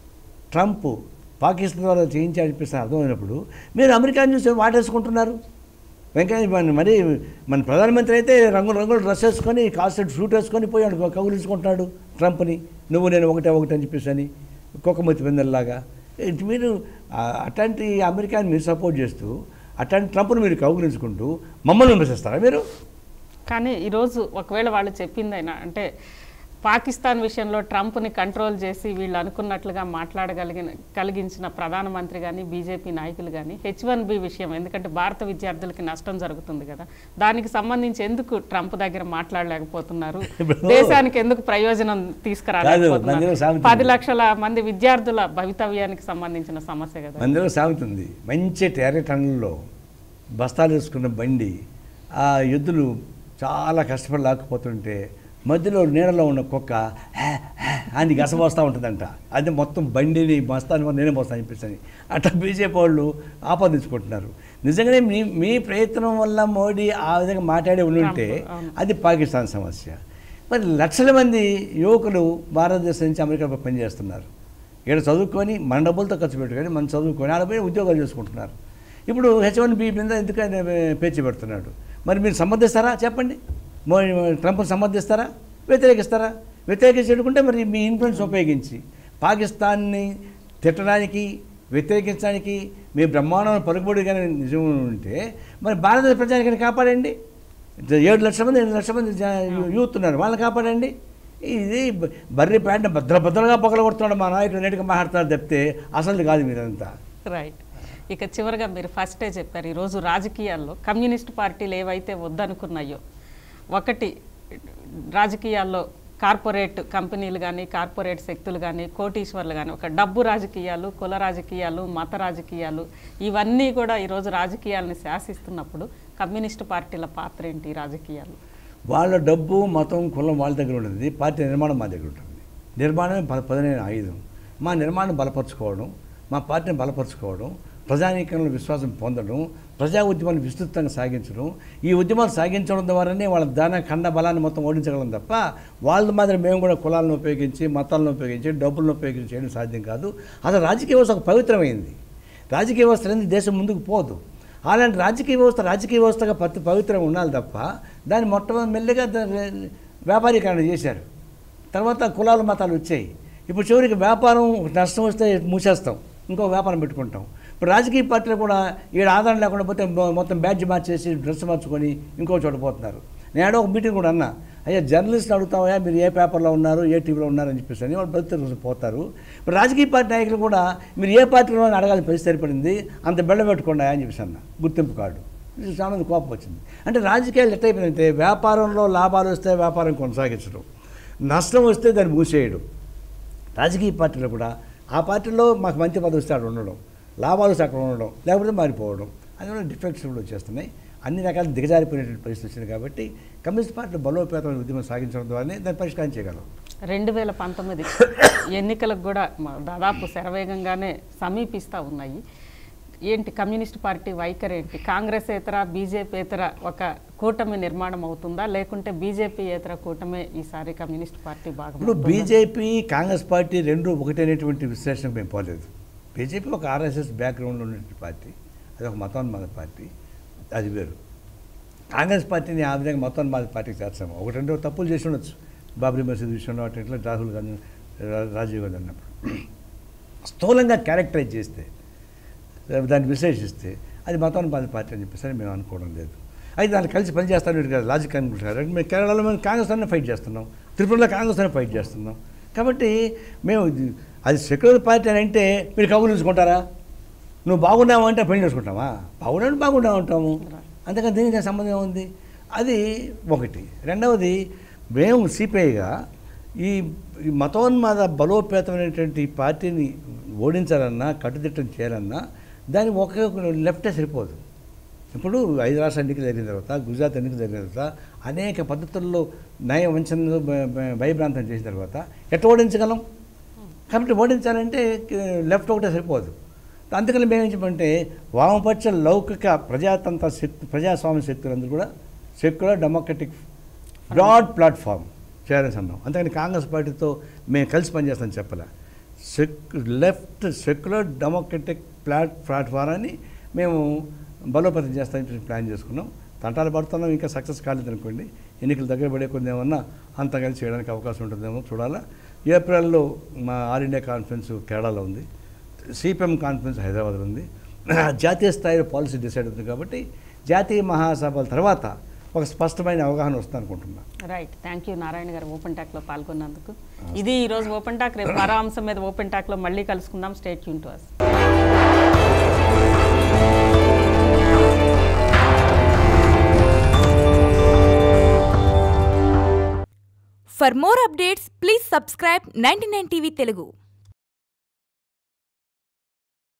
ట్రంప్ పాకిస్తాన్ ద్వారా చేయించాలనిపిస్తే అర్థమైనప్పుడు మీరు అమెరికాని చూసి వాటేసుకుంటున్నారు వెంకయ్య మన మరి మన ప్రధానమంత్రి అయితే రంగులు రంగులు డ్రెస్ వేసుకొని కాస్టెడ్ షూట్ వేసుకొని పోయాడు కౌగులించుకుంటున్నాడు ట్రంప్ని నువ్వు నేను ఒకటే ఒకటి అని చెప్పేసి అని కుక్కమతి పెందల్లాగా ఇటు మీరు ఆ, అట్లాంటి అమెరికాని మీరు సపోర్ట్ చేస్తూ అట్లాంటి ట్రంప్ను మీరు కౌగులించుకుంటూ మమ్మల్ని విమర్శిస్తారా మీరు కానీ ఈరోజు ఒకవేళ వాళ్ళు చెప్పిందైనా అంటే పాకిస్తాన్ విషయంలో ట్రంప్ని కంట్రోల్ చేసి వీళ్ళు అనుకున్నట్లుగా మాట్లాడగలిగిన కలిగించిన ప్రధానమంత్రి కానీ బీజేపీ నాయకులు కానీ హెచ్ వన్ బి విషయం ఎందుకంటే భారత విద్యార్థులకి నష్టం జరుగుతుంది కదా దానికి సంబంధించి ఎందుకు ట్రంప్ దగ్గర మాట్లాడలేకపోతున్నారు ఇప్పుడు- దేశానికి ఎందుకు ప్రయోజనం కాదు, మన తీసుకురాలేకపోతున్నారు దగ్గర సామెత పది ఉంది. లక్షల మంది విద్యార్థుల భవితవ్యానికి సంబంధించిన సమస్య కదా మందిలో సాగుతుంది మంచి టెర్ర టన్నుల్లో బస్తాలు వేసుకున్న బండి ఆ ఎద్దులు చాలా కష్టపడి లాక్కుపోతుంటే మధ్యలో నీడలో ఉన్న కుక్క "హే, హే" అని గసపోస్తూ ఉంటుందంట అది మొత్తం బండిని బస్తాని నేనే పోస్తాను చెప్పేసి అట్లా బీజేపీ వాళ్ళు ఆపాదించుకుంటున్నారు నిజంగానే మీ మీ ప్రయత్నం వల్ల మోడీ ఆ విధంగా మాట్లాడి ఉంటే అది పాకిస్తాన్ సమస్య మరి లక్షల మంది యువకులు భారతదేశం నుంచి అమెరికా పనిచేస్తున్నారు ఇక్కడ చదువుకొని మన డబ్బులతో ఖర్చు పెట్టుకొని మనం చదువుకొని ఆడ పోయి ఉద్యోగాలు చేసుకుంటున్నారు ఇప్పుడు హెచ్ వన్ బి మీద ఎందుకని పేచి పెడుతున్నాడు మరి మీరు సమర్థిస్తారా చెప్పండి మో ట్రంప్ని సమర్థిస్తారా వ్యతిరేకిస్తారా వ్యతిరేకించుకుంటే మరి మీ ఇన్ఫ్లుయెన్స్ ఉపయోగించి పాకిస్తాన్ని తిట్టడానికి వ్యతిరేకించడానికి మీ బ్రహ్మాండం పలుకుబడి కానీ నిజం ఉంటే మరి భారతదేశ ప్రజానికని కాపాడండి ఏడు లక్షల మంది ఎనిమిది లక్షల మంది జా- యూత్ ఉన్నారు వాళ్ళని కాపాడండి ఇది బ- బర్రి ప్యాంట్ భద్ర భద్రగా పగలగొడుతున్నాడు మా నాయకుడు నేటిగా మాట్లాడతారు తప్పితే అసలు కాదు మీరంతా రైట్ ఇక చివరిగా మీరు ఫస్టే చెప్పారు ఈరోజు రాజకీయాల్లో కమ్యూనిస్ట్ పార్టీలు ఏవైతే వద్దనుకున్నాయో ఒకటి రాజకీయాల్లో కార్పొరేట్ కంపెనీలు కానీ కార్పొరేట్ శక్తులు కానీ కోటీశ్వర్లు కానీ ఒక డబ్బు రాజకీయాలు కుల రాజకీయాలు మత రాజకీయాలు ఇవన్నీ కూడా ఈరోజు రాజకీయాలను శాసిస్తున్నప్పుడు కమ్యూనిస్ట్ పార్టీల పాత్ర ఏంటి ఈ రాజకీయాలు వాళ్ళ డబ్బు మతం కులం వాళ్ళ దగ్గర ఉంటుంది పార్టీ నిర్మాణం మా దగ్గర ఉంటుంది నిర్మాణమే పద పదనైన ఆయుధం మా నిర్మాణం బలపరచుకోవడం మా పార్టీని బలపరచుకోవడం ప్రజానీకంలో విశ్వాసం పొందడం ప్రజా ఉద్యమాన్ని విస్తృతంగా సాగించడం ఈ ఉద్యమాలు సాగించడం ద్వారానే వాళ్ళ దాన ఖండ బలాన్ని మొత్తం ఓడించగలం తప్ప వాళ్ళ మాదిరి మేము కూడా కులాలను ఉపయోగించి మతాలను ఉపయోగించి డబ్బులను ఉపయోగించి చేయడం సాధ్యం కాదు అసలు రాజకీయ వ్యవస్థ ఒక పవిత్రమైంది రాజకీయ వ్యవస్థ అనేది దేశం ముందుకు పోదు అలాంటి రాజకీయ వ్యవస్థ రాజకీయ వ్యవస్థగా పత్తి పవిత్రంగా ఉండాలి తప్ప దాన్ని మొట్టమొదటి మెల్లిగా దాన్ని వ్యాపారీకరణ చేశారు తర్వాత కులాలు మతాలు వచ్చాయి ఇప్పుడు చివరికి వ్యాపారం నష్టం వస్తే మూసేస్తాం ఇంకో వ్యాపారం పెట్టుకుంటాం ఇప్పుడు రాజకీయ పార్టీలు కూడా ఈడ ఆధారం లేకుండా పోతే మొ- మొత్తం బ్యాడ్జ్ మార్చేసి డ్రెస్ మార్చుకొని ఇంకో చోట పోతున్నారు నేను ఆడ ఒక మీటింగ్ కూడా అన్నా అయ్యా జర్నలిస్ట్ని అడుగుతామయ్యా మీరు ఏ పేపర్లో ఉన్నారు ఏ టీవీలో ఉన్నారు అని చెప్పేసి అని వాళ్ళు ప్రతి పోతారు ఇప్పుడు రాజకీయ పార్టీ నాయకులు కూడా మీరు ఏ పార్టీలో అని అడగాల్సిన పరిస్థితి ఏర్పడింది అంత బెళ్ళ పెట్టుకోండి అని చెప్పేసి అన్న గుర్తింపు కార్డు ఇది చాలా మంది కోపం వచ్చింది అంటే రాజకీయాలు ఎట్లయిపోయిందంటే వ్యాపారంలో లాభాలు వస్తే వ్యాపారం కొనసాగించడం నష్టం వస్తే దాన్ని మూసేయడం రాజకీయ పార్టీలు కూడా ఆ పార్టీలో మాకు మంచి పదవి వస్తే అక్కడ ఉండడం లాభాలు వస్తే అక్కడ ఉండడం లేకపోతే మారిపోవడం అందువల్ల డిఫెక్ట్స్ కూడా వచ్చేస్తున్నాయి అన్ని రకాల దిగజారిపోయినటువంటి పరిస్థితి వచ్చింది కాబట్టి కమ్యూనిస్ట్ పార్టీలు బలోపేతమైన ఉద్యమం సాగించడం ద్వారానే దాన్ని పరిష్కారం చేయగలం రెండు వేల పంతొమ్మిది ఎన్నికలకు కూడా మ- దాదాపు శరవేగంగానే సమీపిస్తూ ఉన్నాయి ఏంటి కమ్యూనిస్ట్ పార్టీ వైఖరి ఏంటి కాంగ్రెస్ ఏతర బీజేపీయేతర ఒక కూటమి నిర్మాణం అవుతుందా లేకుంటే బీజేపీయేతర కూటమే ఈసారి కమ్యూనిస్ట్ పార్టీ భాగం ఇప్పుడు బీజేపీ కాంగ్రెస్ పార్టీ రెండు ఒకటైనటువంటి విశ్లేషణ మేము పోలేదు బీజేపీ ఒక ఆర్ఎస్ఎస్ బ్యాక్గ్రౌండ్లో ఉన్నటువంటి పార్టీ అది ఒక మతోన్మాద పార్టీ అది వేరు కాంగ్రెస్ పార్టీని ఆ విధంగా మతోన్మాద పార్టీకి చేర్చాము ఒకటి రెండు తప్పులు చేసి ఉండొచ్చు బాబ్రీ మసీద్ విషయంలో అటు ఇట్లా రాహుల్ గాంధీ రా- రాజీవ్ గాంధీ అన్నప్పుడు స్థూలంగా క్యారెక్టరైజ్ చేస్తే దాన్ని విశ్లేషిస్తే అది మతోన్మాద పార్టీ అని చెప్పేసి అని మేము అనుకోవడం లేదు అయితే దాన్ని కలిసి పనిచేస్తాను కదా లాజిక్ అనుకుంటున్నారు అంటే మేము కేరళలో మేము కాంగ్రెస్తోనే ఫైట్ చేస్తున్నాం త్రిపురలో కాంగ్రెస్తోనే ఫైట్ చేస్తున్నాం కాబట్టి మేము ఇది- అది సెక్యులర్ పార్టీ అని అంటే మీరు కబుర్లు చూసుకుంటారా నువ్వు బాగున్నావు అంటే పెళ్లి చేసుకుంటావా బాగున్నావు బాగున్నావు అంటాము అంతేకాని దీనికి దానికి సంబంధం ఉంది అది ఒకటి రెండవది మేము సిపిఐగా ఈ ఈ మతోన్మాద బలోపేతమైనటువంటి ఈ పార్టీని ఓడించాలన్నా కట్టుదిట్టం చేయాలన్నా దాని ఒకే లెఫ్టే సరిపోదు ఇప్పుడు ఐదు రాష్ట్ర ఎన్నికలు జరిగిన తర్వాత గుజరాత్ ఎన్నికలు జరిగిన తర్వాత అనేక పద్ధతుల్లో నయ వంచనలు భ- భ- భయభ్రాంతం చేసిన తర్వాత ఎట్లా ఓడించగలం కాబట్టి ఓడించాలంటే లెఫ్ట్ ఒకటే సరిపోదు అందుకని మేము ఏం చెప్పంటే వామపక్ష లౌకిక ప్రజాతంత్ర శక్తి ప్రజాస్వామ్య శక్తులందరూ కూడా సెక్యులర్ డెమోక్రటిక్ బ్రాడ్ ప్లాట్ఫామ్ చేయాలని అన్నాం అంతేకాని కాంగ్రెస్ పార్టీతో మేము కలిసి పనిచేస్తాం చెప్పలే sec left secular democratic plat platform అని మేము బలోపేతం చేస్తామని చెప్పి ప్లాన్ చేసుకున్నాం తంటాలు పడుతున్నాం ఇంకా సక్సెస్ కాలేదు అనుకోండి ఎన్నికలు దగ్గర పడే కొన్ని ఏమన్నా అంత కలిసి చేయడానికి అవకాశం ఉంటుందేమో చూడాలా ఏప్రిల్లో మా ఆల్ ఇండియా కాన్ఫరెన్స్ కేరళలో ఉంది సిపిఎం కాన్ఫరెన్స్ హైదరాబాద్లో ఉంది జాతీయ స్థాయిలో పాలసీ డిసైడ్ అవుతుంది కాబట్టి జాతీయ మహాసభల తర్వాత ఒక స్పష్టమైన అవగాహన వస్తుంది అనుకుంటున్నాను రైట్ థ్యాంక్ యూ నారాయణ గారు ఓపెన్ టాక్లో పాల్గొన్నందుకు ఇది ఈరోజు ఓపెన్ టాక్ రేపు మరో అంశం మీద ఓపెన్ టాక్లో మళ్ళీ కలుసుకుందాం స్టేట్ యూన్ to us For more updates, please subscribe 99 TV Telugu.